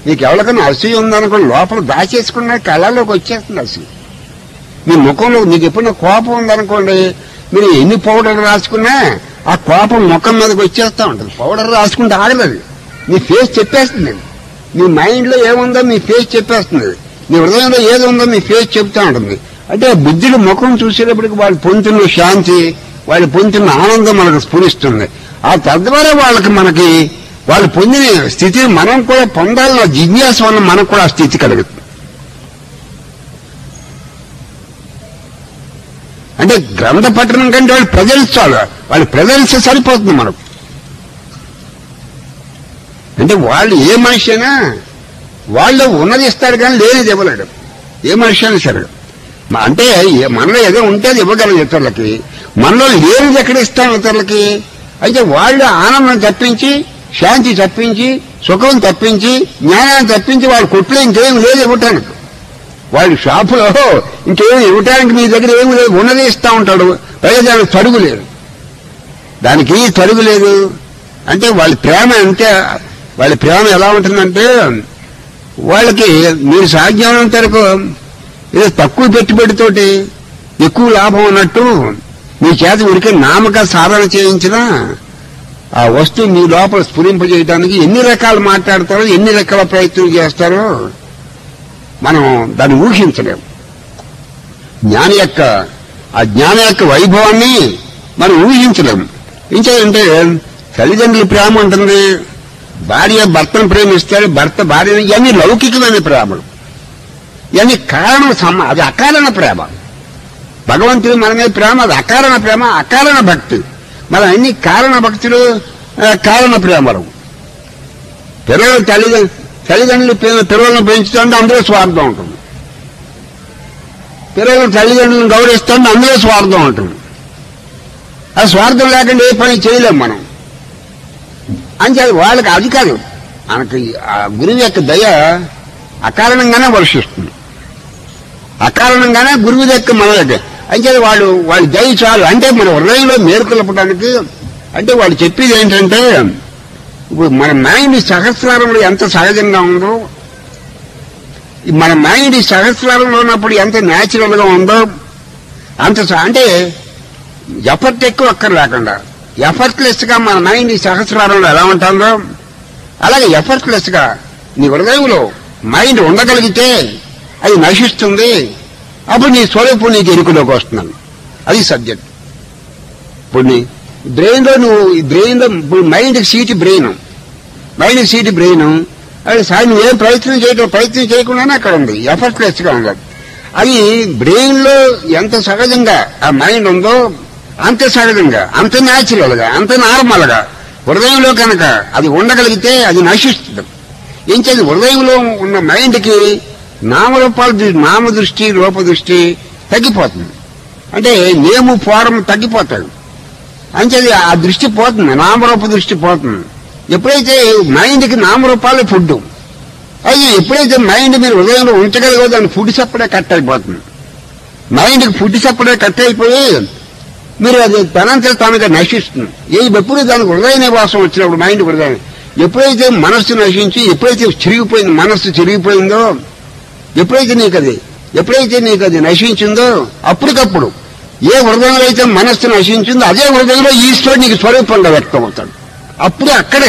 నీకు ఎవరికైనా అసూయ ఉందనుకో లోపల దాచేసుకున్న కళ్ళలోకి వచ్చేస్తుంది అసూయ మీ ముఖంలో మీకు ఎప్పుడైనా కోపం ఉందనుకోండి మీరు ఎన్ని పౌడర్ రాసుకున్నా ఆ కోపం ముఖం మీదకి వచ్చేస్తా ఉంటుంది పౌడర్ రాసుకుంటే ఆగలేదు మీ ఫేస్ చెప్పేస్తుంది మీ మైండ్ లో ఏముందో మీ ఫేస్ చెప్పేస్తుంది మీ హృదయంలో ఏది ఉందో మీ ఫేస్ చెప్తా ఉంటుంది అంటే బుద్ధుడు ముఖం చూసేటప్పటికి వాళ్ళు పొందుతున్న శాంతి వాళ్ళు పొందుతున్న ఆనందం మనకు స్ఫురిస్తుంది ఆ తద్వారా వాళ్ళకి మనకి వాళ్ళు పొందిన స్థితిని మనం కూడా పొందాలన్న జిజ్ఞాస వల్ల మనకు కూడా ఆ స్థితి కలుగుతుంది అంటే గ్రంథ పట్టణం కంటే వాళ్ళు ప్రజెన్స్ చాలు వాళ్ళు ప్రజెన్స్ సరిపోతుంది మనకు అంటే వాళ్ళు ఏ మనిషి అయినా వాళ్ళు ఉన్నది ఇస్తారు కానీ లేనిది ఇవ్వలేడు ఏ మనిషి అయినా సరే మ- అంటే ఏ- మనలో ఏదో ఉంటే అది ఇవ్వగలం ఇతరులకి మనలో లేనిది ఎక్కడ ఇస్తాం ఇతరులకి అయితే వాళ్ళు ఆనందం తప్పించి శాంతి తప్పించి సుఖం తప్పించి జ్ఞానాన్ని తప్పించి వాళ్ళ కొట్లో ఇంకేం లేదు ఇవ్వటానికి వాళ్ళు షాపులో ఇంకేం ఇవ్వటానికి మీ దగ్గర ఏమి లేదు ఉన్నది ఇస్తా ఉంటాడు పైగా దానికి తడుగు లేదు దానికి తడుగు లేదు అంటే వాళ్ళ ప్రేమ అంతే వాళ్ళ ప్రేమ ఎలా ఉంటుందంటే వాళ్ళకి మీరు సాధ్యమైనంత వరకు ఏదో తక్కువ పెట్టుబడితోటి ఎక్కువ లాభం ఉన్నట్టు మీ చేత ఉడికే నామక సాధన చేయించినా ఆ వస్తువు మీ లోపల స్ఫురింపజేయడానికి ఎన్ని రకాలు మాట్లాడతారో ఎన్ని రకాల ప్రయత్నం చేస్తారో మనం దాన్ని ఊహించలేం జ్ఞాని యొక్క ఆ జ్ఞాని యొక్క వైభవాన్ని మనం ఊహించలేం ఇంకేంటే తల్లిదండ్రుల ప్రేమ ఉంటుంది భార్య భర్తను ప్రేమిస్తాడు భర్త భార్యని ఇవన్నీ లౌకికమైన ప్రేమలు ఇవన్నీ కారణం సమ అది అకారణ ప్రేమ భగవంతుడు మన మీద ప్రేమ అది అకారణ ప్రేమ అకారణ భక్తి మన అన్ని కారణ భక్తులు ఆ, కారణ ప్రేమలు పిల్లలు తల్లిదండ్రులు తల్లిదండ్రులు పిల్ల- పిల్లలను పెంచుతుంటే అందులో స్వార్థం ఉంటుంది పిల్లలు తల్లిదండ్రులను గౌరవిస్తుంటే అందులో స్వార్థం ఉంటుంది ఆ స్వార్థం లేకుండా ఏ పని చేయలేం మనం అంతే వాళ్ళకి అది కాదు మనకి ఆ గురువు యొక్క దయ అకారణంగానే వర్షిస్తుంది అకారణంగానే గురువు యొక్క మన దగ్గర అంటే వాళ్ళు వాళ్ళ దయ చాలు అంటే మన హృదయంలో మేలుకొలపడానికి అంటే వాళ్ళు చెప్పేది ఏంటంటే ఇప్పుడు మన మైండ్ సహస్రారంలో ఎంత సహజంగా ఉందో ఈ మన మైండ్ సహస్రారంలో ఉన్నప్పుడు ఎంత న్యాచురల్ గా ఉందో అంత స- అంటే ఎఫర్ట్ ఎక్కువ అక్కర్ లేకుండా ఎఫర్ట్లెస్ గా మన మైండ్ ఈ సహస్రారంలో ఎలా ఉంటుందో అలాగే ఎఫర్ట్లెస్ గా నీ హృదయంలో మైండ్ ఉండగలిగితే అది నశిస్తుంది అప్పుడు నీ స్వరూపం నీకు ఎరుకులోకి వస్తున్నాను అది సబ్జెక్ట్ ఇప్పుడు నీ బ్రెయిన్ లో నువ్వు ఈ బ్రెయిన్ లో ఇప్పుడు mind seat brain mind seat brain అది సార్ నువ్వేం ప్రయత్నం చేయటం ప్రయత్నం చేయకుండానే అక్కడ ఉంది ఎఫర్ట్లెస్ గా ఉంది అది బ్రెయిన్ లో ఎంత సహజంగా ఆ మైండ్ ఉందో అంత సహజంగా అంత న్యాచురల్ గా అంత నార్మల్ గా హృదయంలో కనుక అది ఉండగలిగితే అది నశిస్తుంది ఏం చేయాలి హృదయంలో ఉన్న మైండ్ కి నామరూపాల దృ- నామ దృష్టి రూప దృష్టి తగ్గిపోతుంది అంటే నేము ఫారం తగ్గిపోతాయి అంచేది ఆ దృష్టి పోతుంది నామరూప దృష్టి పోతుంది ఎప్పుడైతే మైండ్కి నామరూపాలే ఫుడ్ అయితే ఎప్పుడైతే మైండ్ మీరు హృదయంలో ఉంచగలిగో దాని ఫుడ్ సప్పుడే కట్ అయిపోతుంది మైండ్కి ఫుడ్ సప్పుడే కట్ అయిపోయి మీరు అది తనంతట తానుగా నశిస్తుంది ఏ ఎప్పుడు దానికి హృదయ నివాసం వచ్చినప్పుడు మైండ్ హృదయం ఎప్పుడైతే మనస్సు నశించి ఎప్పుడైతే చిరిగిపోయింది మనస్సు చిరిగిపోయిందో ఎప్పుడైతే నీకు అది ఎప్పుడైతే నీకు అది నశించిందో అప్పటికప్పుడు ఏ హృదయంలో అయితే మనస్సు నశించిందో అదే హృదయంలో ఈశ్వరుడు నీకు స్వరూపంగా వ్యక్తం అవుతాడు అప్పుడే అక్కడే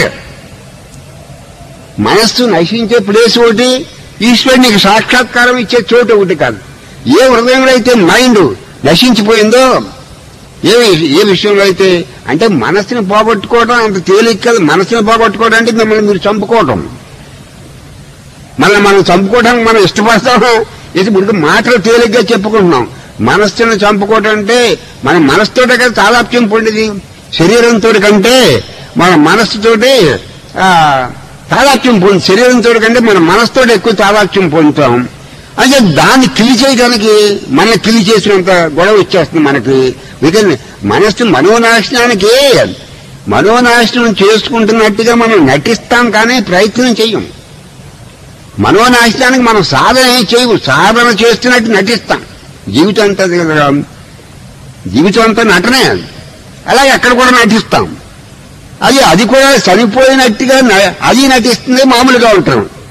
మనస్సు నశించే ప్లేస్ ఒకటి ఈశ్వరుడు నీకు సాక్షాత్కారం ఇచ్చే చోటు ఒకటి కాదు ఏ హృదయంలో అయితే మైండ్ నశించిపోయిందో ఏ వి- ఏ విషయంలో అయితే అంటే మనస్సుని పోగొట్టుకోవడం అంత తేలిక కాదు మనస్సుని పోగొట్టుకోవడం అంటే మిమ్మల్ని మీరు చంపుకోవటం మనల్ని మనం చంపుకోవడానికి మనం ఇష్టపడతాం ఇది ఇప్పుడు మాటలు తేలిగ్గా చెప్పుకుంటున్నాం మనస్సును చంపుకోవటం అంటే మన మనస్సుతోటే కదా తాదాప్యం పొందిది శరీరంతో కంటే మన మనస్సుతోటి ఆ, తాదాప్యం పొంది శరీరంతో కంటే మన మనస్సుతో ఎక్కువ తాదాప్యం పొందుతాం అంటే దాన్ని కిలి చేయడానికి మన కిలి చేసినంత గొడవ వచ్చేస్తుంది మనకి బికాజ్ మనస్సు మనోనాశనానికి మనోనాశనం చేసుకుంటున్నట్టుగా మనం నటిస్తాం కానీ ప్రయత్నం చెయ్యం మనోనాశనానికి మనం సాధన ఏం చేయము సాధన చేస్తున్నట్టు నటిస్తాం జీవితం అంతా అది కదా జీవితం అంతా నటనే అలాగే అక్కడ కూడా నటిస్తాం అది అది కూడా చనిపోయినట్టుగా న- అది నటిస్తుంది మామూలుగా ఉంటాం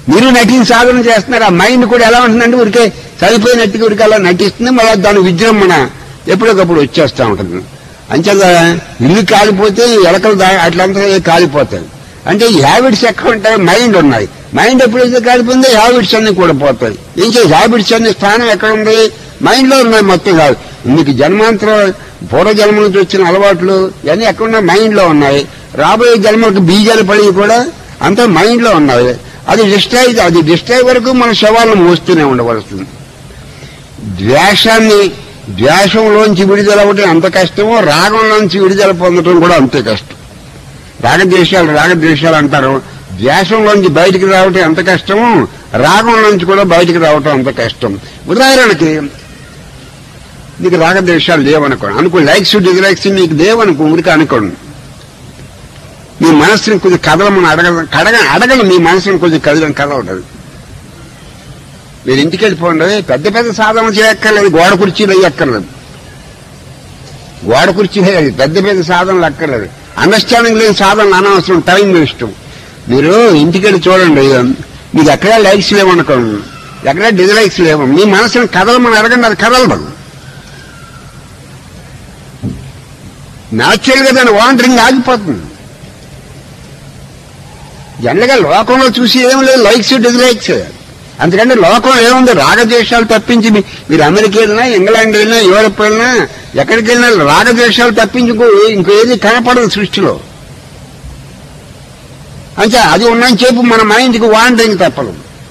మీరు నటించి సాధన చేస్తున్నారు ఆ మైండ్ కూడా ఎలా ఉంటుందంటే ఊరికే చనిపోయినట్టుగా ఊరికి అలా నటిస్తుంది మళ్ళీ దాని విజృంభణ ఎప్పటికప్పుడు వచ్చేస్తూ ఉంటుంది అంచేత ఇల్లు కాలిపోతే ఎలకలు దా అట్లంతా కాలిపోతాయి అంటే ఈ హ్యాబిట్స్ ఎక్కడ ఉంటాయి మైండ్ ఉన్నాయి మైండ్ ఎప్పుడైతే కాలిపోయిందో హ్యాబిట్స్ అన్ని కూడా పోతాయి ఏం చేసి హ్యాబిట్స్ అన్ని స్థానం ఎక్కడ ఉంది మైండ్ లో ఉన్నాయి మొత్తం కాదు మీకు జన్మాంతరం పూర్వ జన్మ నుంచి వచ్చిన అలవాట్లు ఇవన్నీ ఎక్కడున్నాయి మైండ్ లో ఉన్నాయి రాబోయే జన్మలకు బీజాలు పడి కూడా అంతా మైండ్ లో ఉన్నాయి అది డిస్ట్రాయ్ అది డిస్ట్రాయ్ వరకు మన శవాలను మోస్తూనే ఉండవలసింది ద్వేషాన్ని ద్వేషంలోంచి విడుదల అవ్వడం ఎంత కష్టమో రాగంలోంచి విడుదల పొందడం కూడా అంతే కష్టం రాగద్వేషాలు రాగద్వేషాలు అంటారు ద్వేషంలోంచి బయటికి రావటం ఎంత కష్టమో రాగంలోంచి కూడా బయటికి రావటం అంత కష్టం ఉదాహరణకి నీకు రాగద్వేషాలు లేవనుకోండి అనుకో లైక్స్ డిజలైక్స్ నీకు లేవనుకో ఊరికి అనుకోండి మీ మనసుని కొద్దిగా కదలమని అడగ కడగ అడగను మీ మనసుని కొద్దిగా కదలం కదలదు మీరు ఇంటికి వెళ్ళిపోండి పెద్ద పెద్ద సాధన చేయక్కర్లేదు గోడ కుర్చీలు అయ్యక్కర్లేదు గోడ కుర్చీలు అయ్యాలి పెద్ద పెద్ద సాధనలు అక్కర్లేదు అండర్స్టాండింగ్ లేని సాధనలు అనవసరం టైం వేస్ట్ మీరు ఇంటికి వెళ్ళి చూడండి మీకు ఎక్కడా లైక్స్ లేవనుకోండి ఎక్కడా డిజలైక్స్ లేవు మీ మనసుని కదలమని అడగండి అది కదలదు న్యాచురల్ గా దాని వాండరింగ్ ఆగిపోతుంది జనరల్గా లోకంలో చూసి ఏం లేదు లైక్స్ డిజలైక్స్ అందుకంటే లోకం ఏముంది రాగద్వేషాలు తప్పించి మీ- మీరు అమెరికా వెళ్ళినా ఇంగ్లాండ్ వెళ్ళినా యూరప్ వెళ్ళినా ఎక్కడికి వెళ్ళినా రాగద్వేషాలు తప్పించి ఇంకో ఇంకో ఏది కనపడదు సృష్టిలో అంటే అది ఉన్నని చెప్పు మన మైండ్కి వాండరింగ్ తప్పదు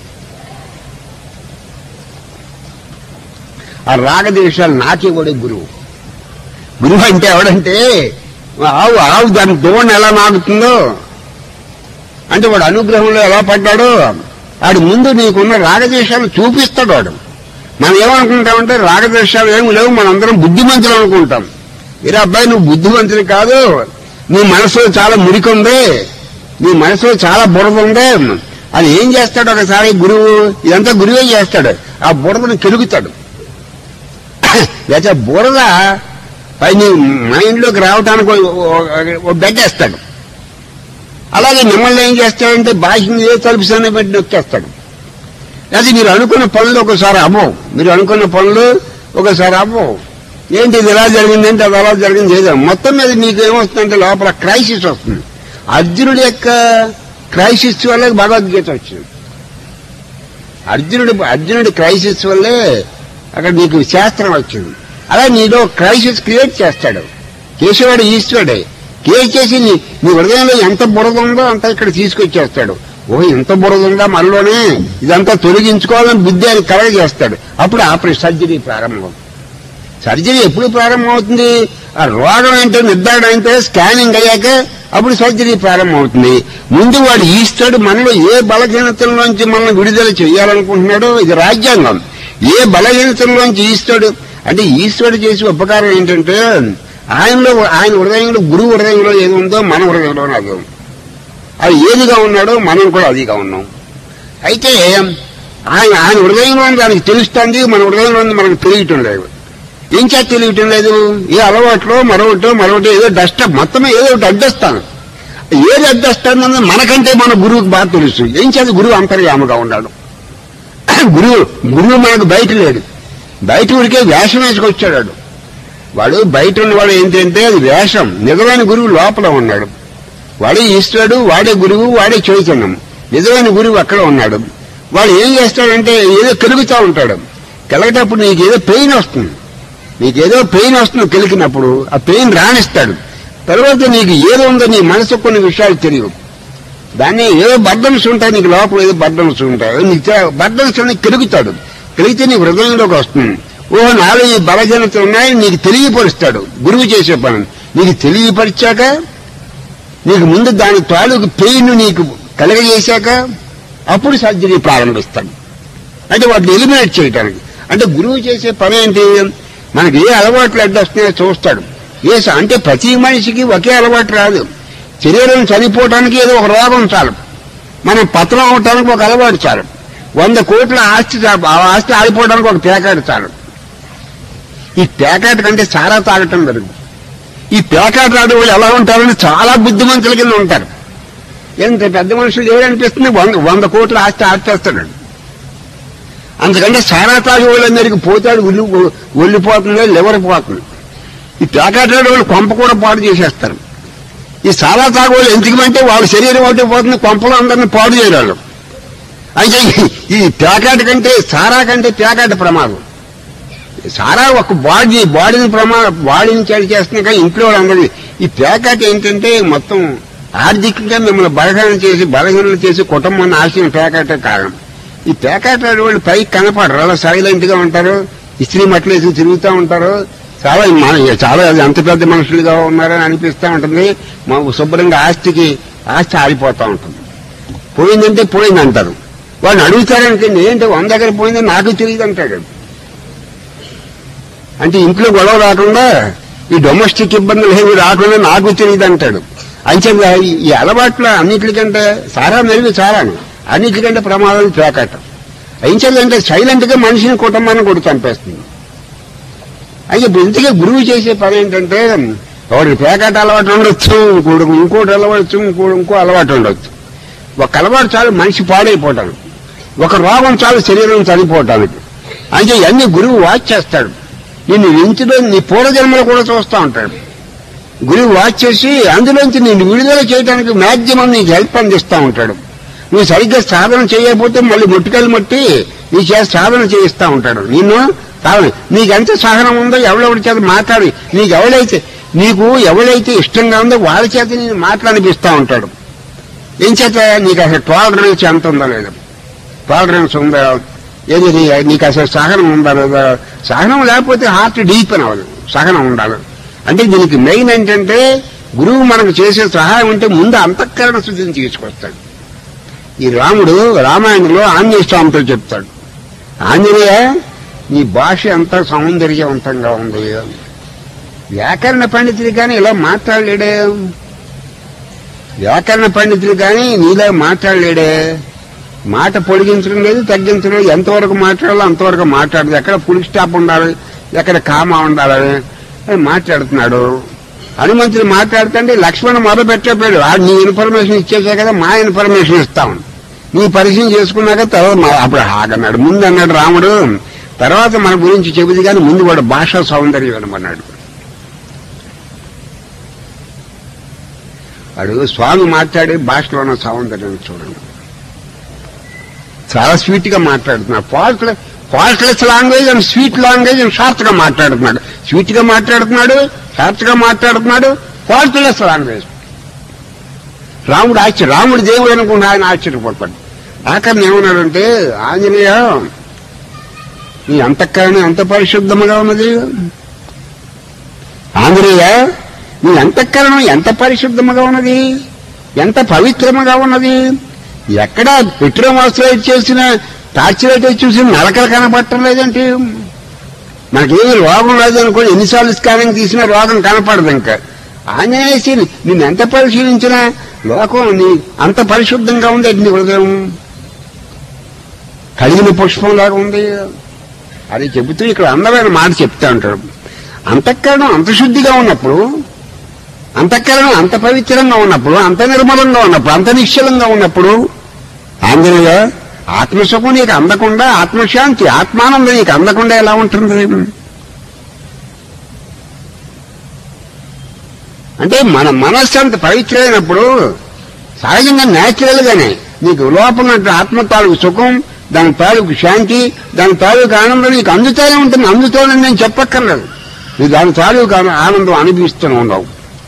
ఆ రాగద్వేషాలు నాకేవాడే గురువు గురువు అంటే ఎవడంటే ఆవు ఆవు దాని దోణ ఎలా నాగుతుందో అంటే వాడు అనుగ్రహంలో ఎలా పడ్డాడో ఆడు ముందు నీకున్న రాగద్వేషాలు చూపిస్తాడు వాడు మనం ఏమనుకుంటామంటే రాగద్వేషాలు ఏమి లేవు మనందరం బుద్ధిమంతులు అనుకుంటాం ఇరా అబ్బాయి నువ్వు బుద్ధిమంతులు కాదు నీ మనసులో చాలా మురికి ఉంది నీ మనసులో చాలా బురద ఉంది అది ఏం చేస్తాడు ఒకసారి గురువు ఇదంతా గురువే చేస్తాడు ఆ బురదను కెలుగుతాడు లేకపోతే బురద పై నీ మైండ్లోకి రావడానికి ఓ- ఓ- ఓ బెడ్ వేస్తాడు అలాగే మిమ్మల్ని ఏం చేస్తాడంటే బాహ్యం ఏ తలుపుసాన్ని బట్టి నొక్కేస్తాడు అది మీరు అనుకున్న పనులు ఒకసారి అవ్వవు మీరు అనుకున్న పనులు ఒకసారి అవ్వవు ఏంటి ఇది ఎలా జరిగిందంటే అది అలా జరిగింది ఏదో మొత్తం మీద మీకు ఏమొస్తుందంటే లోపల క్రైసిస్ వస్తుంది అర్జునుడి యొక్క క్రైసిస్ వల్ల భగవద్గీత వచ్చింది అర్జునుడి అర్జునుడి క్రైసిస్ వల్లే అక్కడ నీకు శాస్త్రం వచ్చింది అలా నీలో క్రైసిస్ క్రియేట్ చేస్తాడు చేసేవాడు ఈశ్వరుడే క్రియేట్ చేసి నీ నీ హృదయంలో ఎంత బురద ఉందో అంతా ఇక్కడ తీసుకొచ్చేస్తాడు ఓ ఎంత బురద ఉందా మనలోనే ఇదంతా తొలగించుకోవాలని బుద్ధి అని కలగ చేస్తాడు అప్పుడు ఆపరేషన్ సర్జరీ ప్రారంభం సర్జరీ ఎప్పుడు ప్రారంభమవుతుంది ఆ రోగం ఏంటో నిర్ధారణ అయితే స్కానింగ్ అయ్యాక అప్పుడు సర్జరీ ప్రారంభమవుతుంది ముందు వాడు ఈస్తాడు మనలో ఏ బలహీనతల్లోంచి మనం విడుదల చేయాలనుకుంటున్నాడో ఇది రాజ్యాంగం ఏ బలహీనతల్లోంచి ఈస్తాడు అంటే ఈశ్వరుడు చేసే ఉపకారం ఏంటంటే ఆయనలో ఆయన హృదయంలో గురువు హృదయంలో ఏది ఉందో మన హృదయంలో అది ఉంది అది ఏదిగా ఉన్నాడో మనం కూడా అదిగా ఉన్నాం అయితే ఆయన ఆయన హృదయంలో ఉంది దానికి తెలుస్తుంది మన హృదయంలో ఉంది మనకు తెలియటం లేదు ఏం చేత తెలియటం లేదు ఏ అలవాట్లో మరొకటో మరొకటి ఏదో డస్ట్ మొత్తమే ఏదో ఒకటి అడ్డొస్తాను ఏది అడ్డొస్తానన్నది మనకంటే మన గురువుకి బాగా తెలుసు ఏం చేత గురువు అంతర్యామగా ఉన్నాడు గురువు గురువు మనకు బయట లేడు బయట ఊరికే వేషం వేసుకొచ్చాడు వాడు. వాడు బయట ఉన్నవాడు ఏంటంటే అది వేషం నిజమైన గురువు లోపల ఉన్నాడు వాడే ఈశ్వరుడు వాడే గురువు వాడే చైతన్యం నిజమైన గురువు అక్కడ ఉన్నాడు వాడు ఏం చేస్తాడంటే ఏదో కెలుగుతూ ఉంటాడు కెలగటప్పుడు నీకు ఏదో పెయిన్ వస్తుంది నీకేదో పెయిన్ వస్తుంది కెలికినప్పుడు ఆ పెయిన్ రాణిస్తాడు తర్వాత నీకు ఏదో ఉందో నీ మనసు కొన్ని విషయాలు తెలియవు దాన్ని ఏదో బర్డన్స్ ఉంటాయి నీకు లోపల ఏదో బర్డన్స్ ఉంటాయి నీకు బర్డన్స్ అన్ని కెలుగుతాడు కెలిగితే నీ హృదయంలోకి వస్తుంది ఓహో నాలో ఈ బలహీనతలు ఉన్నాయని నీకు తెలియపరుస్తాడు గురువు చేసే పని నీకు తెలియపరిచాక నీకు ముందు దాని తాలూకు పెయిన్ నీకు కలగజేశాక అప్పుడు సర్జరీ ప్రారంభిస్తాడు అంటే వాటిని ఎలిమినేట్ చేయడానికి అంటే గురువు చేసే పని ఏంటి మనకి ఏ అలవాట్లు అడ్డొస్తున్నాయో చూస్తాడు ఏ స- అంటే ప్రతి మనిషికి ఒకే అలవాటు రాదు శరీరం చనిపోవటానికి ఏదో ఒక రోగం చాలు మనం పత్రం అవటానికి ఒక అలవాటు చాలు వంద కోట్ల ఆస్తి చాలు ఆ ఆస్తి ఆడిపోవడానికి ఒక పేకాట చాలు ఈ పేకాట కంటే చాలా తాగటం జరుగుతుంది ఈ పేకాట ఆడే వాళ్ళు ఎలా ఉంటారని చాలా బుద్ధిమంతుల కింద ఉంటారు ఎంత పెద్ద మనుషులు ఎవరనిపిస్తుంది వంద వంద కోట్ల ఆస్తి ఆర్చేస్తాడు అందుకంటే సారా తాగి వాళ్ళందరికీ పోతాడు ఉల్లి ఒళ్ళిపోతుంది లివర్ పోతుంది ఈ పేకాటాడు వాళ్ళు కొంప కూడా పాడు చేసేస్తారు ఈ సారా తాగు వాళ్ళు ఎందుకంటే వాళ్ళ శరీరం ఒకటి పోతుంది కొంపలో అందరిని పాడు చేయరు వాళ్ళు అయితే ఈ- ఈ పేకాట కంటే సారా కంటే పేకాట ప్రమాదం సారా ఒక బాడీ బాడీని ప్రమా బాడీని చెడు చేస్తున్నా కానీ ఇంట్లో వాళ్ళందరినీ ఈ పేకాట ఏంటంటే మొత్తం ఆర్థికంగా మిమ్మల్ని బలహీనం చేసి బలహీనం చేసి కుటుంబాన్ని ఆశయం పేకాటే కారణం ఈ పేకాట వాళ్ళు పైకి కనపడరు అలా సైలెంట్ గా ఉంటారు ఇస్త్రీ మట్లు వేసి తిరుగుతూ ఉంటారు చాలా మన చాలా ఎంత పెద్ద మనుషులుగా ఉన్నారని అనిపిస్తూ ఉంటుంది మా శుభ్రంగా ఆస్తికి ఆస్తి ఆరిపోతూ ఉంటుంది పోయిందంటే పోయింది అంటారు వాడిని అడుగుతారనుకోండి ఏంటి వంద దగ్గర పోయింది నాకు తెలియదు అంటాడు అంటే ఇంట్లో గొడవ రాకుండా ఈ డొమెస్టిక్ ఇబ్బందులు ఏమి రాకుండా నాకు తెలియదు అంటాడు అంతే ఈ అలవాట్ల అన్నిటికంటే సారా మెరుగు సారాను అన్నిటికంటే ప్రమాదం పేకాట అంటే సైలెంట్ గా మనిషిని కుటుంబాన్ని కూడా చంపేస్తుంది అయితే ఇప్పుడు ఇంతకీ గురువు చేసే పని ఏంటంటే వాడికి పేకాట అలవాటు ఉండొచ్చు ఇంకోటి ఇంకోటి అలవాటు ఇంకోటి ఇంకో అలవాటు ఉండొచ్చు ఒక అలవాటు చాలు మనిషి పాడైపోవటానికి ఒక రోగం చాలు శరీరం చనిపోవటానికి అంటే ఇవన్నీ గురువు వాచ్ చేస్తాడు నిన్ను ఇంచులో నీ పూర్వజన్మలు కూడా చూస్తూ ఉంటాడు గురువు వాచ్ చేసి అందులోంచి నిన్ను విడుదల చేయడానికి మ్యాక్సిమం నీకు హెల్ప్ అందిస్తూ ఉంటాడు నువ్వు సరిగ్గా సాధన చేయకపోతే మళ్ళీ ముట్టుకలు మట్టి నీ చేత సాధన చేయిస్తూ ఉంటాడు నిన్ను సాధన నీకెంత సహనం ఉందో ఎవరెవరి చేత మాట్లాడి నీకు ఎవరైతే నీకు ఎవరైతే ఇష్టంగా ఉందో వాళ్ళ చేత నేను మాట్లాడిపిస్తూ ఉంటాడు ఏం చేత నీకు అసలు టాలరెన్స్ ఎంత ఉందో లేదు టాలరెన్స్ ఉందా ఏది నీ- నీకు అసలు సహనం ఉందా లేదా సహనం లేకపోతే హార్ట్ డీప్ అని అవ్వదు సహనం ఉండాలి అంటే దీనికి మెయిన్ ఏంటంటే గురువు మనకు చేసే సహాయం అంటే ముందు అంతఃకరణ శుద్ధిని తీసుకొస్తాడు ఈ రాముడు రామాయణంలో ఆంజనేయ స్వామితో చెప్తాడు ఆంజనేయ నీ భాష ఎంత సౌందర్యవంతంగా ఉంది వ్యాకరణ పండితులు కానీ ఇలా మాట్లాడలేడే వ్యాకరణ పండితులు కానీ నీలా మాట్లాడలేడే మాట పొడిగించడం లేదు తగ్గించడం లేదు ఎంతవరకు మాట్లాడాలో అంతవరకు మాట్లాడదు ఎక్కడ ఫుల్ స్టాప్ ఉండాలి ఎక్కడ కామా ఉండాలి అని మాట్లాడుతున్నాడు హనుమంతుడు మాట్లాడుతుంటే లక్ష్మణ్ మొదలు పెట్టకపోయాడు ఆ నీ ఇన్ఫర్మేషన్ ఇచ్చేసా కదా మా ఇన్ఫర్మేషన్ ఇస్తాం నీ పరిచయం చేసుకున్నాక తర్వాత మా- అప్పుడు ఆగన్నాడు ముందు అన్నాడు రాముడు తర్వాత మన గురించి చెబుది కానీ ముందు వాడు భాషా సౌందర్యం అనమన్నాడు వాడు స్వామి మాట్లాడే భాషలో ఉన్న సౌందర్యం చూడండి చాలా స్వీట్ గా మాట్లాడుతున్నాడు faultless faultless language and sweet language and short గా మాట్లాడుతున్నాడు స్వీట్ గా మాట్లాడుతున్నాడు షార్ట్ గా మాట్లాడుతున్నాడు ఫాల్ట్లెస్ లాంగ్వేజ్ రాముడు ఆశ్చర్య రాముడు దేవుడు అనుకుంటే ఆయన ఆశ్చర్యపడతాడు ఆఖరిని ఏమన్నాడంటే ఆంజనేయ నీ అంతఃకరణ ఎంత పరిశుద్ధముగా ఉన్నది ఆంజనేయ నీ అంతఃకరణం ఎంత పరిశుద్ధముగా ఉన్నది ఎంత పవిత్రముగా ఉన్నది ఎక్కడ పెట్రోల్ ఆశ్రయం చేసిన టార్చ్ లైట్ చూసి నలకలు కనపడటం లేదంటే మనకేమీ రోగం లేదనుకో ఎన్నిసార్లు స్కానింగ్ తీసినా రోగం కనపడదు ఇంకా ఆంజనేయసి నిన్ను ఎంత పరిశీలించినా లోకం నీ అంత పరిశుద్ధంగా ఉంది నీ హృదయం కడిగిన పుష్పంలాగా ఉంది అది చెబుతూ ఇక్కడ అందమైన మాట చెప్తా ఉంటాడు అంతఃకరణం అంత శుద్ధిగా ఉన్నప్పుడు అంతఃకరణం అంత పవిత్రంగా ఉన్నప్పుడు అంత నిర్మలంగా ఉన్నప్పుడు అంత నిశ్చలంగా ఉన్నప్పుడు ఆంజనేయ ఆత్మసుఖం నీకు అందకుండా ఆత్మశాంతి ఆత్మానందం నీకు అందకుండా ఎలా ఉంటుంది అంటే మన మనస్సు అంత పవిత్రమైనప్పుడు సహజంగా న్యాచురల్ గానే నీకు లోపల ఉన్న ఆత్మ తాలూకు సుఖం దాని తాలూకు శాంతి దాని తాలూకు ఆనందం నీకు అందుతూనే ఉంటుంది అందుతోనే నేను చెప్పక్కర్లేదు నువ్వు దాని తాలూకు ఆన- ఆనందం అనిపిస్తూనే ఉండవు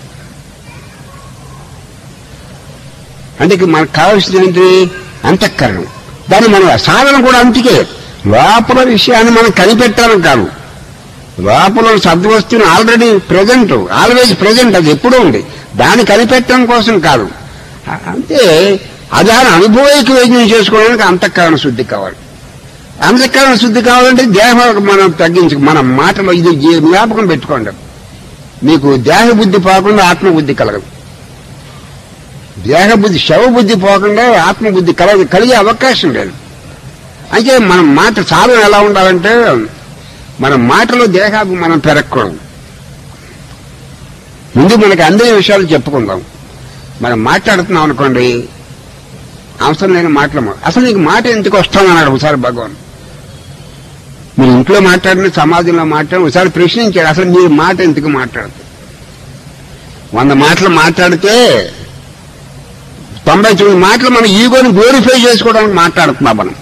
అంటే ఇక మనకు కావాల్సింది ఏంటి అంతఃకరణం దాన్ని మన సాధన కూడా అంతికే లోపల విషయాన్ని మనం కనిపెట్టాలని కాదు లోపల సద్వస్తుని ఆల్రెడీ ప్రజెంట్ ఆల్వేజ్ ప్రజెంట్ అది ఎప్పుడూ ఉంది దాన్ని కనిపెట్టడం కోసం కాదు అ- అంటే అది ఆయన అనుభవైక వైద్యం చేసుకోవడానికి అంతఃకరణ శుద్ధి కావాలి అంతఃకరణ శుద్ధి కావాలంటే దేహం మనం తగ్గించు మన మాటలో ఇది జీ- జ్ఞాపకం పెట్టుకోండి మీకు దేహ బుద్ధి పోకుండా ఆత్మబుద్ధి కలగదు దేహ బుద్ధి శవ బుద్ధి పోకుండా ఆత్మబుద్ధి కలగ కలిగే అవకాశం లేదు అయితే మన మాట సాధన ఎలా ఉండాలంటే మన మాటలో దేహాకు మనం పెరగకూడదు ముందు మనకి అందే విషయాలు చెప్పుకుందాం మనం మాట్లాడుతున్నాం అనుకోండి అవసరం లేని మాటలు మా- అసలు నీకు మాట ఎందుకు వస్తామన్నాడు ఒకసారి భగవాన్ మీరు ఇంట్లో మాట్లాడిన సమాజంలో మాట్లాడిన ఒకసారి ప్రశ్నించాడు అసలు మీరు మాట ఎందుకు మాట్లాడతారు వంద మాటలు మాట్లాడితే తొంభై తొమ్మిది మాటలు మన ఈగోని గ్లోరిఫై చేసుకోవడానికి మాట్లాడుతున్నాం మనం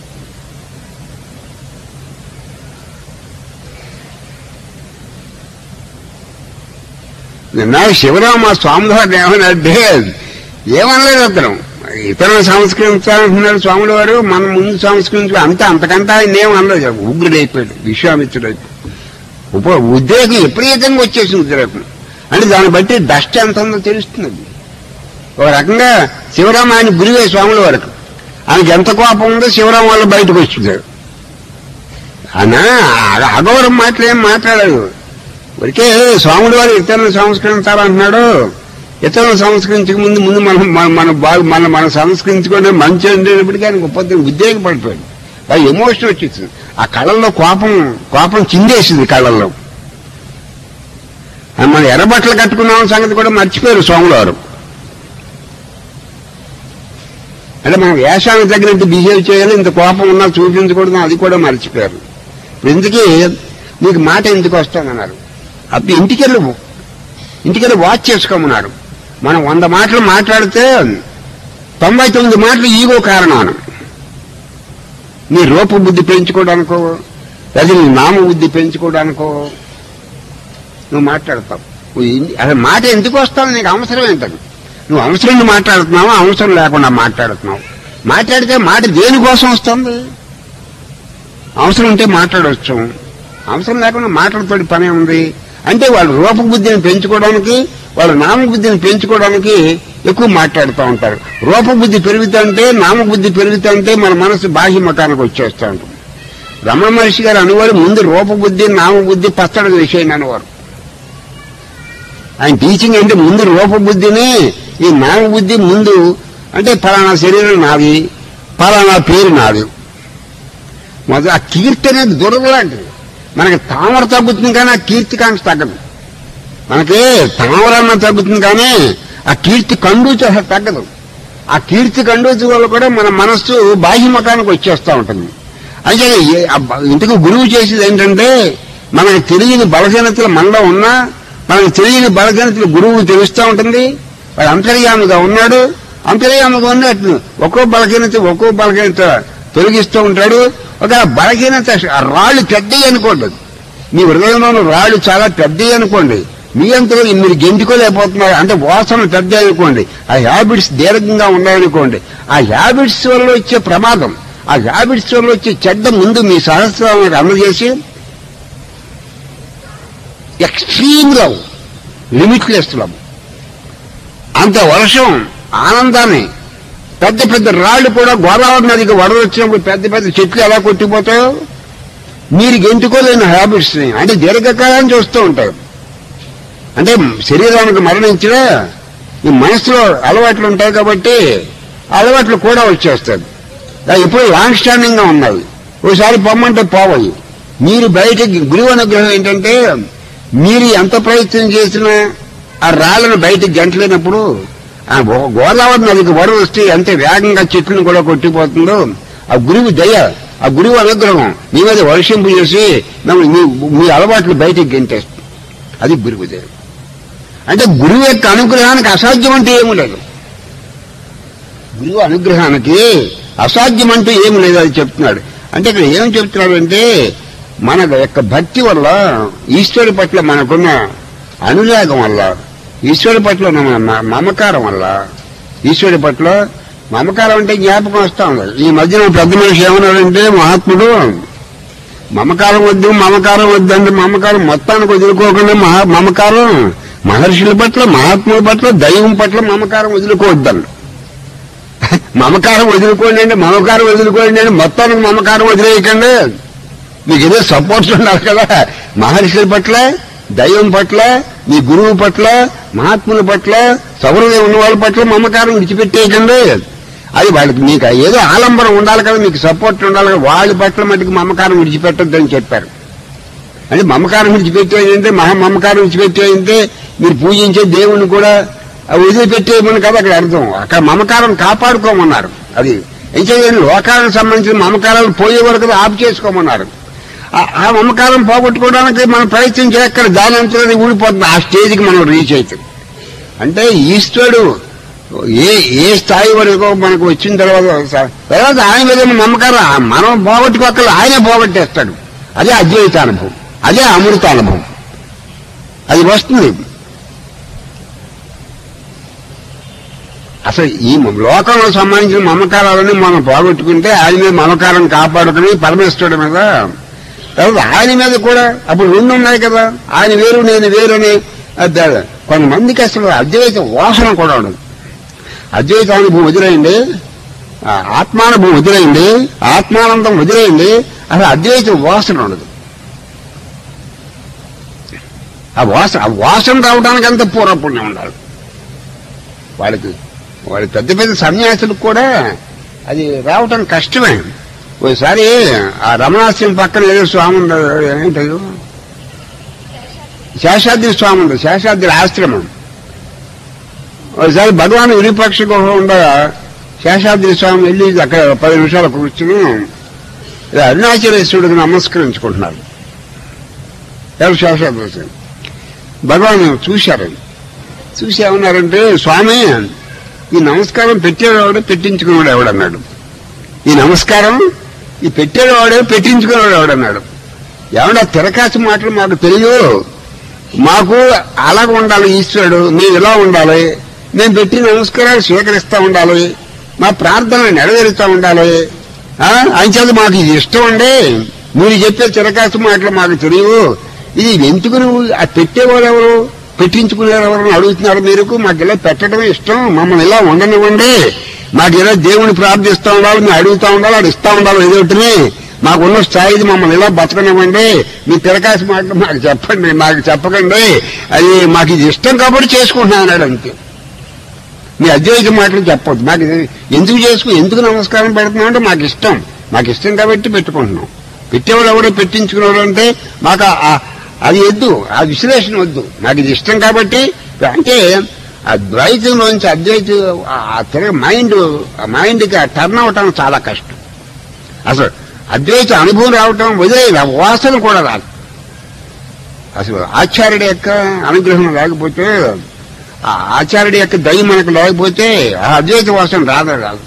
నిన్న శివరామ స్వామివారు ఏమనంటే ఏమనలేదు అతను ఇతరులను సంస్కరించాలంటున్నాడు స్వాముల వారు మనం ముందు సంస్కరించు అంత అంతకంటే ఆయన ఏమనలేదు ఉగ్రుడైపోయాడు విశ్వామిత్రుడైపోయాడు ఉప ఉద్రేకం విపరీతంగా వచ్చేసింది ఉద్రేకం అంటే దాన్ని బట్టి డస్ట్ ఎంత ఉందో తెలుస్తుంది ఒక రకంగా శివరామ ఆయన గురివే స్వాముల వరకు ఆయనకి ఎంత కోపం ఉందో శివరామ వాళ్ళు బయటకు వచ్చింది ఆయన అగ- అగౌరవం మాటలు ఏం మాట్లాడాడు ఊరికే స్వాముల వారు ఇతరులను సంస్కరించాలంటున్నాడు ఇతరులను సంస్కరించక ముందు ముందు మనం మన- మన బాగు మన మనం సంస్కరించుకునే మంచి ఉండేటప్పటికీ ఆయనకు పొద్దున ఉద్రేకపడిపోయాడు బాగా ఎమోషన్ వచ్చేసింది ఆ కళ్ళల్లో కోపం కోపం చిందేసింది కళ్ళల్లో ఆ మన ఎర్రబట్టలు కట్టుకున్నాం సంగతి కూడా మర్చిపోయారు స్వాముల వారు అంటే మనం వేషానికి తగినట్టు బిహేవ్ చేయాలి ఇంత కోపం ఉన్నా చూపించకూడదు అది కూడా మర్చిపోయారు ఇప్పుడు ఇందుకే నీకు మాట ఎందుకు వస్తామన్నారు అప్పుడు ఇంటికెళ్ళి ఇంటికెళ్ళి వాచ్ చేసుకోమన్నారు మనం వంద మాటలు మాట్లాడితే తొంభై తొమ్మిది మాటలు ఈగో కారణం నీ రూప బుద్ధి పెంచుకోవడానికో లేదా నీ నామ బుద్ధి పెంచుకోవడానికో నువ్వు మాట్లాడతావు నువ్వు ఇన్- అసలు మాట ఎందుకు వస్తావు నీకు అవసరం ఏంటది నువ్వు అవసరం మాట్లాడుతున్నావా అవసరం లేకుండా మాట్లాడుతున్నావు మాట్లాడితే మాట దేనికోసం వస్తుంది అవసరం ఉంటే మాట్లాడవచ్చు అవసరం లేకుండా మాటలతోటి పనే ఉంది అంటే వాళ్ళ రూప బుద్ధిని పెంచుకోవడానికి వాళ్ళ నామ బుద్ధిని పెంచుకోవడానికి ఎక్కువ మాట్లాడుతూ ఉంటారు రూప బుద్ధి పెరుగుతుంటే నామ బుద్ధి పెరుగుతుంటే మన మనసు బాహ్య మకానికి వచ్చేస్తూ ఉంటుంది రమణ మహర్షి గారు అనేవారు ముందు రూప బుద్ధి నామ బుద్ధి పచ్చడి విషయం అనేవారు ఆయన టీచింగ్ అంటే ముందు రూప బుద్ధిని ఈ నామ బుద్ధి ముందు అంటే ఫలానా శరీరం నాది ఫలానా పేరు నాది మొదలు ఆ కీర్తి అనేది దురద లాంటిది మనకి తామర తగ్గుతుంది కానీ ఆ కీర్తి కాంక్ష తగ్గదు మనకి తామరన్న తగ్గుతుంది కానీ ఆ కీర్తి కండూచి అసలు తగ్గదు ఆ కీర్తి కండూచి వల్ల కూడా మన మనస్సు బాహ్యమకానికి వచ్చేస్తూ ఉంటుంది అయితే ఏ- ఆ బ- ఇంతకు గురువు చేసేది ఏంటంటే మనకు తెలియని బలహీనతలు మనలో ఉన్నా మనకు తెలియని బలహీనతలు గురువు తెలుస్తూ ఉంటుంది వాడు అంతర్యామిగా ఉన్నాడు అంతర్యామిగా ఉన్నట్టు ఒక్కో బలహీనత ఒక్కో బలహీనత తొలగిస్తూ ఉంటాడు ఒక బలహీనత ఆ రాళ్ళు పెద్దవి అనుకోండి మీ హృదయంలో ఉన్న రాళ్ళు చాలా పెద్దవి అనుకోండి మీ అంతలో మీరు గెంటుకోలేకపోతున్నారు అంటే వాసన పెద్ద అనుకోండి ఆ హ్యాబిట్స్ దీర్ఘంగా ఉన్నాయనుకోండి ఆ హ్యాబిట్స్ వల్ల వచ్చే ప్రమాదం ఆ హ్యాబిట్స్ వల్ల వచ్చే చెడ్డ ముందు మీ సహస్రానికి అందజేసి ఎక్స్ట్రీమ్ లవ్ లిమిట్లెస్ లవ్ అంత వర్షం ఆనందాన్ని పెద్ద పెద్ద రాళ్ళు కూడా గోదావరి నదికి వరద వచ్చినప్పుడు పెద్ద పెద్ద చెట్లు ఎలా కొట్టిపోతాయో మీరు గెంటుకోలేని హ్యాబిట్స్ ని అంటే దీర్ఘకాలాన్ని చూస్తూ ఉంటారు అంటే శరీరానికి మరణించిన ఈ మనసులో అలవాట్లు ఉంటాయి కాబట్టి ఆ అలవాట్లు కూడా వచ్చేస్తాయి అవి ఎప్పుడు లాంగ్ స్టాండింగ్ గా ఉన్నాయి ఒకసారి పొమ్మంటే పోవాలి మీరు బయటకి గురువు అనుగ్రహం ఏంటంటే మీరు ఎంత ప్రయత్నం చేసినా ఆ రాళ్ళను బయటకు గంటలేనప్పుడు ఆ గో- గోదావరి నదికి వరద వస్తే ఎంత వేగంగా చెట్లను కూడా కొట్టిపోతుందో ఆ గురువు దయ ఆ గురువు అనుగ్రహం మీ మీద వర్షింపు చేసి మిమ్మల్ని మీ మీ అలవాట్లు బయటికి గెంటేస్తుంది అది గురువు దయ అంటే గురువు యొక్క అనుగ్రహానికి అసాధ్యం అంటే ఏమీ లేదు గురువు అనుగ్రహానికి అసాధ్యం అంటూ ఏమి లేదు అది చెప్తున్నాడు అంటే ఇక్కడ ఏం చెప్తున్నాడు అంటే మన యొక్క భక్తి వల్ల ఈశ్వరుడి పట్ల మనకున్న అనురాగం వల్ల ఈశ్వరుడి పట్ల ఉన్న మ- మమకారం వల్ల ఈశ్వరుడి పట్ల మమకారం అంటే జ్ఞాపకం వస్తా ఉంది ఈ మధ్యన పెద్ద మనిషి ఏమన్నాడంటే మహాత్ముడు మమకారం వద్దు మమకారం వద్దు అంటే మమకారం మొత్తానికి వదులుకోకుండా మహా మమకారం మహర్షుల పట్ల మహాత్ముల పట్ల దైవం పట్ల మమకారం వదులుకోవద్దండి మమకారం వదులుకోండి అంటే మమకారం వదులుకోండి అంటే మొత్తానికి మమకారం వదిలేయకండి మీకు ఏదో సపోర్ట్స్ ఉండాలి కదా మహర్షుల పట్ల దైవం పట్ల మీ గురువు పట్ల మహాత్ముల పట్ల సౌరదేవి ఉన్న వాళ్ళ పట్ల మమకారం విడిచిపెట్టేయకండి అది వాళ్ళకి మీకు ఏదో ఆలంబరం ఉండాలి కదా మీకు సపోర్ట్ ఉండాలి కదా వాళ్ళ పట్ల మటుకు మమకారం విడిచిపెట్టొద్దని చెప్పారు అంటే మమకారం విడిచిపెట్టేయంటే మహా మమకారం విడిచిపెట్టేయంటే మీరు పూజించే దేవుణ్ణి కూడా అవి వదిలిపెట్టేయమని కదా అక్కడ అర్థం అక్కడ మమకారం కాపాడుకోమన్నారు అది ఏం చేయాలి లోకాలకు సంబంధించిన మమకారాలు పోయే వరకు ఆపు చేసుకోమన్నారు ఆ- ఆ మమకారం పోగొట్టుకోవడానికి మనం ప్రయత్నం చేయక్కడ దాని అంతా అది ఊడిపోతుంది ఆ స్టేజ్కి మనం రీచ్ అవుతుంది అంటే ఈశ్వరుడు ఏ ఏ స్థాయి వరకు మనకు వచ్చిన తర్వాత తర్వాత ఆయన మీద ఉన్న నమ్మకాలు ఆ మనం పోగొట్టుకోక్కలు ఆయనే పోగొట్టేస్తాడు అదే అద్వైత అనుభవం అదే అమృత అనుభవం అది వస్తుంది అసలు ఈ లోకంలో సంబంధించిన మమకారాలని మనం పోగొట్టుకుంటే ఆయన మీద మమకారం కాపాడుకుని పరమేశ్వరుడి మీద తర్వాత ఆయన మీద కూడా అప్పుడు రెండు ఉన్నాయి కదా ఆయన వేరు నేను వేరు అని అది కొంతమందికి అసలు అద్వైత వాసన కూడా ఉండదు అద్వైత అనుభవం వదిలేయండి ఆ ఆత్మానుభవం వదిలేయండి ఆత్మానందం వదిలేయండి అసలు అద్వైత వాసన ఉండదు ఆ వాసన ఆ వాసన రావడానికి అంత పూర్వపుణ్యం ఉండాలి వాళ్ళకి వాళ్ళ పెద్ద పెద్ద సన్యాసులకు కూడా అది రావటం కష్టమే ఒకసారి ఆ రమణాశ్రమం పక్కన ఏదో స్వామి ఉంది ఏంటది శేషాద్రి స్వామి ఉంది శేషాద్రి ఆశ్రమం ఒకసారి భగవాన్ విరూపాక్ష గుహ ఉండగా శేషాద్రి స్వామి వెళ్ళి అక్కడ పది నిమిషాలు కూర్చుని ఇలా అరుణాచలేశ్వరుడికి నమస్కరించుకుంటున్నారు ఎవరు శేషాద్రి స్వామి భగవాన్ చూశారు చూసి ఏమన్నారంటే స్వామి ఈ నమస్కారం పెట్టేవాడు పెట్టించుకునేవాడు ఎవడన్నాడు ఈ నమస్కారం ఈ పెట్టేవాడు పెట్టించుకునేవాడు ఎవడన్నాడు ఏమన్నా తిరకాసి మాటలు మాకు తెలియదు మాకు అలాగ ఉండాలి ఈశ్వరుడు మేము ఇలా ఉండాలి మేము పెట్టిన నమస్కారాలు స్వీకరిస్తూ ఉండాలి మా ప్రార్థనలు నెరవేరుస్తూ ఉండాలి ఆ, అంచేది మాకు ఇది ఇష్టం అండి మీరు చెప్పే చిరకాసు మాటలు మాకు తెలియవు ఇది ఎందుకు నువ్వు ఆ పెట్టేవాడు ఎవరు పెట్టించుకునేవారు ఎవరు అడుగుతున్నారు మీరు మాకు ఇలా పెట్టడం ఇష్టం మమ్మల్ని ఇలా ఉండనివ్వండి మాకు ఇలా దేవుని ప్రార్థిస్తూ ఉండాలి మేము అడుగుతూ ఉండాలి అది ఇస్తా ఉండాలి ఏదోటిని మాకున్న స్థాయిది మమ్మల్ని ఇలా బతకనివ్వండి మీ తిరకాసి మాటలు మాకు చెప్పండి మాకు చెప్పకండి అది మాకు ఇది ఇష్టం కాబట్టి చేసుకుంటున్నాను అన్నాడు అంతే మీ అద్వైత మాటలు చెప్పొద్దు మాకు ఇది ఎందుకు చేసుకు ఎందుకు నమస్కారం పెడుతున్నాం అంటే మాకు ఇష్టం మాకు ఇష్టం కాబట్టి పెట్టుకుంటున్నాం పెట్టేవాడు ఎవడో పెట్టించుకునేవాడు అంటే మాకు ఆ- ఆ- అది వద్దు ఆ విశ్లేషణ వద్దు నాకు ఇది ఇష్టం కాబట్టి అంటే ఆ ద్వైతంలోంచి అద్వైత ఆ- ఆ తిరగ మైండ్ ఆ మైండ్కి ఆ టర్న్ అవటం చాలా కష్టం అసలు అద్వైత అనుభవం రావటం వదిలే ఆ వాసన కూడా రాదు అసలు ఆచార్యుడి యొక్క అనుగ్రహం లేకపోతే ఆ ఆచార్యుడి యొక్క దయ మనకు లేకపోతే ఆ అద్వైత వాసన రాదే రాదు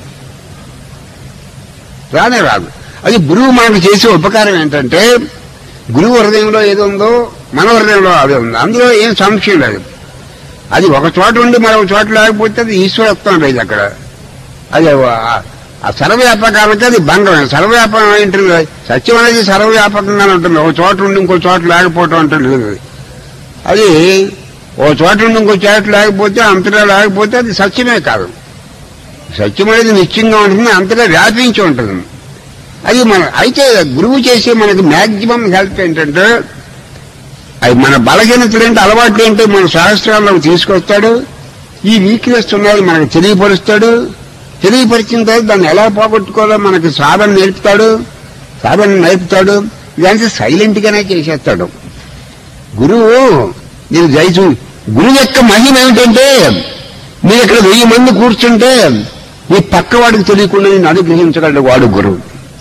రానే రాదు అది గురువు మనకు చేసే ఉపకారం ఏంటంటే గురువు హృదయంలో ఏది ఉందో మన హృదయంలో అదే ఉంది అందులో ఏం సంశయం లేదు అది ఒక చోట ఉండి మరొక చోట లేకపోతే అది ఈశ్వరత్వం లేదు అక్కడ అది ఆ- ఆ సర్వవ్యాపకానికి అది భంగం సర్వవ్యాపకం ఏంటంటే సత్యం అనేది సర్వవ్యాపకంగానే ఉంటుంది ఒక చోట ఉండి ఇంకో చోట లేకపోవటం అంటే లేదు అది ఓ చోట ఉండి ఇంకో చోట లేకపోతే అంతటా లేకపోతే అది సత్యమే కాదు సత్యం అనేది నిత్యంగా ఉంటుంది అంతటా వ్యాపించి ఉంటుంది అది మన అయితే గురువు చేసే మనకి మ్యాక్సిమం హెల్ప్ ఏంటంటే అది మన బలహీనతలు ఏంటి అలవాట్లు ఏంటో మన శాస్త్రాల్లోకి తీసుకొస్తాడు ఈ వీక్నెస్ ఉన్నది మనకు తెలియపరుస్తాడు తెలియపరిచిన తర్వాత దాన్ని ఎలా పోగొట్టుకోవాలో మనకి సాధన నేర్పుతాడు సాధన నేర్పుతాడు ఇదంతా సైలెంట్ గానే చేసేస్తాడు గురువు నేను దయచూ గురువు యొక్క మహిమ ఏమిటంటే మీరు ఇక్కడ వెయ్యి మంది కూర్చుంటే ఈ పక్క వాడికి తెలియకుండా నేను అనుగ్రహించగలడు వాడు గురువు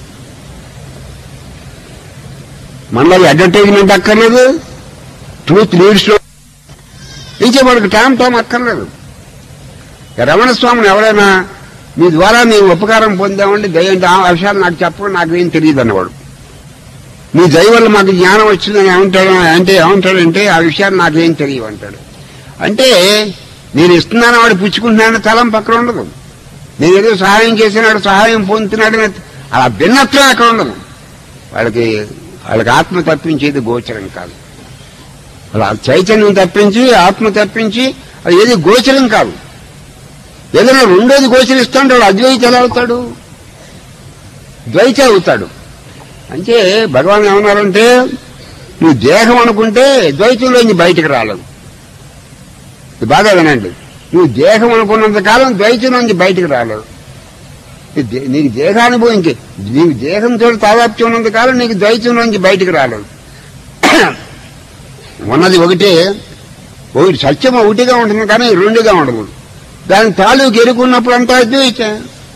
మనలో అడ్వర్టైజ్మెంట్ అక్కర్లేదు ట్రూత్ లీడ్స్ ఇచ్చే వాడికి టామ్ టామ్ అక్కర్లేదు రమణ స్వామిని ఎవరైనా మీ ద్వారా మేము ఉపకారం పొందామంటే దయ అంటే ఆ విషయాలు నాకు చెప్పడం నాకు ఏం తెలియదు అన్నవాడు మీ దయ వల్ల మాకు జ్ఞానం వచ్చిందని ఏమంటాడు అంటే ఏమంటాడంటే ఆ విషయాలు నాకేం తెలియవు అంటాడు అంటే నేను ఇస్తున్నాను వాడు పుచ్చుకుంటున్నాను తలం పక్కన ఉండదు నేను ఏదో సహాయం చేసినాడు సహాయం పొందుతున్నాడు అని అలా భిన్నత్వం అక్కడ ఉండదు వాళ్ళకి వాళ్ళకి ఆత్మ తప్పించేది గోచరం కాదు అలా చైతన్యం తప్పించి ఆత్మ తప్పించి అది ఏది గోచరం కాదు ఏదైనా రెండోది గోచరిస్తాంటే వాడు అద్వైత ఎలా అవుతాడు ద్వైత అవుతాడు అంటే భగవాన్ ఏమన్నారంటే నువ్వు దేహం అనుకుంటే ద్వైతంలోంచి బయటకు రాలేదు ఇది బాగా వినండి నువ్వు దేహం అనుకున్నంత కాలం ద్వైతం నుంచి బయటకు రాలేదు నీ దే- నీకు దేహానుభవం ఇంకే నీకు దేహంతో తాదాప్యం ఉన్నంత కాలం నీకు ద్వైతం నుంచి బయటకు రాలేదు ఉన్నది ఒకటే ఒకటి సత్యం ఒకటిగా ఉంటుంది కానీ రెండుగా ఉండదు దాని తాలూకు ఎరుకున్నప్పుడు అంతా అద్వైతం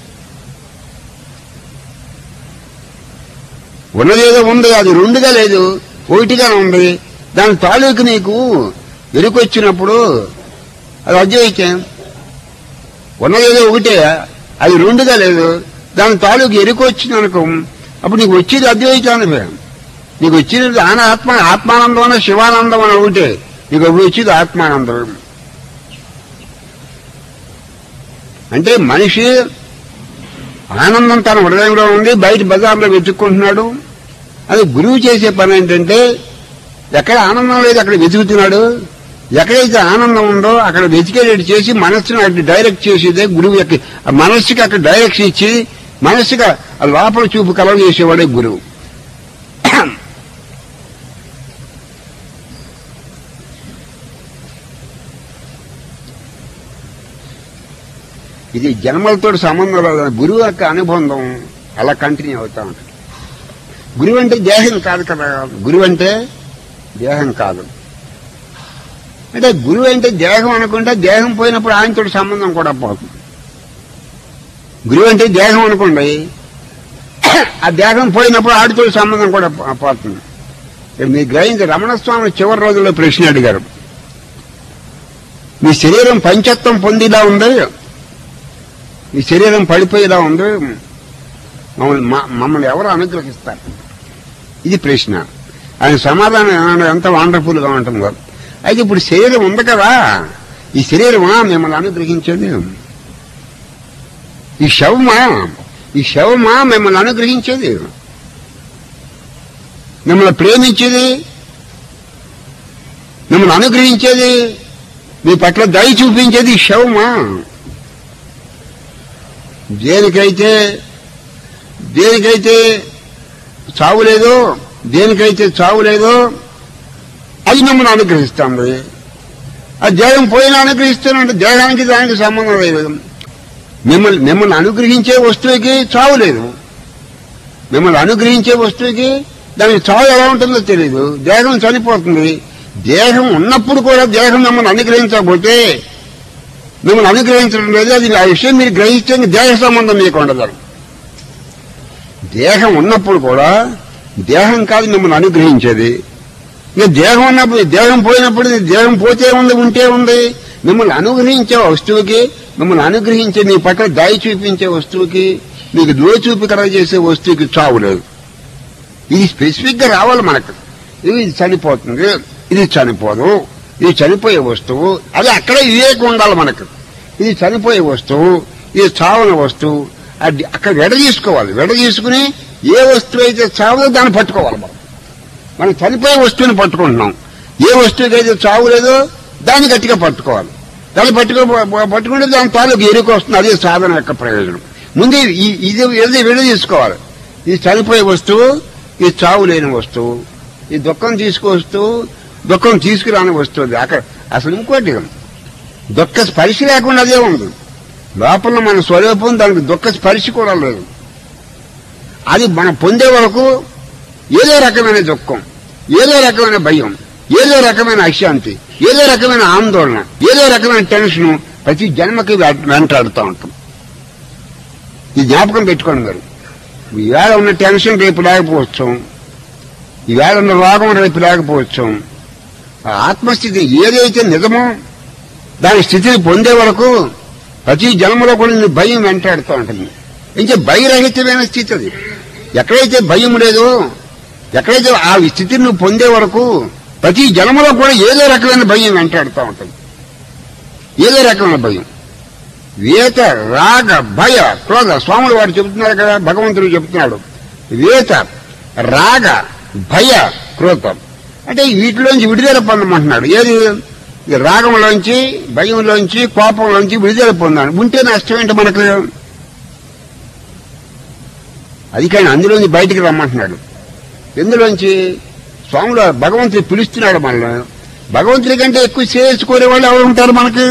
ఉన్నదేదో ఉంది అది రెండుగా లేదు ఒకటిగా ఉంది దాని తాలూకు నీకు ఎరుకొచ్చినప్పుడు అది అద్వైతం ఉన్నదేదో ఒకటే అది రెండుగా లేదు దాని తాలూకు ఎరుకు వచ్చింది అనుకో అప్పుడు నీకు వచ్చేది అద్వైతానికి నీకు వచ్చేది ఆన ఆత్మ ఆత్మానందం అన్న శివానందం అని ఒకటే నీకు అప్పుడు వచ్చేది ఆత్మానందం అంటే మనిషి ఆనందం తన హృదయంలో ఉంది బయట బజార్లో వెతుక్కుంటున్నాడు అది గురువు చేసే పని ఏంటంటే ఎక్కడ ఆనందం లేదు అక్కడ వెతుకుతున్నాడు ఎక్కడైతే ఆనందం ఉందో అక్కడ వెతికేటట్టు చేసి మనస్సును అటు డైరెక్ట్ చేసేదే గురువు యొక్క ఆ మనస్సుకి అక్కడ డైరెక్షన్ ఇచ్చి మనస్సుగా ఆ లోపల చూపు కలవ చేసేవాడే గురువు ఇది జన్మలతో సంబంధం లేదు గురువు యొక్క అనుబంధం అలా కంటిన్యూ అవుతా ఉంటుంది గురువు అంటే దేహం కాదు కదా గురువు అంటే దేహం కాదు అంటే గురువు అంటే దేహం అనుకుంటే దేహం పోయినప్పుడు ఆయనతో సంబంధం కూడా పోతుంది గురువు అంటే దేహం అనుకోండి ఆ దేహం పోయినప్పుడు ఆడితో సంబంధం కూడా పో- పోతుంది ఇప్పుడు మీ గ్రహించి రమణస్వామి చివరి రోజుల్లో ప్రశ్న అడిగారు మీ శరీరం పంచత్వం పొందిలా ఉంది ఈ శరీరం పడిపోయేలా ఉంది మమ్మల్ని మా- మమ్మల్ని ఎవరు అనుగ్రహిస్తారు ఇది ప్రశ్న ఆయన సమాధానం ఏమన్నా ఎంత వండర్ఫుల్ గా ఉంటుందో అయితే ఇప్పుడు శరీరం ఉంది కదా ఈ శరీరమా మిమ్మల్ని అనుగ్రహించేది ఈ శవమా ఈ శవమా మిమ్మల్ని అనుగ్రహించేది మిమ్మల్ని ప్రేమించేది మిమ్మల్ని అనుగ్రహించేది మీ పట్ల దయ చూపించేది ఈ శవమా దేనికైతే దేనికైతే చావు లేదో దేనికైతే చావు లేదో అది మిమ్మల్ని అనుగ్రహిస్తుంది ఆ దేహం పోయినా అనుగ్రహిస్తానంటే దేహానికి దానికి సంబంధం లేదు మిమ్మల్ని మిమ్మల్ని అనుగ్రహించే వస్తువుకి చావు లేదు మిమ్మల్ని అనుగ్రహించే వస్తువుకి దానికి చావు ఎలా ఉంటుందో తెలియదు దేహం చనిపోతుంది దేహం ఉన్నప్పుడు కూడా దేహం మిమ్మల్ని అనుగ్రహించకపోతే మిమ్మల్ని అనుగ్రహించడం లేదు అది ఆ విషయం మీరు గ్రహిస్తే దేహ సంబంధం మీకు ఉండదు దేహం ఉన్నప్పుడు కూడా దేహం కాదు మిమ్మల్ని అనుగ్రహించేది ఇక దేహం ఉన్నప్పుడు దేహం పోయినప్పుడు ఇది దేహం పోతే ఉంది ఉంటే ఉంది మిమ్మల్ని అనుగ్రహించే వస్తువుకి మిమ్మల్ని అనుగ్రహించే మీ పట్ల దయ చూపించే వస్తువుకి మీకు దోచూపి కలగ చేసే వస్తువుకి చావు లేదు ఇది స్పెసిఫిక్ గా రావాలి మనకు ఇది చనిపోతుంది ఇది చనిపోదు ఇది చనిపోయే వస్తువు అది అక్కడే వివేకం ఉండాలి మనకు ఇది చనిపోయే వస్తువు ఇది చావని వస్తువు అది అక్కడ విడ తీసుకోవాలి విడ తీసుకుని ఏ వస్తువు అయితే చావదో దాన్ని పట్టుకోవాలి మనం మనం చనిపోయే వస్తువుని పట్టుకుంటున్నాం ఏ వస్తువుకి అయితే చావు లేదో దాన్ని గట్టిగా పట్టుకోవాలి దాన్ని పట్టుకో పట్టుకుంటే దాని తాలూకు ఎరుక వస్తుంది అదే సాధన యొక్క ప్రయోజనం ముందు ఈ- ఇది ఏది విడ తీసుకోవాలి ఇది చనిపోయే వస్తువు ఇది చావు లేని వస్తువు ఈ దుఃఖం తీసుకొస్తూ దుఃఖం తీసుకురాని వస్తువు అక్కడ అసలు ఇంకోటి దుఃఖ స్పర్శ లేకుండా అదే ఉంది లోపల మన స్వరూపం దానికి దుఃఖ స్పర్శ కూడా లేదు అది మనం పొందే వరకు ఏదో రకమైన దుఃఖం ఏదో రకమైన భయం ఏదో రకమైన అశాంతి ఏదో రకమైన ఆందోళన ఏదో రకమైన టెన్షన్ ప్రతి జన్మకి వె- వెంటాడుతూ ఉంటాం ఈ జ్ఞాపకం పెట్టుకోండి మీరు ఈవేళ ఉన్న టెన్షన్ రేపు లేకపోవచ్చు ఈవేళ ఉన్న రోగం రేపు లేకపోవచ్చు ఆ ఆత్మస్థితి ఏదైతే నిజమో దాని స్థితిని పొందే వరకు ప్రతి జన్మలో కూడా నీ భయం వెంటాడుతూ ఉంటుంది ఇంకా భయరహితమైన స్థితి అది ఎక్కడైతే భయం లేదో ఎక్కడైతే ఆ స్థితిని నువ్వు పొందే వరకు ప్రతి జన్మలో కూడా ఏదో రకమైన భయం వెంటాడుతూ ఉంటుంది ఏదో రకమైన భయం వేత రాగ భయ క్రోధ స్వాములు వారు చెబుతున్నారు కదా భగవంతుడు చెబుతున్నాడు వేత రాగ భయ క్రోధం అంటే వీటిలోంచి విడుదల పొందమంటున్నాడు ఏది ఈ రాగంలోంచి భయంలోంచి కోపంలోంచి విడుదల పొందాను ఉంటే నష్టం ఏంటి మనకు అది కానీ అందులోంచి బయటికి రమ్మంటున్నాడు ఎందులోంచి స్వాములు భగవంతుడు పిలుస్తున్నాడు మనల్ని భగవంతుడి కంటే ఎక్కువ చేసుకునే వాళ్ళు ఎవరు ఉంటారు మనకి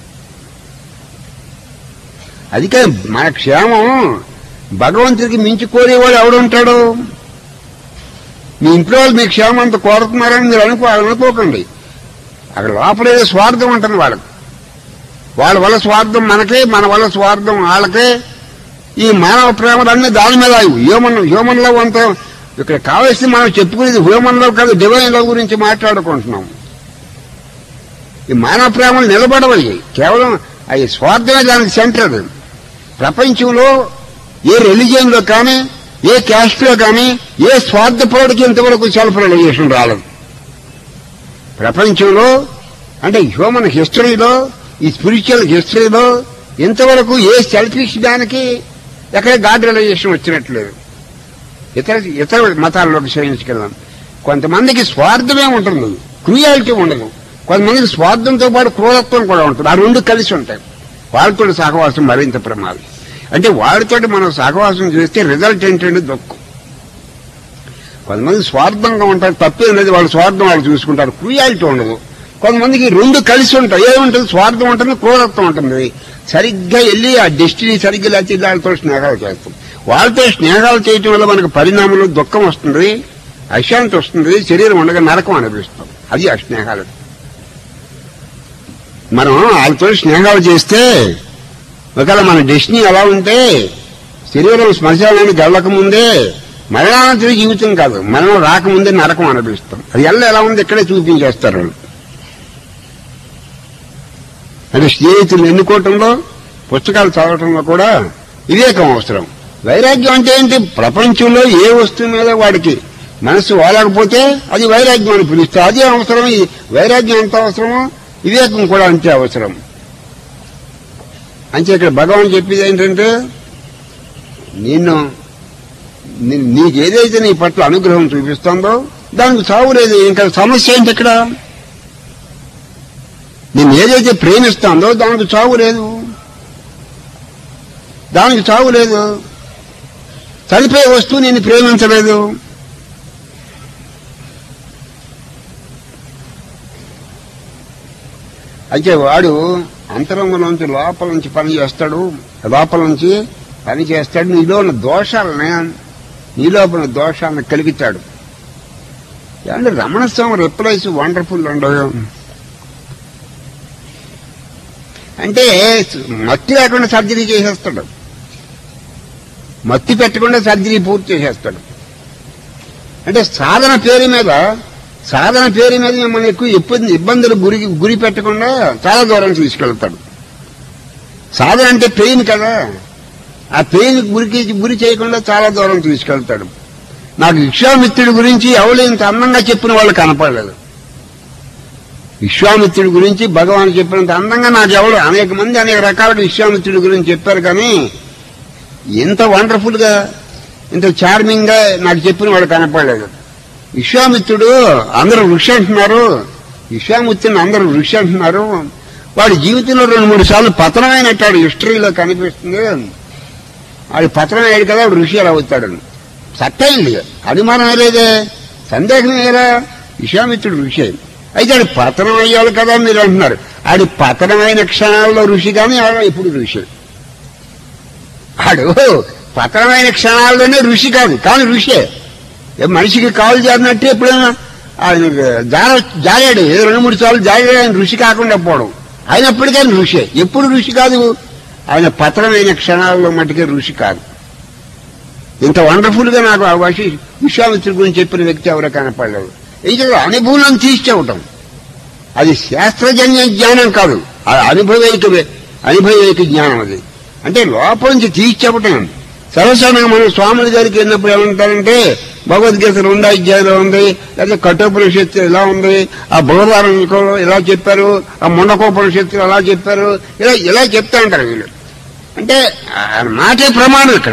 అది కాదు మన క్షేమం భగవంతుడికి మించి కోరేవాడు ఎవడు ఉంటాడు మీ ఇంట్లో వాళ్ళు మీ క్షేమం అంత కోరుతున్నారని మీరు అనుకో అనుకోకండి అక్కడ లోపల ఏదో స్వార్థం ఉంటుంది వాళ్ళకి వాళ్ళ వల్ల స్వార్థం మనకే మన వల్ల స్వార్థం వాళ్ళకే ఈ మానవ ప్రేమలన్నీ దాని మీద హ్యూమన్ హ్యూమన్ లవ్ అంతా ఇక్కడ కావాల్సింది మనం చెప్పుకునేది హ్యూమన్ లవ్ కాదు డివైన్ లవ్ గురించి మాట్లాడుకుంటున్నాం ఈ మానవ ప్రేమలు నిలబడవయ్యి కేవలం అవి స్వార్థమే దానికి సెంటర్ ప్రపంచంలో ఏ రిలీజియన్ లో కానీ ఏ క్యాస్ట్ లో కానీ ఏ స్వార్థపరుడికి ఇంతవరకు సెల్ఫ్ రిలైజేషన్ రాలేదు ప్రపంచంలో అంటే హ్యూమన్ హిస్టరీలో ఈ స్పిరిచువల్ హిస్టరీలో ఇంతవరకు ఏ సెల్ఫిష్ దానికి ఎక్కడ గాడ్ రిలైజేషన్ వచ్చినట్లేదు ఇతర ఇతర మతాల్లోకి శ్రయించుకెళ్ళాం కొంతమందికి స్వార్థమే ఉంటుంది క్రూయాలిటీ ఉండదు కొంతమందికి స్వార్థంతో పాటు క్రూరత్వం కూడా ఉంటుంది ఆ రెండు కలిసి ఉంటాయి వాళ్ళతో సహవాసం మరింత ప్రమాదం అంటే వాడితో మనం సహవాసం చేస్తే రిజల్ట్ ఏంటంటే దుఃఖం కొంతమంది స్వార్థంగా ఉంటారు తప్పేం లేదు వాళ్ళ స్వార్థం వాళ్ళు చూసుకుంటారు క్రూయాలిటీ ఉండదు కొంతమందికి రెండు కలిసి ఉంటాయి ఏముంటుంది స్వార్థం ఉంటుంది క్రూరత్వం ఉంటుంది సరిగ్గా వెళ్ళి ఆ డెస్టినీ సరిగ్గా లేచి వాళ్ళతో స్నేహాలు చేస్తాం వాళ్ళతో స్నేహాలు చేయటం వల్ల మనకు పరిణామంలో దుఃఖం వస్తుంది అశాంతి వస్తుంది శరీరం ఉండగా నరకం అనిపిస్తాం అది ఆ స్నేహాలు మనం వాళ్ళతో స్నేహాలు చేస్తే ఒకవేళ మన డెస్టినీ ఎలా ఉంటే శరీరం శ్మశానానికి వెళ్ళక ముందే మరణానంతరం జీవితం కాదు మరణం రాకముందే నరకం అనిపిస్తాం అది ఎల్ల ఎలా ఉంది ఇక్కడే చూపించేస్తారు వాళ్ళు అంటే స్నేహితులు ఎన్నుకోవటంలో పుస్తకాలు చదవటంలో కూడా వివేకం అవసరం వైరాగ్యం అంటే ఏంటి ప్రపంచంలో ఏ వస్తువు మీద వాడికి మనసు వాలకపోతే అది వైరాగ్యం అని పిలుస్తారు అదే అవసరం ఈ వైరాగ్యం ఎంత అవసరమో వివేకం కూడా అంతే అవసరం అంటే ఇక్కడ భగవాన్ చెప్పేది ఏంటంటే నిన్ను నీ- నీకు ఏదైతే నీ పట్ల అనుగ్రహం చూపిస్తుందో దానికి చావు లేదు ఇంకా సమస్య ఏంటి ఇక్కడ నేను ఏదైతే ప్రేమిస్తాందో దానికి చావు లేదు దానికి చావు లేదు చనిపోయే వస్తువు నేను ప్రేమించలేదు అయితే వాడు అంతరంగంలోంచి లోపల నుంచి పని చేస్తాడు లోపల నుంచి పని చేస్తాడు నీలో ఉన్న దోషాలని నీలో ఉన్న దోషాలను కలిగిస్తాడు ఏమంటే రమణ స్వామి రిప్లైస్ వండర్ఫుల్ ఉండవు అంటే మత్తి లేకుండా సర్జరీ చేసేస్తాడు మత్తి పెట్టకుండా సర్జరీ పూర్తి చేసేస్తాడు అంటే సాధన పేరు మీద సాధన పేరు మీద మిమ్మల్ని ఎక్కువ ఇబ్బంది ఇబ్బందులు గురి గురి పెట్టకుండా చాలా దూరం తీసుకెళ్తాడు సాధన అంటే పెయిన్ కదా ఆ పెయిన్ గురికి గురి చేయకుండా చాలా దూరం తీసుకెళ్తాడు నాకు విశ్వామిత్రుడి గురించి ఎవరు ఇంత అందంగా చెప్పిన వాళ్ళు కనపడలేదు విశ్వామిత్రుడి గురించి భగవాన్ చెప్పినంత అందంగా నాకు ఎవరు అనేక మంది అనేక రకాల విశ్వామిత్రుడి గురించి చెప్పారు కానీ ఇంత వండర్ఫుల్ గా ఇంత చార్మింగ్ గా నాకు చెప్పిన వాడు కనపడలేదు విశ్వామిత్రుడు అందరూ ఋషి అంటున్నారు విశ్వామిత్రుని అందరూ ఋషి అంటున్నారు వాడి జీవితంలో రెండు మూడు సార్లు పతనమైనట్టు వాడు హిస్టరీలో కనిపిస్తుంది వాడు పతనం అయ్యాడు కదా వాడు ఋషి ఎలా అవుతాడు సట్టయింది అనుమానం లేదే సందేహం ఏరా విశ్వామిత్రుడు ఋషి అయితే ఆడు పతనం అయ్యాడు కదా అని మీరు అంటున్నారు ఆడి పతనమైన క్షణాల్లో ఋషి కానీ ఆడ ఇప్పుడు ఋషి ఆడు పతనమైన క్షణాల్లోనే ఋషి కాదు కానీ ఋషే ఏ మనిషికి కాలు జారినట్టు ఎప్పుడైనా ఆయన జార జారాడు ఏదో రెండు మూడు సార్లు జారాడు ఆయన ఋషి కాకుండా పోవడం అయినప్పటికీ ఋషి ఎప్పుడు ఋషి కాదు ఆయన పతనమైన క్షణాల్లో మట్టుకే ఋషి కాదు ఇంత వండర్ఫుల్ గా నాకు ఆ వశి విశ్వామిత్రుడి గురించి చెప్పిన వ్యక్తి ఎవరో కనపడలేదు ఇది అనుభవం తీసి చెప్పటం అది శాస్త్రజన్య జ్ఞానం కాదు అది అనుభవైక అనుభవైక జ్ఞానం అది అంటే లోపల నుంచి తీసి చెప్పటం సర్వసాధారణంగా మనం స్వాముల గారికి వెళ్ళినప్పుడు ఏమంటారంటే భగవద్గీత రెండో అధ్యాయంలో ఉంది లేదా కఠోపనిషత్తు ఇలా ఉంది ఆ బృహదారంలో ఇలా చెప్పారు ఆ ముండకోపనిషత్తు ఇలా చెప్పారు ఇలా ఇలా చెప్తా ఉంటారు వీళ్ళు అంటే ఆ మాటే ప్రమాణం ఇక్కడ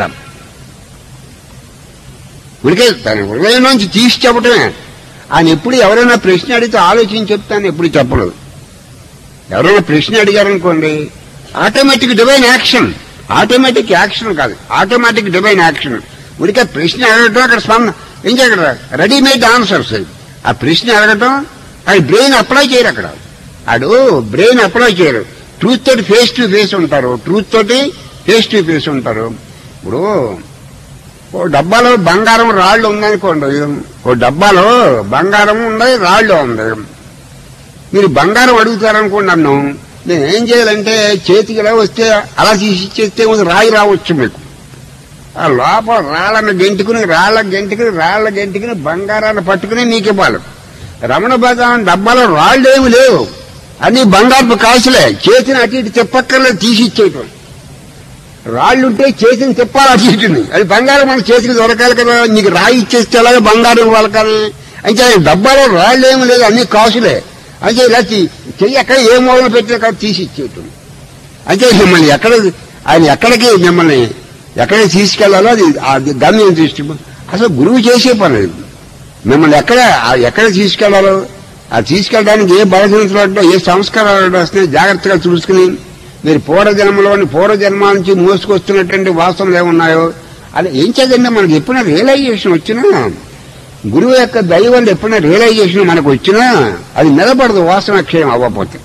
ఉడికే తన హృదయం నుంచి తీసి చెప్పటమే ఆయన ఎప్పుడు ఎవరైనా ప్రశ్న అడిగితే ఆలోచించి చెప్తాను ఎప్పుడు చెప్పలేదు ఎవరైనా ప్రశ్న అడిగారనుకోండి automatic divine action automatic action కాదు ఆటోమేటిక్ డివైన్ యాక్షన్ ఉడికే ప్రశ్న అడగటం అక్కడ స్పందన ఏం చేయగలరా రెడీమేడ్ ఆన్సర్స్ ఆ ప్రశ్న అడగటం అది బ్రెయిన్ అప్లై చేయరు అక్కడ ఆడు బ్రెయిన్ అప్లై చేయరు ట్రూత్ తోటి ఫేస్ టు ఫేస్ ఉంటారు ట్రూత్ తోటి ఫేస్ టు ఫేస్ ఉంటారు ఇప్పుడు ఓ డబ్బాలో బంగారం రాళ్ళు ఉందనుకోండి ఓ డబ్బాలో బంగారం ఉంది రాళ్ళు ఉంది మీరు బంగారం అడుగుతారనుకోండి నన్ను నేను ఏం చేయాలంటే చేతికి ఇలా వస్తే అలా తీసి ఇచ్చేస్తే ఒక రాయి రావచ్చు మీకు ఆ లోపల రాళ్ళను గెంటుకుని రాళ్ళ గెంటుకుని రాళ్ళ గెంటుకుని బంగారాన్ని పట్టుకుని మీకు ఇవ్వాలి రమణ భగవాన్ డబ్బాలో రాళ్ళు ఏమి లేవు అన్ని బంగారపు కాసులే చేతిని అటు ఇటు తిప్పక్కర్లేదు తీసి ఇచ్చేయటం రాళ్ళుంటే చేతిని తిప్పాలి అటు ఇటుని అది బంగారం మన చేతికి దొరకాలి కదా నీకు రాయి ఇచ్చేస్తే అలాగే బంగారం వాళ్ళకాలి అంటే ఆయన డబ్బాలో రాళ్ళు ఏమి లేదు అన్ని కాసులే అంటే ఇలా తీ- చెయ్యి ఎక్కడ ఏ మూలన పెట్టినా కాదు తీసి ఇచ్చేయటం అంటే మిమ్మల్ని ఎక్కడ ఆయన ఎక్కడికి మిమ్మల్ని ఎక్కడికి తీసుకెళ్లాలో అది అది గమ్యం దృష్టి అసలు గురువు చేసే పని అది. మిమ్మల్ని ఎక్కడ ఆ ఎక్కడ తీసుకెళ్లాలో ఆ తీసుకెళ్ళడానికి ఏ బలహీనతలు ఏ సంస్కారాలు వస్తున్నాయి జాగ్రత్తగా చూసుకుని మీరు పూర్వజన్మలోని పూర్వజన్మ నుంచి మోసుకొస్తున్నటువంటి వాసనలు ఏమున్నాయో అది ఏం చదండి మనకి ఎప్పుడైనా రియలైజేషన్ వచ్చినా గురువు యొక్క దయ వల్ల ఎప్పుడైనా రియలైజేషన్ మనకు వచ్చినా అది నిలబడదు వాసన క్షయం అవ్వకపోతే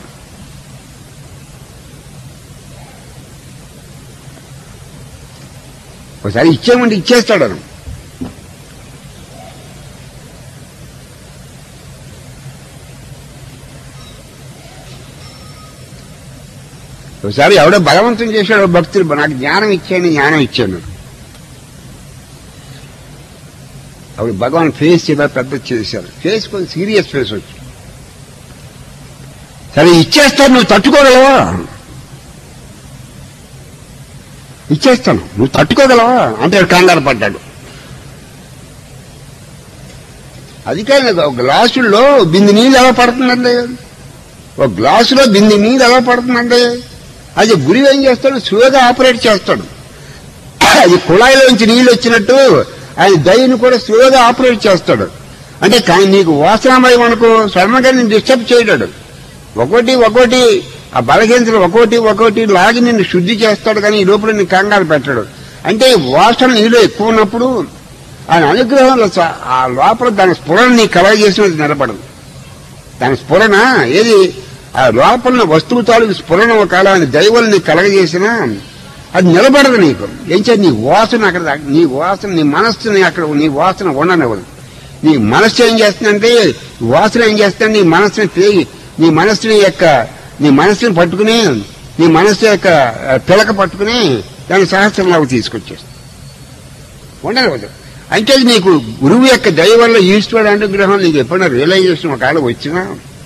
ఒకసారి ఇచ్చేయమంటే ఇచ్చేస్తాడు అతను. ఒకసారి ఎవడో బలవంతం చేశాడు భక్తులు నాకు జ్ఞానం ఇచ్చాను జ్ఞానం ఇచ్చాను అప్పుడు భగవాన్ ఫేస్ ఇలా పెద్ద చేశారు ఫేస్ కొంచెం సీరియస్ ఫేస్ వచ్చి సరే ఇచ్చేస్తాను నువ్వు తట్టుకోగలవా ఇచ్చేస్తాను నువ్వు తట్టుకోగలవా అంటే వాడు కంగారు పడ్డాడు అది కాదు ఒక గ్లాసుల్లో బింది నీళ్ళు ఎలా పడుతుందండి ఒక గ్లాసులో బింది నీళ్ళు ఎలా పడుతుందండి అది గురి ఏం చేస్తాడు స్లోగా ఆపరేట్ చేస్తాడు అది కుళాయిలోంచి నీళ్ళు వచ్చినట్టు ఆయన దయని కూడా స్లోగా ఆపరేట్ చేస్తాడు అంటే కానీ నీకు వాసనమయం అనుకో సడన్గా నేను డిస్టర్బ్ చేయడాడు ఒకటి ఒకటి ఆ బలహీనతలు ఒకటి ఒకటి లాగి నిన్ను శుద్ధి చేస్తాడు కానీ ఈ లోపల నీ కంగారు పెట్టాడు అంటే వాసన నీలో ఎక్కువ ఉన్నప్పుడు ఆయన అనుగ్రహంలో స- ఆ లోపల దాని స్ఫురణ నీ కలగజేసినది నిలబడదు దాని స్ఫురణ ఏది ఆ లోపల వస్తువు తాలూకు స్ఫురణ ఒకవేళ ఆయన దైవం నీకు కలగజేసినా అది నిలబడదు నీకు ఏం చేయాలి నీ వాసన అక్కడ దాకా- నీ వాసన నీ మనస్సుని అక్కడ నీ వాసన ఉండనివ్వదు నీ మనస్సు ఏం చేస్తుందంటే వాసన ఏం చేస్తుందంటే నీ మనస్సుని తేగి నీ మనస్సుని యొక్క నీ మనస్సుని పట్టుకుని నీ మనస్సు యొక్క ఆ, పిలక పట్టుకుని దాని సహస్రంలోకి తీసుకొచ్చేస్తుంది ఉండనివ్వదు అంటే అది నీకు గురువు యొక్క దయ వల్ల ఈశ్వరుడు అనుగ్రహం నీకు ఎప్పుడైనా రియలైజేషన్ ఒకవేళ వచ్చినా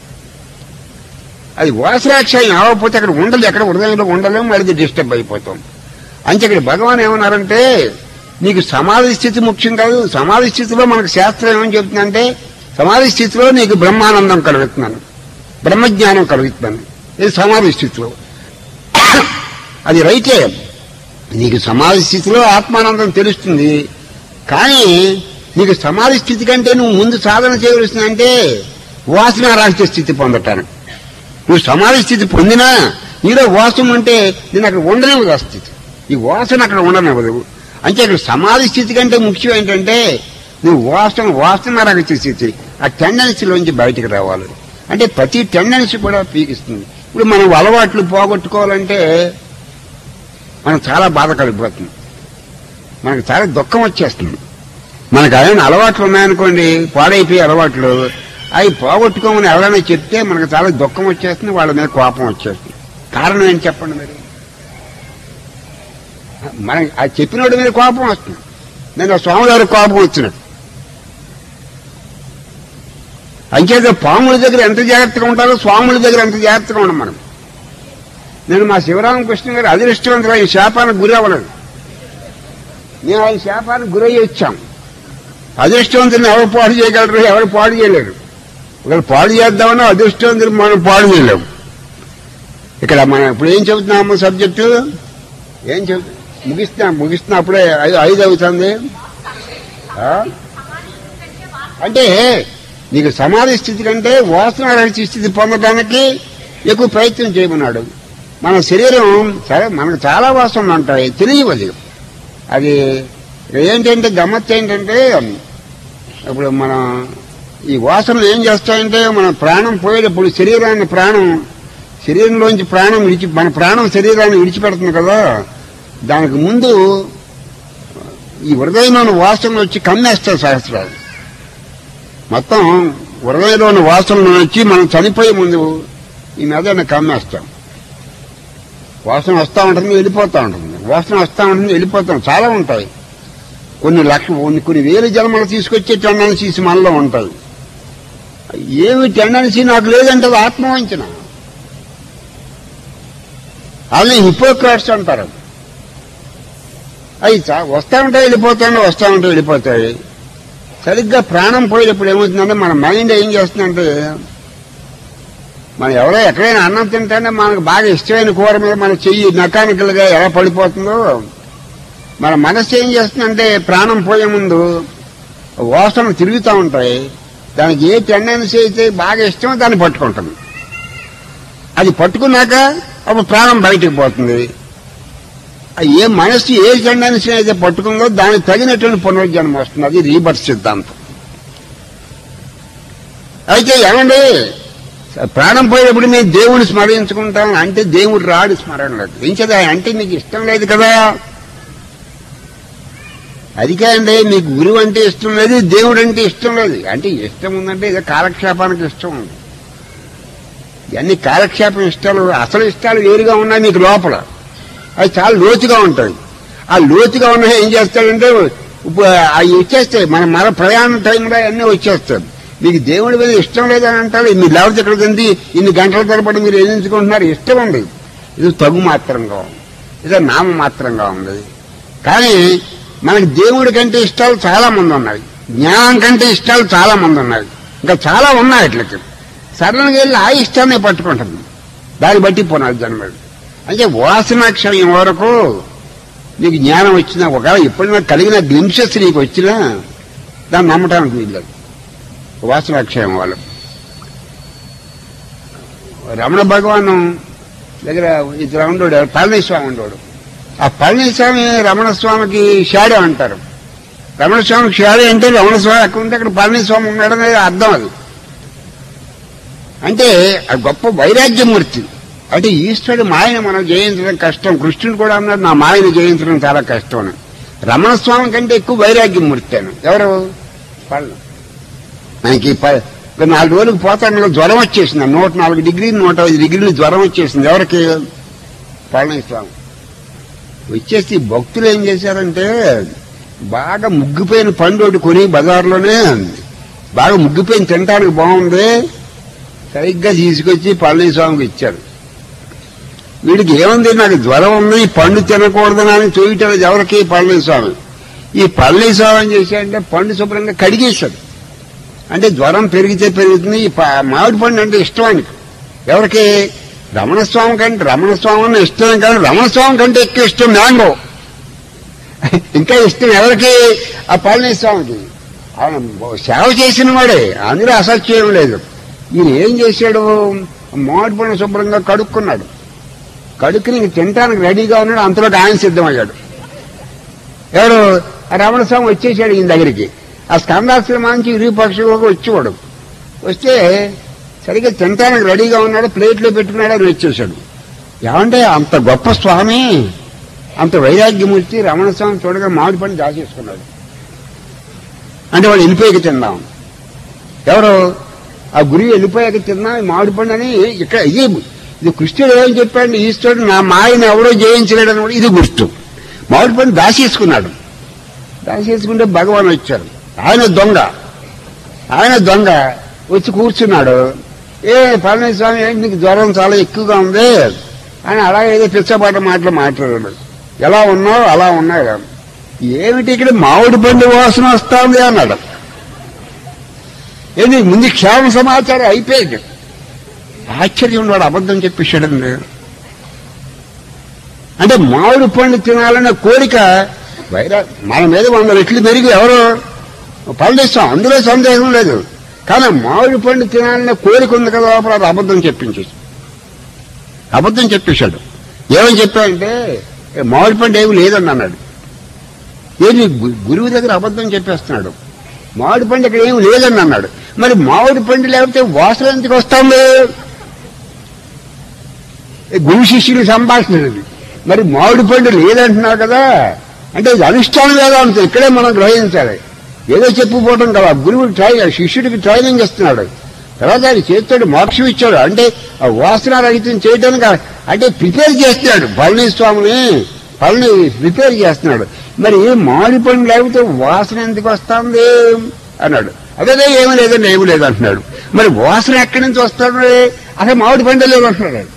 అది వాసరాక్షయం అవ్వకపోతే అక్కడ ఉండదు ఎక్కడ హృదయంలో ఉండలేము అది డిస్టర్బ్ అయిపోతాం అంటే ఇక్కడ భగవాన్ ఏమన్నారంటే నీకు సమాధి స్థితి ముఖ్యం కాదు సమాధి స్థితిలో మనకు శాస్త్రం ఏమని చెప్తుందంటే సమాధి స్థితిలో నీకు బ్రహ్మానందం కలుగుతున్నాను బ్రహ్మజ్ఞానం కలుగుతున్నాను ఇది సమాధి స్థితిలో అది రైతే నీకు సమాధి స్థితిలో ఆత్మానందం తెలుస్తుంది కానీ నీకు సమాధి స్థితి కంటే నువ్వు ముందు సాధన చేయవలసిందంటే వాసన రాహిత్య స్థితి పొందటానికి నువ్వు సమాధి స్థితి పొందినా నీలో వాసన ఉంటే నేను అక్కడ ఉండనివ్వదు ఆ స్థితి ఈ వాసన అక్కడ ఉండనివ్వదు అంటే అక్కడ సమాధి స్థితి కంటే ముఖ్యం ఏంటంటే నువ్వు వాసన వాసన రహిత స్థితి ఆ టెండెన్సీలోంచి బయటికి రావాలి అంటే ప్రతి టెండెన్సీ కూడా పీకిస్తుంది ఇప్పుడు మనం అలవాట్లు పోగొట్టుకోవాలంటే మనకు చాలా బాధ కలిగిపోతుంది మనకు చాలా దుఃఖం వచ్చేస్తుంది మనకు ఏమైనా అలవాట్లు ఉన్నాయనుకోండి పాడైపోయే అలవాట్లు అవి పోగొట్టుకోమని ఎవరైనా చెప్తే మనకు చాలా దుఃఖం వచ్చేస్తుంది వాళ్ళ మీద కోపం వచ్చేస్తుంది కారణం ఏం చెప్పండి మీరు మన ఆ చెప్పినోడి మీద కోపం వస్తుంది నేను స్వామివారి కోపం వచ్చినట్టు అంచేత పాముల దగ్గర ఎంత జాగ్రత్తగా ఉంటారో స్వాముల దగ్గర ఎంత జాగ్రత్తగా ఉండం మనం నేను మా శివరామకృష్ణ గారు అదృష్టవంతులు ఆయన శాపానికి గురి అవ్వలేదు నేను ఆయన శాపానికి గురయ్యి వచ్చాం అదృష్టవంతుని ఎవరు పాడు చేయగలరు ఎవరు పాడు చేయలేరు ఒకరు పాడు చేద్దామన్నా అదృష్టవంతులు మనం పాడు చేయలేము ఇక్కడ మనం ఇప్పుడు ఏం చెబుతున్నాము సబ్జెక్టు ఏం చెబుతున్నాం ముగిస్తున్నాం ముగిస్తున్నా అప్పుడే ఐదు ఐదు అవుతుంది ఆ? అంటే నీకు సమాధి స్థితి కంటే వాసన రహిత స్థితి పొందడానికి ఎక్కువ ప్రయత్నం చేయమన్నాడు మన శరీరం సరే మనకు చాలా వాసనలు ఉంటాయి తెలియవది అది ఏంటంటే గమ్మత్తు ఏంటంటే ఇప్పుడు మనం ఈ వాసనలు ఏం చేస్తాయంటే మన ప్రాణం పోయేటప్పుడు శరీరాన్ని ప్రాణం శరీరంలోంచి ప్రాణం విడిచి మన ప్రాణం శరీరాన్ని విడిచిపెడుతుంది కదా దానికి ముందు ఈ హృదయంలోని వాసనలు వచ్చి కమ్మేస్తాయి సహస్రాలు మొత్తం హృదయంలో ఉన్న వాసనలు వచ్చి మనం చనిపోయే ముందు ఈ మెదడుని కమ్మేస్తాం వాసన వస్తూ ఉంటుంది వెళ్ళిపోతూ ఉంటుంది వాసన వస్తూ ఉంటుంది వెళ్ళిపోతాం చాలా ఉంటాయి కొన్ని లక్ష కొన్ని కొన్ని వేల జన్మలు తీసుకొచ్చే టెండెన్సీస్ మనలో ఉంటాయి ఏమి టెండెన్సీ నాకు లేదంటే అది ఆత్మవంచన వాళ్ళని హిపోక్రాట్స్ అంటారు అవి చా- వస్తా ఉంటాయి వెళ్ళిపోతాయి వస్తా ఉంటాయి వెళ్ళిపోతాయి సరిగ్గా ప్రాణం పోయేటప్పుడు ఏమవుతుందంటే మన మైండ్ ఏం చేస్తుందంటే మనం ఎవరో ఎక్కడైనా అన్నం తింటానే మనకు బాగా ఇష్టమైన కూర మీద మన చెయ్యి మెకానికల్ గా ఎలా పడిపోతుందో మన మనస్సు ఏం చేస్తుందంటే ప్రాణం పోయే ముందు వాసనలు తిరుగుతూ ఉంటాయి దానికి ఏ టెండెన్సీ అయితే బాగా ఇష్టమో దాన్ని పట్టుకుంటుంది అది పట్టుకున్నాక అప్పుడు ప్రాణం బయటికి పోతుంది ఆ ఏ మనస్సు ఏ టెండెన్సీ అయితే పట్టుకుందో దానికి తగినటువంటి పునర్జన్మ వస్తుంది అది రీబర్త్ సిద్ధాంతం అయితే ఏమండి ప్రాణం పోయేటప్పుడు మేము దేవుని స్మరించుకుంటాం అంటే దేవుడు రాడు స్మరణలోకి ఏం చదా అంటే మీకు ఇష్టం లేదు కదా అది కాదండి మీకు గురువు అంటే ఇష్టం లేదు దేవుడు అంటే ఇష్టం లేదు అంటే ఇష్టం ఉందంటే ఏదో కాలక్షేపానికి ఇష్టం ఉంది ఇవన్నీ కాలక్షేపం ఇష్టాలు అసలు ఇష్టాలు వేరుగా ఉన్నాయి మీకు లోపల అవి చాలా లోతుగా ఉంటాయి ఆ లోతుగా ఉన్నాయి ఏం చేస్తాడంటే ఇప్పుడు అవి వచ్చేస్తాయి మన మన ప్రయాణం టైంలో అన్నీ వచ్చేస్తాయి మీకు దేవుడి మీద ఇష్టం లేదని అంటారు మీరు లేకపోతే ఇక్కడికి ఉంది ఇన్ని గంటల తరబడి మీరు ఎన్నించుకుంటున్నారు ఇష్టం ఉంది ఇది తగు మాత్రంగా ఉంది ఇది నామ మాత్రంగా ఉంది కానీ మనకి దేవుడి కంటే ఇష్టాలు చాలా మంది ఉన్నాయి జ్ఞానం కంటే ఇష్టాలు చాలా మంది ఉన్నాయి ఇంకా చాలా ఉన్నాయి ఇట్లకి సడన్గా వెళ్ళి ఆ ఇష్టాన్ని పట్టుకుంటుంది దాన్ని బట్టి పునర్జన్మ అంటే వాసనాక్షయం వరకు నీకు జ్ఞానం వచ్చినా ఒకవేళ ఎప్పుడైనా కలిగిన గ్లింసెస్ నీకు వచ్చినా దాన్ని నమ్మటానికి వీల్లేదు వాసనాక్షయం వాళ్ళు రమణ భగవాన్ దగ్గర ఇద్దరు ఉండోడు పళనిస్వామి ఉండోడు ఆ పళనిస్వామి రమణ స్వామికి షాడే అంటారు రమణ స్వామికి షాడే అంటే రమణ స్వామి అక్కడ ఉంటే అక్కడ పళనిస్వామి ఉన్నాడనేది అర్థం అది అంటే ఆ గొప్ప వైరాగ్యమూర్తి అంటే ఈశ్వరుడు మాయను మనం జయించడం కష్టం కృష్ణుడు కూడా అన్నాడు నా మాయను జయించడం చాలా కష్టం అని రమణ స్వామి కంటే ఎక్కువ వైరాగ్యమూర్తి అని ఎవరు పళ్ళు మనకి ప- ఒక నాలుగు రోజులకు పోతాను జ్వరం వచ్చేసింది నూట నాలుగు డిగ్రీలు నూట ఐదు డిగ్రీలు జ్వరం వచ్చేసింది ఎవరికి పళనిస్వామి వచ్చేసి భక్తులు ఏం చేశారంటే బాగా ముగ్గిపోయిన పండు ఒకటి కొని బజార్లోనే బాగా ముగ్గిపోయిన తినడానికి బాగుంది సరిగ్గా తీసుకొచ్చి పళనిస్వామికి ఇచ్చారు వీడికి ఏముంది నాకు జ్వరం ఉంది ఈ పండు తినకూడదని అని చూయటం లేదు ఎవరికి పళనిస్వామి ఈ పళనిస్వామి ఏం చేశాడంటే పండు శుభ్రంగా కడిగేశాడు అంటే జ్వరం పెరిగితే పెరుగుతుంది ఈ ప- మామిడి పండు అంటే ఇష్టం ఆయనకు ఎవరికి రమణస్వామి కంటే రమణస్వామి అన్న ఇష్టం కానీ రమణస్వామి కంటే ఎక్కువ ఇష్టం మ్యాంగో ఇంకా ఇష్టం ఎవరికి ఆ పళనిస్వామికి ఆయన సేవ చేసిన వాడే అందులో అసత్యం లేదు ఈయన ఏం చేశాడు మామిడి పండు శుభ్రంగా కడుక్కున్నాడు కడుక్కుని ఇంక తినడానికి రెడీగా ఉన్నాడు అంతలోకి ఆయన సిద్ధమయ్యాడు ఎవడు ఆ రమణస్వామి వచ్చేసాడు ఈయన దగ్గరికి ఆ స్కందాశ్రమానికి ఇరుపక్షులకు వచ్చేవాడు వస్తే సరిగ్గా తినడానికి రెడీగా ఉన్నాడు ప్లేట్లో పెట్టుకున్నాడు అని వచ్చేసాడు ఏమంటే అంత గొప్ప స్వామి అంత వైరాగ్యమూర్తి రమణస్వామి చూడగా మామిడి పండు దాచేసుకున్నాడు అంటే వాడు వెళ్ళిపోయాక తిందాం ఎవరు ఆ గురి వెళ్ళిపోయాక తిందాం ఈ మామిడి పండు అని ఇక్కడ ఇది ఇది కృష్ణుడు ఏం చెప్పాడు ఈశ్వరుడు నా మాయని ఎవడో జయించలేడు అని కూడా ఇది గుర్తు మామిడి పండు దాచేసుకున్నాడు దాచేసుకుంటే భగవాన్ వచ్చారు ఆయన దొంగ ఆయన దొంగ వచ్చి కూర్చున్నాడు ఏ పళనిస్వామి ఏంటి నీకు జ్వరం చాలా ఎక్కువగా ఉంది అని అలాగే ఏదో పిచ్చపాట మాటలు మాట్లాడాడు ఎలా ఉన్నావు అలా ఉన్నాడు ఏమిటి ఇక్కడ మామిడి పండు వాసన వస్తుంది అన్నాడు ఏంటి ముందు క్షేమ సమాచారం అయిపోయింది ఆశ్చర్యం వాడు అబద్ధం చెప్పేశాడండి అంటే మామిడి పండు తినాలనే కోరిక వైరా మన మీద వంద రెట్లు పెరిగి ఎవరు పళ్ళిస్తాం అందులో సందేహం లేదు కానీ మామిడి పండు తినాలనే కోరిక ఉంది కదా లోపల అది అబద్ధం చెప్పించేసి అబద్ధం చెప్పేశాడు ఏమని చెప్పాడంటే "ఏ, మామిడి పండు ఏమి లేదని అన్నాడు ఏమి గు- గురువు దగ్గర అబద్ధం చెప్పేస్తున్నాడు మామిడి పండు ఇక్కడ ఏమి లేదని అన్నాడు మరి మామిడి పండు లేకపోతే వాసన ఎందుకు వస్తుంది ఏ, గురు శిష్యుల సంభాషణ ఇది మరి మామిడి పండు లేదంటున్నావు కదా అంటే ఇది అనుష్ఠానం వేదాంతం ఇక్కడే మనం గ్రహించాలి ఏదో చెప్పుకోవడం కదా గురువుడు ట్రై శిష్యుడికి ట్రైనింగ్ ఇస్తున్నాడు తర్వాత ఆయన చేస్తాడు మోక్షం ఇచ్చాడు అంటే ఆ వాసన రహితం చేయడానికి ఆ- అంటే ప్రిపేర్ చేస్తున్నాడు పళనిస్వామిని పళని ప్రిపేర్ చేస్తున్నాడు మరి మామిడి పండు లేకపోతే వాసన ఎందుకు వస్తుంది అన్నాడు అదే ఏమీ లేదండి ఏమీ లేదు అంటున్నాడు మరి వాసన ఎక్కడి నుంచి వస్తాడు అసలు మామిడి పండు లేదు అంటున్నాడు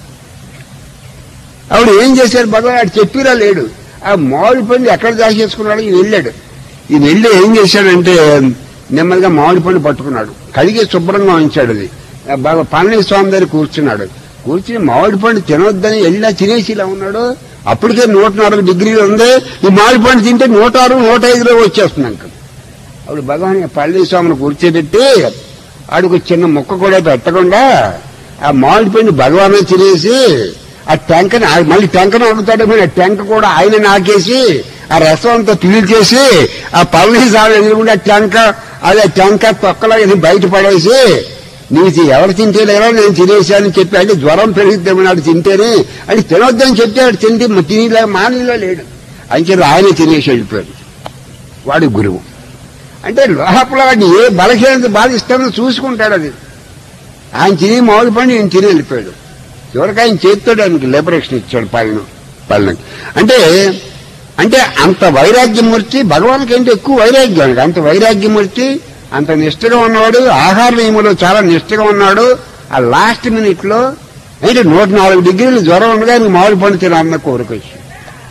ఆవిడ ఏం చేశారు భగవాన్ ఆడు చెప్పిరా లేడు ఆ మామిడి పండు ఎక్కడ దాచేసుకున్నాడు ఈయన వెళ్ళాడు ఈయన వెళ్ళి ఏం చేశాడంటే నెమ్మదిగా మామిడి పండు పట్టుకున్నాడు కడిగి శుభ్రంగా ఉంచాడు అది ఆ బాగా పళని స్వామి దగ్గర కూర్చున్నాడు కూర్చుని మామిడి పండు తినొద్దని వెళ్ళినా తినేసి ఇలా ఉన్నాడు అప్పటికే నూట నాలుగు డిగ్రీలు ఉంది ఈ మామిడి పండు తింటే నూట ఆరు నూట ఐదులో వచ్చేస్తుంది అంక అప్పుడు భగవాన్ పళని స్వామిని కూర్చోబెట్టి ఆడికి ఒక చిన్న ముక్క కూడా పెట్టకుండా ఆ మామిడి పండు భగవాన్ తినేసి ఆ టెంకని ఆ- మళ్ళీ టెంకను అడుగుతాడు మరి ఆ టెంక కూడా ఆయన నాకేసి ఆ రసం అంతా పీల్చేసి ఆ పళని స్వామి ఎదురుకుండా టెంక అదే టెంక తొక్కలో ఇది బయట పడేసి నీకు ఎవరు తింటే లేదా నేను తినేసానని చెప్పి అంటే జ్వరం పెరుగుతామని నాడు తింటేనే అని తినొద్దని చెప్తే వాడు తింటే తినేలా మానేలా లేడు అని ఆయనే తినేసి వెళ్ళిపోయాడు వాడి గురువు అంటే లోపల వాడిని ఏ బలహీనత బాధిస్తానో చూసుకుంటాడు అది ఆయన తిని మామిడి పండు ఈయన తిని వెళ్ళిపోయాడు చివరికి ఆయన చేతితోడు ఆయనకి లిబరేషన్ ఇచ్చాడు పళ్ళను పళ్ళని అంటే అంటే అంత వైరాగ్యమూర్తి భగవానికి ఏంటి ఎక్కువ వైరాగ్యం ఆయనకి. అంత వైరాగ్యమూర్తి అంత నిష్ఠగా ఉన్నవాడు ఆహార నియమంలో చాలా నిష్ఠగా ఉన్నాడు ఆ లాస్ట్ మినిట్ లో అంటే నూట నాలుగు డిగ్రీలు జ్వరం ఉండగా ఆయనకి మామిడి పండు తినాలన్న కోరిక వచ్చింది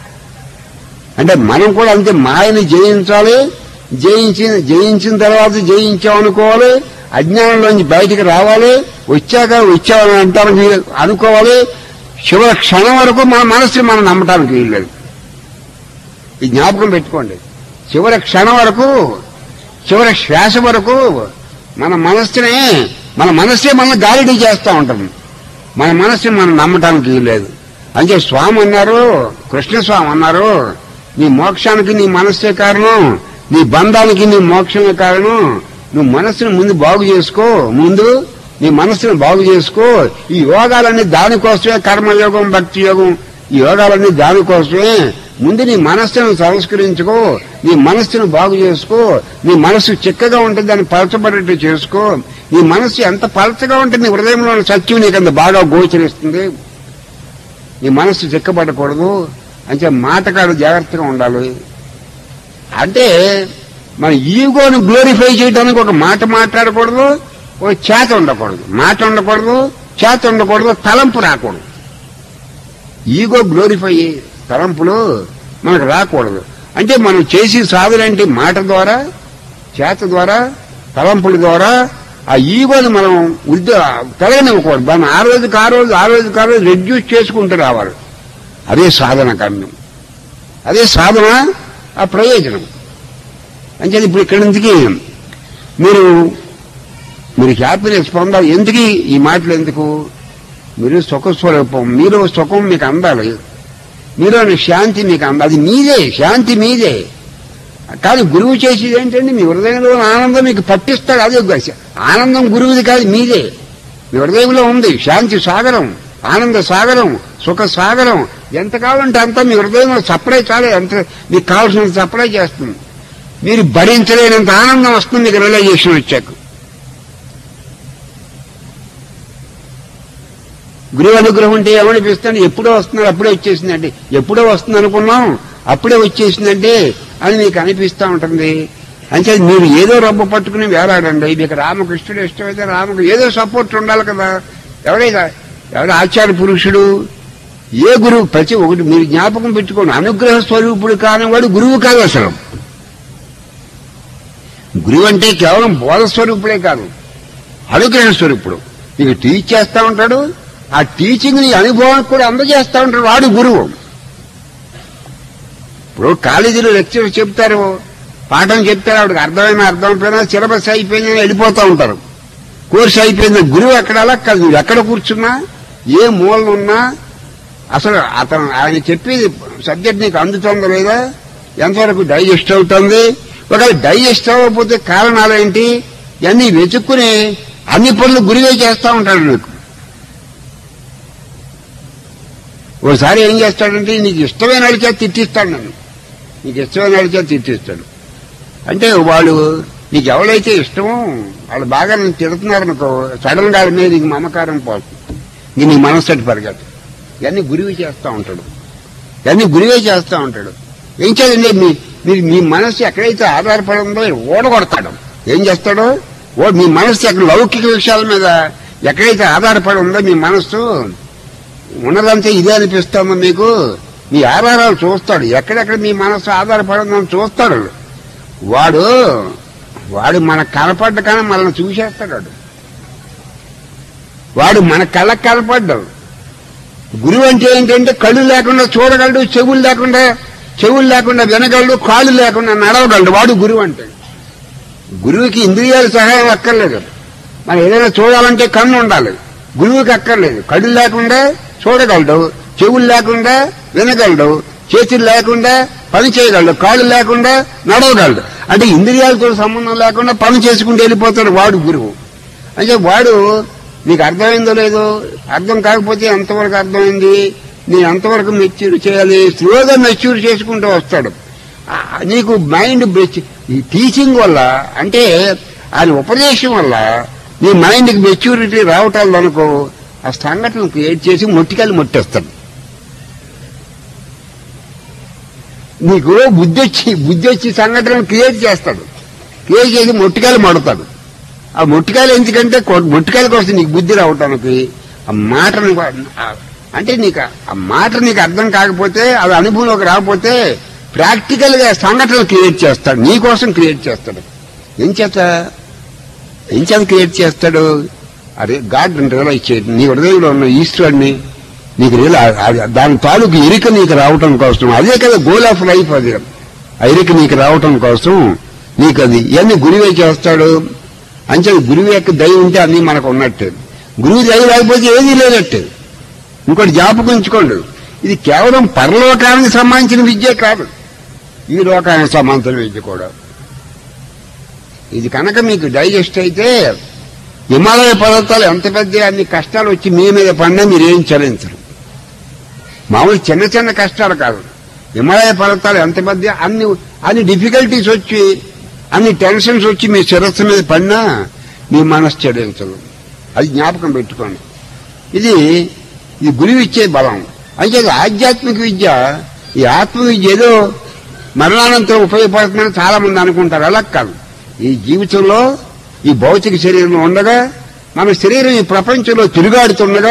అంటే మనం కూడా అంతే మాయని జయించాలి జయించి జయించిన తర్వాత జయించామనుకోవాలి అజ్ఞానంలోంచి బయటికి రావాలి వచ్చాక వచ్చామని అంటానికి అనుకోవాలి చివరి క్షణం వరకు మన మనసుని మనం నమ్మటానికి వీల్లేదు ఈ జ్ఞాపకం పెట్టుకోండి చివరి క్షణం వరకు చివరి శ్వాస వరకు మన మనస్సునే మన మనస్సే మనల్ని గాలిడీ చేస్తూ ఉంటుంది మన మనస్సుని మనం నమ్మటానికి వీల్లేదు అంటే స్వామి అన్నారు కృష్ణస్వామి అన్నారు నీ మోక్షానికి నీ మనస్సే కారణం నీ బంధానికి నీ మోక్షమే కారణం నువ్వు మనస్సును ముందు బాగు చేసుకో ముందు నీ మనస్సును బాగు చేసుకో ఈ యోగాలన్నీ దానికోసమే కర్మయోగం భక్తి యోగం ఈ యోగాలన్నీ దానికోసమే ముందు నీ మనస్సును సంస్కరించుకో నీ మనస్సును బాగు చేసుకో నీ మనస్సు చిక్కగా ఉంటే దాన్ని పలచబడేట్టు చేసుకో నీ మనస్సు ఎంత పలచగా ఉంటే నీ హృదయంలో ఉన్న సత్యం నీకు అంత బాగా గోచరిస్తుంది నీ మనస్సు చిక్కబడకూడదు అంటే మాటకాడు జాగ్రత్తగా ఉండాలి అంటే మన ఈగోను గ్లోరిఫై చేయడానికి ఒక మాట మాట్లాడకూడదు ఒక చేత ఉండకూడదు మాట ఉండకూడదు చేత ఉండకూడదు తలంపు రాకూడదు ఈగో గ్లోరిఫై తలంపులు మనకు రాకూడదు అంటే మనం చేసి సాధనంటే మాట ద్వారా చేత ద్వారా తలంపుల ద్వారా ఆ ఈగోని మనం ఉద్ద కలగనివ్వకూడదు మనం ఆ రోజుకి ఆ రోజు ఆ రోజుకి ఆ రోజు రెడ్యూస్ చేసుకుంటూ రావాలి అదే సాధన కర్ణం అదే సాధన ఆ ప్రయోజనం అంటే ఇప్పుడు ఇక్కడి నుంచి మీరు మీరు హ్యాపీనెస్ పొందాలి ఎందుకు ఈ మాటలు ఎందుకు మీరు సుఖస్వరూపం మీరు సుఖం మీకు అందాలి మీలోని శాంతి మీకు అందాలి అది మీదే శాంతి మీదే కానీ గురువు చేసేది ఏంటంటే మీ హృదయంలో ఆనందం మీకు పట్టిస్తాడు అదే గ- ఆనందం గురువుది కాదు మీదే మీ హృదయంలో ఉంది శాంతి సాగరం ఆనంద సాగరం సుఖ సాగరం ఎంత కావాలంటే అంత మీ హృదయంలో సప్లై చాలే ఎంత మీకు కావాల్సినంత సప్లై చేస్తుంది మీరు భరించలేనంత ఆనందం వస్తుంది మీకు రియలైజేషన్ వచ్చాక గురువు అనుగ్రహం అంటే ఏమనిపిస్తుంది ఎప్పుడో వస్తున్నారు అప్పుడే వచ్చేసిందండి ఎప్పుడో వస్తుంది అనుకున్నాం అప్పుడే వచ్చేసిందంటే అని మీకు అనిపిస్తూ ఉంటుంది అంటే మీరు ఏదో రబ్బ పట్టుకుని వేలాడండి మీకు రామకృష్ణుడు ఇష్టమైతే రామకు ఏదో సపోర్ట్ ఉండాలి కదా ఎవరైనా ఎవరు ఆచార్య పురుషుడు ఏ గురువు ప్రతి ఒకటి మీరు జ్ఞాపకం పెట్టుకోండి అనుగ్రహ స్వరూపుడు కానివాడు గురువు కాదు అసలు గురువు అంటే కేవలం బోధ స్వరూపుడే కాదు అనుగ్రహ స్వరూపుడు నీకు టీచ్ చేస్తా ఉంటాడు ఆ టీచింగ్ నీ అనుభవానికి కూడా అందజేస్తా ఉంటాడు వాడు గురువు ఇప్పుడు కాలేజీలో లెక్చర్ చెప్తారు పాఠం చెప్తారు ఆవిడకి అర్థమైనా అర్థం అయిపోయినా సిలబస్ అయిపోయిందని వెళ్ళిపోతూ ఉంటారు కోర్సు అయిపోయింది గురువు ఎక్కడ అలా కాదు నువ్వు ఎక్కడ కూర్చున్నా ఏ మూలన ఉన్నా అసలు అతను ఆయన చెప్పేది సబ్జెక్ట్ నీకు అందుతుందో లేదా ఎంతవరకు డైజెస్ట్ అవుతుంది ఒకవేళ డైజెస్ట్ అవ్వకపోతే కారణాలు ఏంటి ఇవన్నీ వెతుక్కుని అన్ని పనులు గురివే చేస్తా ఉంటాడు నీకు ఓసారి ఏం చేస్తాడంటే నీకు ఇష్టమైన అడిచే తిట్టిస్తాడు నన్ను నీకు ఇష్టమైన అడిచే తిట్టిస్తాడు అంటే వాళ్ళు నీకు ఎవరైతే ఇష్టమో వాళ్ళు బాగా నేను తిడుతున్నారనుకో సడన్ గా వాళ్ళ మీద నీకు మమకారం పోతుంది ఇంక నీ మనసు అటు పరిగెత్తు ఇవన్నీ గురివి చేస్తూ ఉంటాడు ఇవన్నీ గురివే చేస్తూ ఉంటాడు ఏం చేయండి మీ మీరు మీ మనసు ఎక్కడైతే ఆధారపడి ఉందో ఓడగొడతాడు ఏం చేస్తాడు ఓ మీ మనసు ఎక్కడ లౌకిక విషయాల మీద ఎక్కడైతే ఆధారపడి ఉందో మీ మనస్సు ఉన్నదంతా ఇదే అనిపిస్తుందో మీకు మీ ఆధారాలు చూస్తాడు ఎక్కడెక్కడ మీ మనసు ఆధారపడి ఉందని చూస్తాడు వాడు వాడు మన కనపడ్డ కానీ మనల్ని చూసేస్తాడు వాడు వాడు మన కళ్ళకు కనపడ్డాడు గురువు అంటే ఏంటంటే కళ్ళు లేకుండా చూడగలడు చెవులు లేకుండా చెవులు లేకుండా వినగలడు కాళ్ళు లేకుండా నడవగలడు వాడు గురువు అంటే గురువుకి ఇంద్రియాల సహాయం అక్కర్లేదు మనం ఏదైనా చూడాలంటే కన్ను ఉండాలి గురువుకి అక్కర్లేదు కళ్ళు లేకుండా చూడగలడు చెవులు లేకుండా వినగలడు చేతులు లేకుండా పని చేయగలడు కాళ్ళు లేకుండా నడవగలడు అంటే ఇంద్రియాలతో సంబంధం లేకుండా పని చేసుకుంటూ వెళ్ళిపోతాడు వాడు గురువు అంటే వాడు నీకు అర్థమైందో లేదో అర్థం కాకపోతే ఎంతవరకు అర్థమైంది నీ ఎంతవరకు మెచ్యూర్ చేయాలి స్లోగా మెచ్యూర్ చేసుకుంటూ వస్తాడు ఆ, నీకు మైండ్ బ్రెచ్- ఈ టీచింగ్ వల్ల అంటే ఆయన ఉపదేశం వల్ల నీ మైండ్కి మెచ్యూరిటీ రావటాలు అనుకో ఆ సంఘటన క్రియేట్ చేసి మొట్టికాయలు మొట్టేస్తాడు నీకు బుద్ధి వచ్చి బుద్ధి వచ్చి సంఘటనలు క్రియేట్ చేస్తాడు క్రియేట్ చేసి మొట్టికాయలు మడతాడు ఆ మొట్టికాయలు ఎందుకంటే కొ- మొట్టికాయల కోసం నీకు బుద్ధి రావటానికి ఆ మాటను ఆ- అంటే నీకు ఆ- ఆ మాట నీకు అర్థం కాకపోతే అది అనుభవంలోకి రాకపోతే ప్రాక్టికల్ గా సంఘటనలు క్రియేట్ చేస్తాడు నీ కోసం క్రియేట్ చేస్తాడు ఏం చేత ఏం చేత క్రియేట్ చేస్తాడు అదే గాడ్ రియలైజ్ చేయడం నీ హృదయంలో ఉన్న ఈశ్వరుడిని నీకు రియల్ దాని తాలూకు ఎరిక నీకు రావటం కోసం అదే కదా గోల్ ఆఫ్ లైఫ్ అది ఆ ఎరిక నీకు రావటం కోసం నీకు అది ఇవన్నీ గురువే చేస్తాడు అంటే గురువు యొక్క దయ ఉంటే అన్నీ మనకు ఉన్నట్టు గురువు దయ లేకపోతే ఏదీ లేనట్టు ఇంకోటి జ్ఞాపకం ఉంచుకోండి ఇది కేవలం పరలోకానికి సంబంధించిన విద్య కాదు ఈ లోకానికి సంబంధించిన విద్య కూడా ఇది కనుక మీకు డైజెస్ట్ అయితే హిమాలయ పర్వతాలు ఎంత పెద్ద అన్ని కష్టాలు వచ్చి మీ మీద పడినా మీరేం చలించరు మామూలు చిన్న చిన్న కష్టాలు కాదు హిమాలయ పర్వతాలు ఎంత పెద్ద అన్ని అన్ని డిఫికల్టీస్ వచ్చి అన్ని టెన్షన్స్ వచ్చి మీ శిరస్సు మీద పడినా మీ మనసు చెడించదు అది జ్ఞాపకం పెట్టుకోండి ఇది ఇది గురువు ఇచ్చే బలం అయితే ఇది ఆధ్యాత్మిక విద్య ఈ ఆత్మ విద్య ఏదో మరణానంతరం ఉపయోగపడుతుందని చాలా మంది అనుకుంటారు అలా కాదు ఈ జీవితంలో ఈ భౌతిక శరీరం ఉండగా మన శరీరం ఈ ప్రపంచంలో తిరుగాడుతుండగా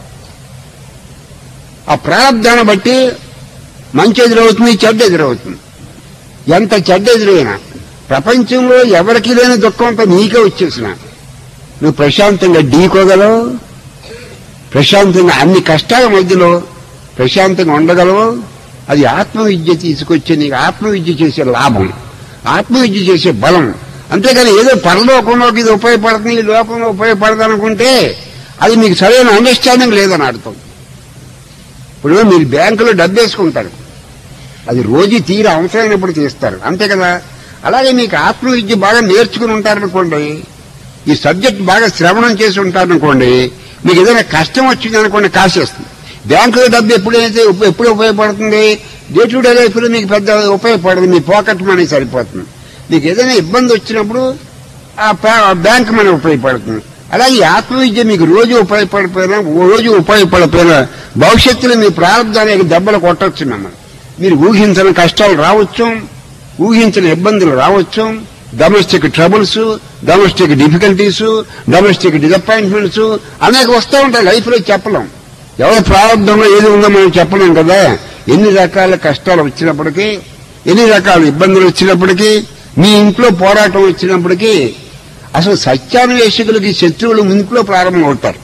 ఆ ప్రారంధాన్ని బట్టి మంచి ఎదురవుతుంది చెడ్డ ఎదురవుతుంది ఎంత చెడ్డ ఎదురైనా ప్రపంచంలో ఎవరికి లేని దుఃఖంతో నీకే వచ్చేసిన నువ్వు ప్రశాంతంగా ఢీకోగలవు ప్రశాంతంగా అన్ని కష్టాల మధ్యలో ప్రశాంతంగా ఉండగలవు అది ఆత్మవిద్య తీసుకొచ్చే నీకు ఆత్మవిద్య చేసే లాభం ఆత్మవిద్య చేసే బలం అంతేగాని ఏదో పరలోకంలోకి ఇది ఉపయోగపడుతుంది ఈ లోకంలో ఉపయోగపడదు అనుకుంటే అది మీకు సరైన అండర్స్టాండింగ్ లేదని అర్థం ఇప్పుడు మీరు బ్యాంకులో డబ్బు వేసుకుంటారు అది రోజు తీర అవసరమైనప్పుడు తీస్తారు అంతే కదా అలాగే మీకు ఆత్మవిద్య బాగా నేర్చుకుని ఉంటారనుకోండి ఈ సబ్జెక్ట్ బాగా శ్రవణం చేసి ఉంటారనుకోండి మీకు ఏదైనా కష్టం వచ్చింది అనుకోండి కాసేస్తుంది బ్యాంకులో డబ్బు ఎప్పుడైతే ఉప- ఎప్పుడు ఉపయోగపడుతుంది డే టు డే లైఫ్లో మీకు పెద్ద ఉపయోగపడదు మీ పాకెట్ మనీ సరిపోతుంది మీకు ఏదైనా ఇబ్బంది వచ్చినప్పుడు ఆ పా- ఆ బ్యాంక్ మనీ ఉపయోగపడుతుంది అలాగే ఈ ఆత్మవిద్య మీకు రోజు ఉపయోగపడిపోయినా ఓ రోజు ఉపయోగపడిపోయినా భవిష్యత్తులో మీ ప్రారంభానికి దెబ్బలు కొట్టొచ్చు మిమ్మల్ని మీరు ఊహించని కష్టాలు రావచ్చు ఊహించిన ఇబ్బందులు రావచ్చు domestic troubles domestic difficulties domestic disappointments అనేక వస్తూ ఉంటాయి లైఫ్ లో చెప్పలేం ఎవరి ప్రారంభంలో ఏది ఉందో మనం చెప్పలేం కదా ఎన్ని రకాల కష్టాలు వచ్చినప్పటికీ ఎన్ని రకాల ఇబ్బందులు వచ్చినప్పటికీ మీ ఇంట్లో పోరాటం వచ్చినప్పటికీ అసలు సత్యాన్వేషకులకి శత్రువులు ఇంట్లో ప్రారంభం అవుతారు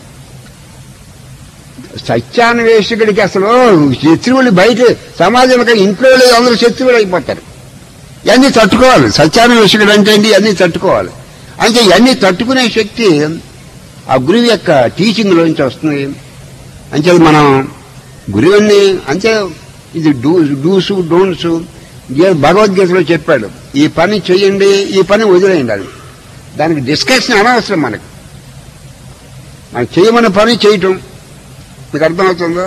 సత్యాన్వేషకుడికి అసలు శత్రువులు బయట సమాజంలో కన్నా ఇంట్లో లేదు అందరూ శత్రువులు అయిపోతారు ఇవన్నీ తట్టుకోవాలి సత్యాన్వేషకుడు అంటే ఏంటి ఇవన్నీ తట్టుకోవాలి అంటే ఇవన్నీ తట్టుకునే శక్తి ఆ గురువు యొక్క టీచింగ్ లోంచి వస్తుంది అంటే మనం గురువుని అంటే ఇది డూ డూసు డోన్స్ భగవద్గీతలో చెప్పాడు ఈ పని చెయ్యండి ఈ పని వదిలేయండి అది దానికి డిస్కషన్ అనవసరం మనకి మనం చేయమన్న పని చేయటం మీకు అర్థమవుతుందో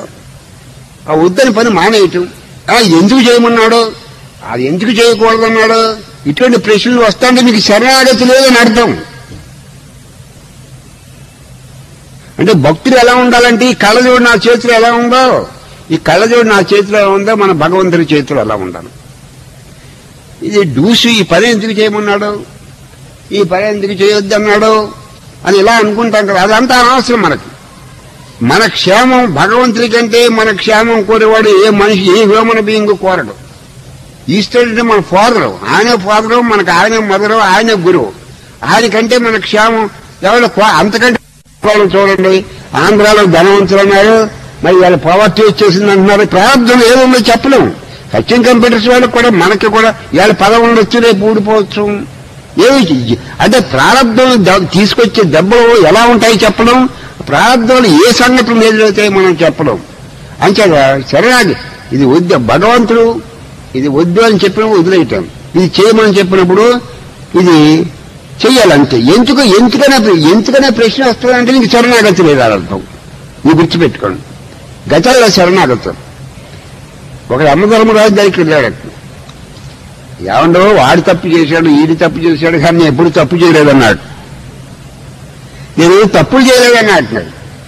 ఆ వద్దని పని మానేయటం ఆ ఎందుకు చేయమన్నాడు అది ఎందుకు చేయకూడదన్నాడు ఇటువంటి ప్రశ్నలు వస్తాంటే మీకు శరణాగతి లేదని అర్థం అంటే భక్తులు ఎలా ఉండాలంటే ఈ కళ్ళజోడు నా చేతిలో ఎలా ఉందో ఈ కళ్ళజోడు నా చేతిలో ఎలా ఉందో మన భగవంతుడి చేతిలో ఎలా ఉండాలి ఇది డూసు ఈ పని ఎందుకు చేయమన్నాడు ఈ పని ఎందుకు చేయొద్దన్నాడు అని ఇలా అనుకుంటాం కదా అదంతా అనవసరం మనకి మన క్షేమం భగవంతుడి కంటే మన క్షేమం కోరేవాడు ఏ మనిషి ఏ హ్యూమన్ బీయింగ్ కోరడు ఈశ్వరుడు అంటే మన ఫాదరు ఆయన ఫాదరు మనకు ఆయన మదరు ఆయన గురువు ఆయన కంటే మన క్షేమం ఎవరు కో- అంతకంటే వాళ్ళు చూడండి ఆంధ్రాలో ధనవంతులు అన్నారు మరి వాళ్ళ పవర్టీ వచ్చేసింది అంటున్నారు ప్రారంభం ఏముందో చెప్పలేము సత్యం కంప్యూటర్స్ వాళ్ళకి కూడా మనకి కూడా ఇవాళ పదవులు వచ్చి రేపు ఊడిపోవచ్చు ఏమి చెయ్యి- అంటే ప్రారంభం ద- తీసుకొచ్చే దెబ్బలు ఎలా ఉంటాయి చెప్పడం ప్రారంభంలో ఏ సంఘటనలు ఎదురవుతాయి మనం చెప్పడం అంచేత శరణాగి ఇది వద్దు భగవంతుడు ఇది వద్దు అని చెప్పినప్పుడు వదిలేయటం ఇది చేయమని చెప్పినప్పుడు ఇది చెయ్యాలంతే ఎందుకు ఎందుకనే ఎందుకనే ప్రశ్న వస్తుందంటే నీకు శరణాగతి లేదు అని అర్థం నువ్వు గుర్తుపెట్టుకోండి గతంలో శరణాగతం ఒక యమధర్మరాజు దగ్గరికి వెళ్ళాడు ఏమండో వాడు తప్పు చేశాడు ఈడు తప్పు చేశాడు కానీ నేను ఎప్పుడు తప్పు చేయలేదన్నాడు నేను తప్పులు చేయలేదని అంటున్నాడు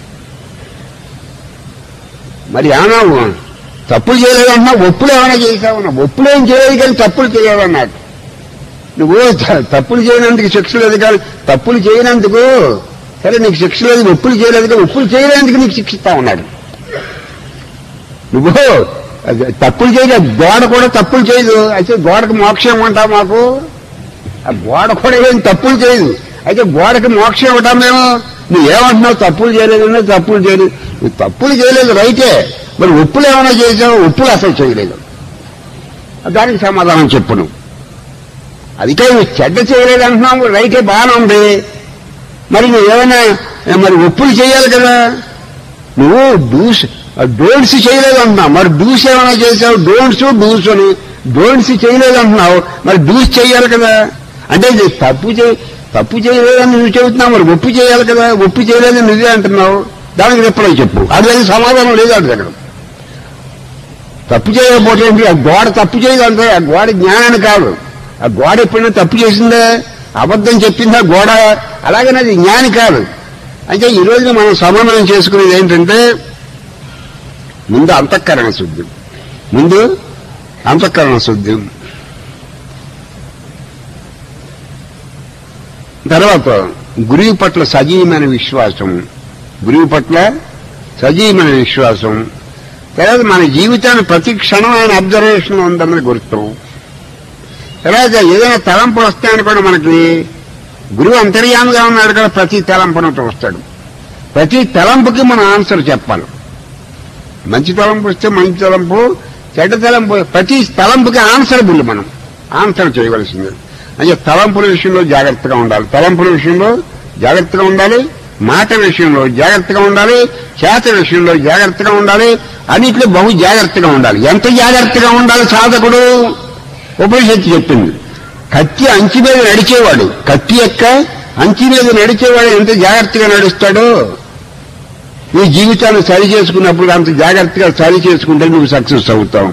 మరి ఏమన్నా తప్పులు చేయలేదన్నా ఒప్పులు ఏమైనా చేశావన్నా ఒప్పులు ఏం చేయలేదు కానీ తప్పులు చేయలేదన్నాడు నువ్వు త- తప్పులు చేయనందుకు శిక్ష లేదు కానీ తప్పులు చేయనందుకు సరే నీకు శిక్ష లేదు ఒప్పులు చేయలేదు కానీ ఒప్పులు చేయలేందుకు నీకు శిక్షిస్తా ఉన్నాడు నువ్వు అది తప్పులు చేయలేదు గోడ కూడా తప్పులు చేయదు అయితే గోడకు మోక్షం ఉంటావు మాకు ఆ గోడ కూడా ఏం తప్పులు చేయదు అయితే గోడకి మోక్షం ఇవ్వటం మేము నువ్వు ఏమంటున్నావు తప్పులు చేయలేదన్నా తప్పులు చేయలేదు నువ్వు తప్పులు చేయలేదు రైతే మరి ఉప్పులు ఏమైనా చేసావు ఉప్పులు అసలు చేయలేదు దానికి సమాధానం చెప్పు నువ్వు అదికే నువ్వు చెడ్డ చేయలేదు అంటున్నావు రైతే బాగానే ఉంది మరి నువ్వు ఏమైనా మరి ఉప్పులు చేయాలి కదా నువ్వు డూస్ డోంట్స్ చేయలేదు అంటున్నావు మరి డూస్ ఏమైనా చేసావు డోంట్స్ డూస్ అని డోంట్స్ చేయలేదు అంటున్నావు మరి డూస్ చేయాలి కదా అంటే ఇది తప్పు చే తప్పు చేయలేదని నువ్వు చెబుతున్నావు మరి ఒప్పు చేయాలి కదా ఒప్పు చేయలేదని నువ్వే అంటున్నావు దానికి రిప్లై చెప్పు అది అది సమాధానం లేదు అది దగ్గర తప్పు చేయకపోతే ఏంటి? ఆ గోడ తప్పు చేయదు అంటే ఆ గోడ జ్ఞానాన్ని కాదు ఆ గోడ ఎప్పుడైనా తప్పు చేసిందా అబద్ధం చెప్పిందా గోడ అలాగనే అది జ్ఞాని కాదు అయితే ఈ రోజు మనం సమాధానం చేసుకునేది ఏంటంటే ముందు అంతఃకరణ శుద్ధి ముందు అంతఃకరణ శుద్ధి తర్వాత గురువు పట్ల సజీవమైన విశ్వాసం గురువు పట్ల సజీవమైన విశ్వాసం తర్వాత మన జీవితాన్ని ప్రతి క్షణం ఆయన అబ్జర్వేషన్ ఉందన్నది గుర్తు తర్వాత ఏదైనా తలంపులు వస్తాయని కూడా మనకి గురువు అంతర్యామిగా ఉన్నాడు కదా ప్రతి తలంపును చూస్తాడు ప్రతి తలంపుకి మనం ఆన్సర్ చెప్పాలి మంచి తలంపు వస్తే మంచి తలంపు చెడ్డ తలంపు ప్రతి తలంపుకి ఆన్సరబుల్ మనం ఆన్సర్ చేయవలసింది అంటే తలంపుల విషయంలో జాగ్రత్తగా ఉండాలి తలంపుల విషయంలో జాగ్రత్తగా ఉండాలి మాట విషయంలో జాగ్రత్తగా ఉండాలి చేత విషయంలో జాగ్రత్తగా ఉండాలి అన్నిట్లో బహు జాగ్రత్తగా ఉండాలి ఎంత జాగ్రత్తగా ఉండాలి సాధకుడు ఉపనిషత్తు చెప్పింది కత్తి అంచి మీద నడిచేవాడు కత్తి యొక్క అంచి మీద నడిచేవాడు ఎంత జాగ్రత్తగా నడుస్తాడో నీ జీవితాన్ని సరి చేసుకున్నప్పుడు అంత జాగ్రత్తగా సరి చేసుకుంటే నువ్వు సక్సెస్ అవుతావు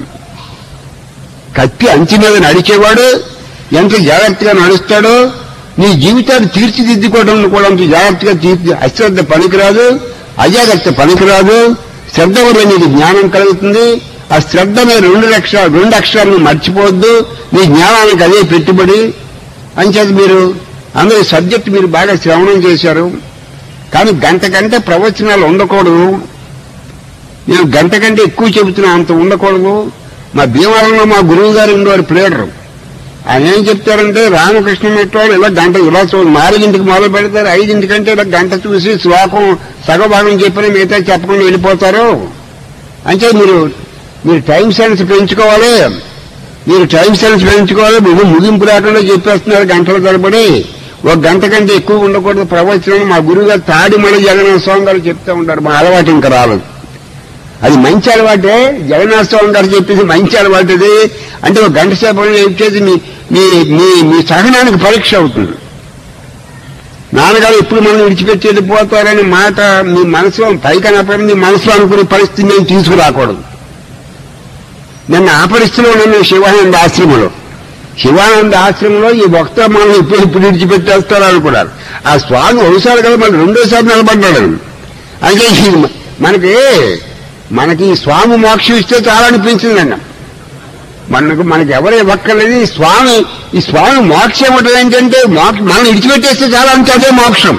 కత్తి అంచి మీద నడిచేవాడు ఎంత జాగ్రత్తగా నడుస్తాడో నీ జీవితాన్ని తీర్చిదిద్దుకోవడం కూడా అంత జాగ్రత్తగా తీర్చి అశ్రద్ధ పనికిరాదు అజాగ్రత్త పనికిరాదు శ్రద్ధ వల్ల నీకు జ్ఞానం కలుగుతుంది ఆ శ్రద్ధ మీద రెండు లక్ష రెండు అక్షరాలను మర్చిపోవద్దు నీ జ్ఞానానికి అదే పెట్టుబడి అంచేత మీరు అందరూ సబ్జెక్ట్ మీరు బాగా శ్రవణం చేశారు కానీ గంట కంటే ప్రవచనాలు ఉండకూడదు నేను గంట కంటే ఎక్కువ చెబుతున్నా అంత ఉండకూడదు మా భీమవరంలో మా గురువు గారు ఉండేవారు ప్లేడరు ఆయన ఏం చెప్తారంటే రామకృష్ణ మెట్రోలు ఇలా గంట ఇలా చూడు నాలుగింటికి మొదలు పెడతారు ఐదింటికంటే ఇలా గంట చూసి శ్లోకం సగభాగం చెప్పిన మిగతా చెప్పకుండా వెళ్ళిపోతారు అంటే మీరు మీరు టైం సెన్స్ పెంచుకోవాలి మీరు టైం సెన్స్ పెంచుకోవాలి మీరు ముగింపు లేకుండా చెప్పేస్తున్నారు గంటల తరబడి ఒక గంట కంటే ఎక్కువ ఉండకూడదు ప్రవచనం మా గురువు గారు తాడిమల జగన్నాథ స్వామి గారు చెప్తూ ఉంటారు మా అలవాటు ఇంకా రాలేదు అది మంచి అలవాటే జగన్నాథ స్వామి గారు చెప్పింది మంచి అలవాటు అది అంటే ఒక గంట సేపు చెప్పేది మీ మీ మీ మీ సహనానికి పరీక్ష అవుతుంది నాన్నగారు ఎప్పుడు మనం విడిచిపెట్టి వెళ్ళిపోతారనే మాట మీ మనసులో పైకి అనపడి మీ మనసులో అనుకునే పరిస్థితి మేము తీసుకురాకూడదు నిన్న ఆ పరిస్థితిలో ఉన్నాను శివానంద ఆశ్రమంలో శివానంద ఆశ్రమంలో ఈ భక్త మనం ఇప్పుడు ఇప్పుడు విడిచిపెట్టేస్తారు అనుకున్నారు ఆ స్వామి ఒకసారి కదా మళ్ళీ రెండోసారి నిలబడ్డాడు అంటే ఈ మనకి మనకి ఈ స్వామి మోక్షం ఇస్తే చాలా అనిపించిందండి మనకు మనకి ఎవరు ఇవ్వక్కర్లేదు ఈ స్వామి ఈ స్వామి మోక్షం ఇవ్వటం ఏంటంటే మోక్ష మనం విడిచిపెట్టేస్తే చాలా అంటే అదే మోక్షం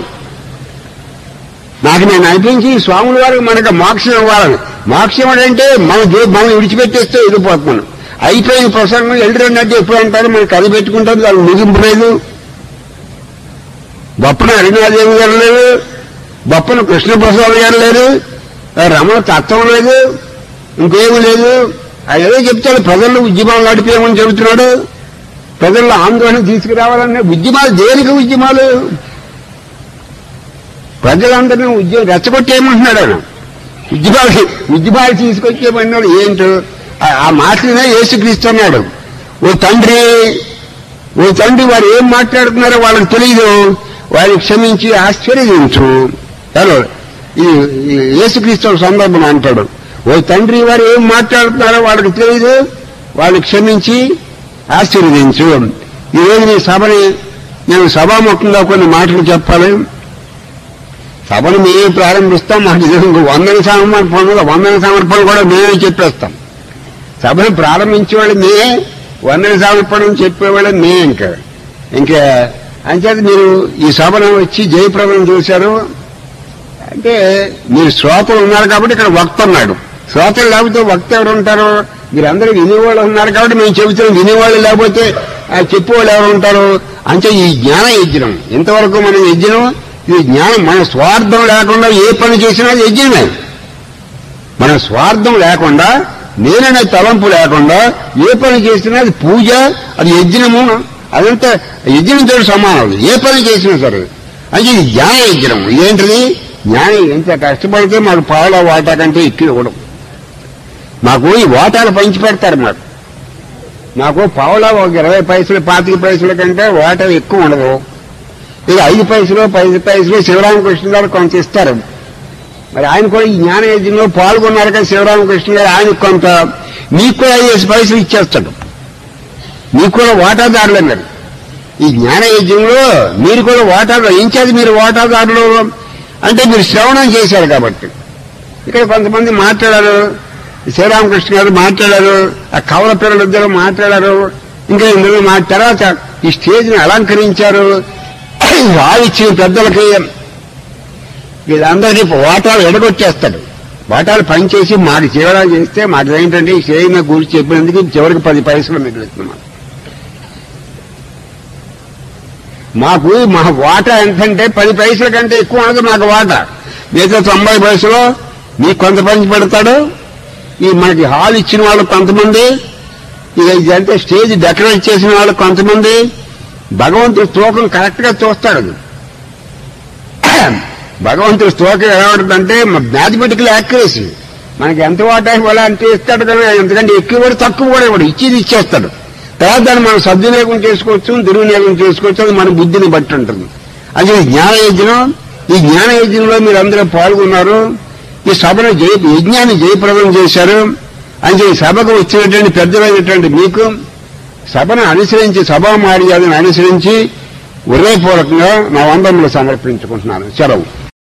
నాకు నేను అనిపించి ఈ స్వాముల వారికి మనకు మోక్షం ఇవ్వాలని మోక్షం అంటే మన దే- మనం విడిచిపెట్టేస్తే వెళ్ళిపోతున్నాను అయిపోయిన ప్రసంగం ఎల్లుండి ఎప్పుడు అంటారు మనకు కథ పెట్టుకుంటారు దానికి ముగింపు లేదు బొప్పన అరుణాదేవి గారు లేరు బొప్పన కృష్ణప్రసాద్ గారు లేరు ఆ రమణ తత్వం లేదు ఇంకేమీ లేదు అది ఏదో చెప్తాడు ప్రజల్లో ఉద్యమాలు నడిపేయమని చెబుతున్నాడు ప్రజల్లో ఆందోళన తీసుకురావాలనే ఉద్యమాలు దేనికి ఉద్యమాలు ప్రజలందరినీ ఉద్యమం రెచ్చగొట్టేయమంటున్నాడు ఆయన ఉద్యమాలు ఉద్యమాలు తీసుకొచ్చేయమన్నాడు ఏంటో ఆ- ఆ మాటలనే యేసుక్రీస్తున్నాడు ఓ తండ్రి ఓ తండ్రి వారు ఏం మాట్లాడుతున్నారో వాళ్ళకి తెలియదు వారిని క్షమించి ఆశ్చర్యించు హలో ఈ ఈ యేసుక్రీస్తు సందర్భం అంటాడు ఓ తండ్రి వారు ఏం మాట్లాడుతున్నారో వాళ్ళకి తెలియదు వాళ్ళని క్షమించి ఆశీర్వదించు ఈ రోజు నీ సభని నేను సభాముఖంగా కొన్ని మాటలు చెప్పాలి సభను మేమే ప్రారంభిస్తాం మాకు నిజంగా వందన సమర్పణ వందన సమర్పణ కూడా మేమే చెప్పేస్తాం సభను ప్రారంభించే వాళ్ళు మేమే వందన సమర్పణ చెప్పేవాళ్ళు మే ఇంకా ఇంకా అంచేత మీరు ఈ సభను వచ్చి జయప్రదం చూశారు అంటే మీరు శ్రోతలు ఉన్నారు కాబట్టి ఇక్కడ వక్త ఉన్నాడు శ్రోతలు లేకపోతే వక్త ఎవరు ఉంటారు మీరందరూ వినేవాళ్ళు ఉన్నారు కాబట్టి మేము చెబుతున్నాం వినేవాళ్ళు లేకపోతే ఆ చెప్పేవాళ్ళు ఎవరు ఉంటారు అంటే ఈ జ్ఞాన యజ్ఞం ఇంతవరకు మనం యజ్ఞం ఈ జ్ఞానం మన స్వార్థం లేకుండా ఏ పని చేసినా అది యజ్ఞమే మన స్వార్థం లేకుండా నేననే తలంపు లేకుండా ఏ పని చేసినా అది పూజ అది యజ్ఞము అదంతా యజ్ఞంతో సమానం ఏ పని చేసినా సరే అది ఇది జ్ఞాన యజ్ఞం ఏంటిది జ్ఞానం ఎంత కష్టపడితే మాకు పావుల వాటా కంటే ఎక్కువ ఇవ్వడం మాకు ఈ వాటాలు పంచి పెడతారు మాకు మాకు పావులా ఒక ఇరవై పైసలు పాతిక పైసల కంటే వాటా ఎక్కువ ఉండదు ఇక ఐదు పైసలు పది పైసలు శివరామకృష్ణ గారు కొంత ఇస్తారు మరి ఆయన కూడా ఈ జ్ఞాన యజ్ఞంలో పాల్గొన్నారు కదా శివరామకృష్ణ గారు ఆయనకు కొంత మీకు కూడా ఐదు పైసలు ఇచ్చేస్తాడు మీకు కూడా వాటాదారులు అన్నారు ఈ జ్ఞాన యజ్ఞంలో మీరు కూడా వాటాదారు ఇంచేది మీరు వాటాదారులు అంటే మీరు శ్రవణం చేశారు కాబట్టి ఇక్కడ కొంతమంది మాట్లాడారు శ్రీరామకృష్ణ గారు మాట్లాడారు ఆ కవల పిల్లలు ఇద్దరు మాట్లాడారు ఇంకా ఇందులో మా తర్వాత ఈ స్టేజ్ని అలంకరించారు రావిచ్చిన పెద్దలకి వీళ్ళందరినీ వాటాలు ఎడగొచ్చేస్తాడు వాటాలు పనిచేసి మాకు చివరాలు చేస్తే మాకు ఏంటంటే ఈ స్టేజ్ మీద గురించి చెప్పినందుకు చివరికి పది పైసలు మిగులుతున్నాం మాకు మా వాటా ఎంతంటే పది పైసల కంటే ఎక్కువ ఉండదు మాకు వాటా మిగతా తొంభై పైసలు మీకు కొంత పంచి పెడతాడు ఈ మనకి హాల్ ఇచ్చిన వాళ్ళు కొంతమంది ఇక ఇదంటే స్టేజ్ డెకరేట్ చేసిన వాళ్ళు కొంతమంది భగవంతుడు స్తోకం కరెక్ట్ గా చూస్తాడు భగవంతుడు స్తోకం ఎలా ఉంటుందంటే మ్యాథమెటికల్ యాక్యురసీ మనకి ఎంత వాటా ఇవ్వాలి అంతే ఇస్తాడు కానీ ఎందుకంటే ఎక్కువ కూడా తక్కువ కూడా ఇవ్వడు ఇచ్చేది ఇచ్చేస్తాడు తర్వాత దాన్ని మనం సద్వినియోగం చేసుకోవచ్చు దుర్వినియోగం చేసుకోవచ్చు అది మన బుద్ధిని బట్టి ఉంటుంది అది జ్ఞాన యజ్ఞం ఈ జ్ఞాన యజ్ఞంలో మీరు అందరూ పాల్గొన్నారు ఈ సభను జయ యజ్ఞాన్ని జయప్రదం చేశారు అంటే ఈ సభకు వచ్చినటువంటి పెద్దలైనటువంటి మీకు సభను అనుసరించి సభా మర్యాదను అనుసరించి హృదయపూర్వకంగా నా వందములు సమర్పించుకుంటున్నాను సెలవు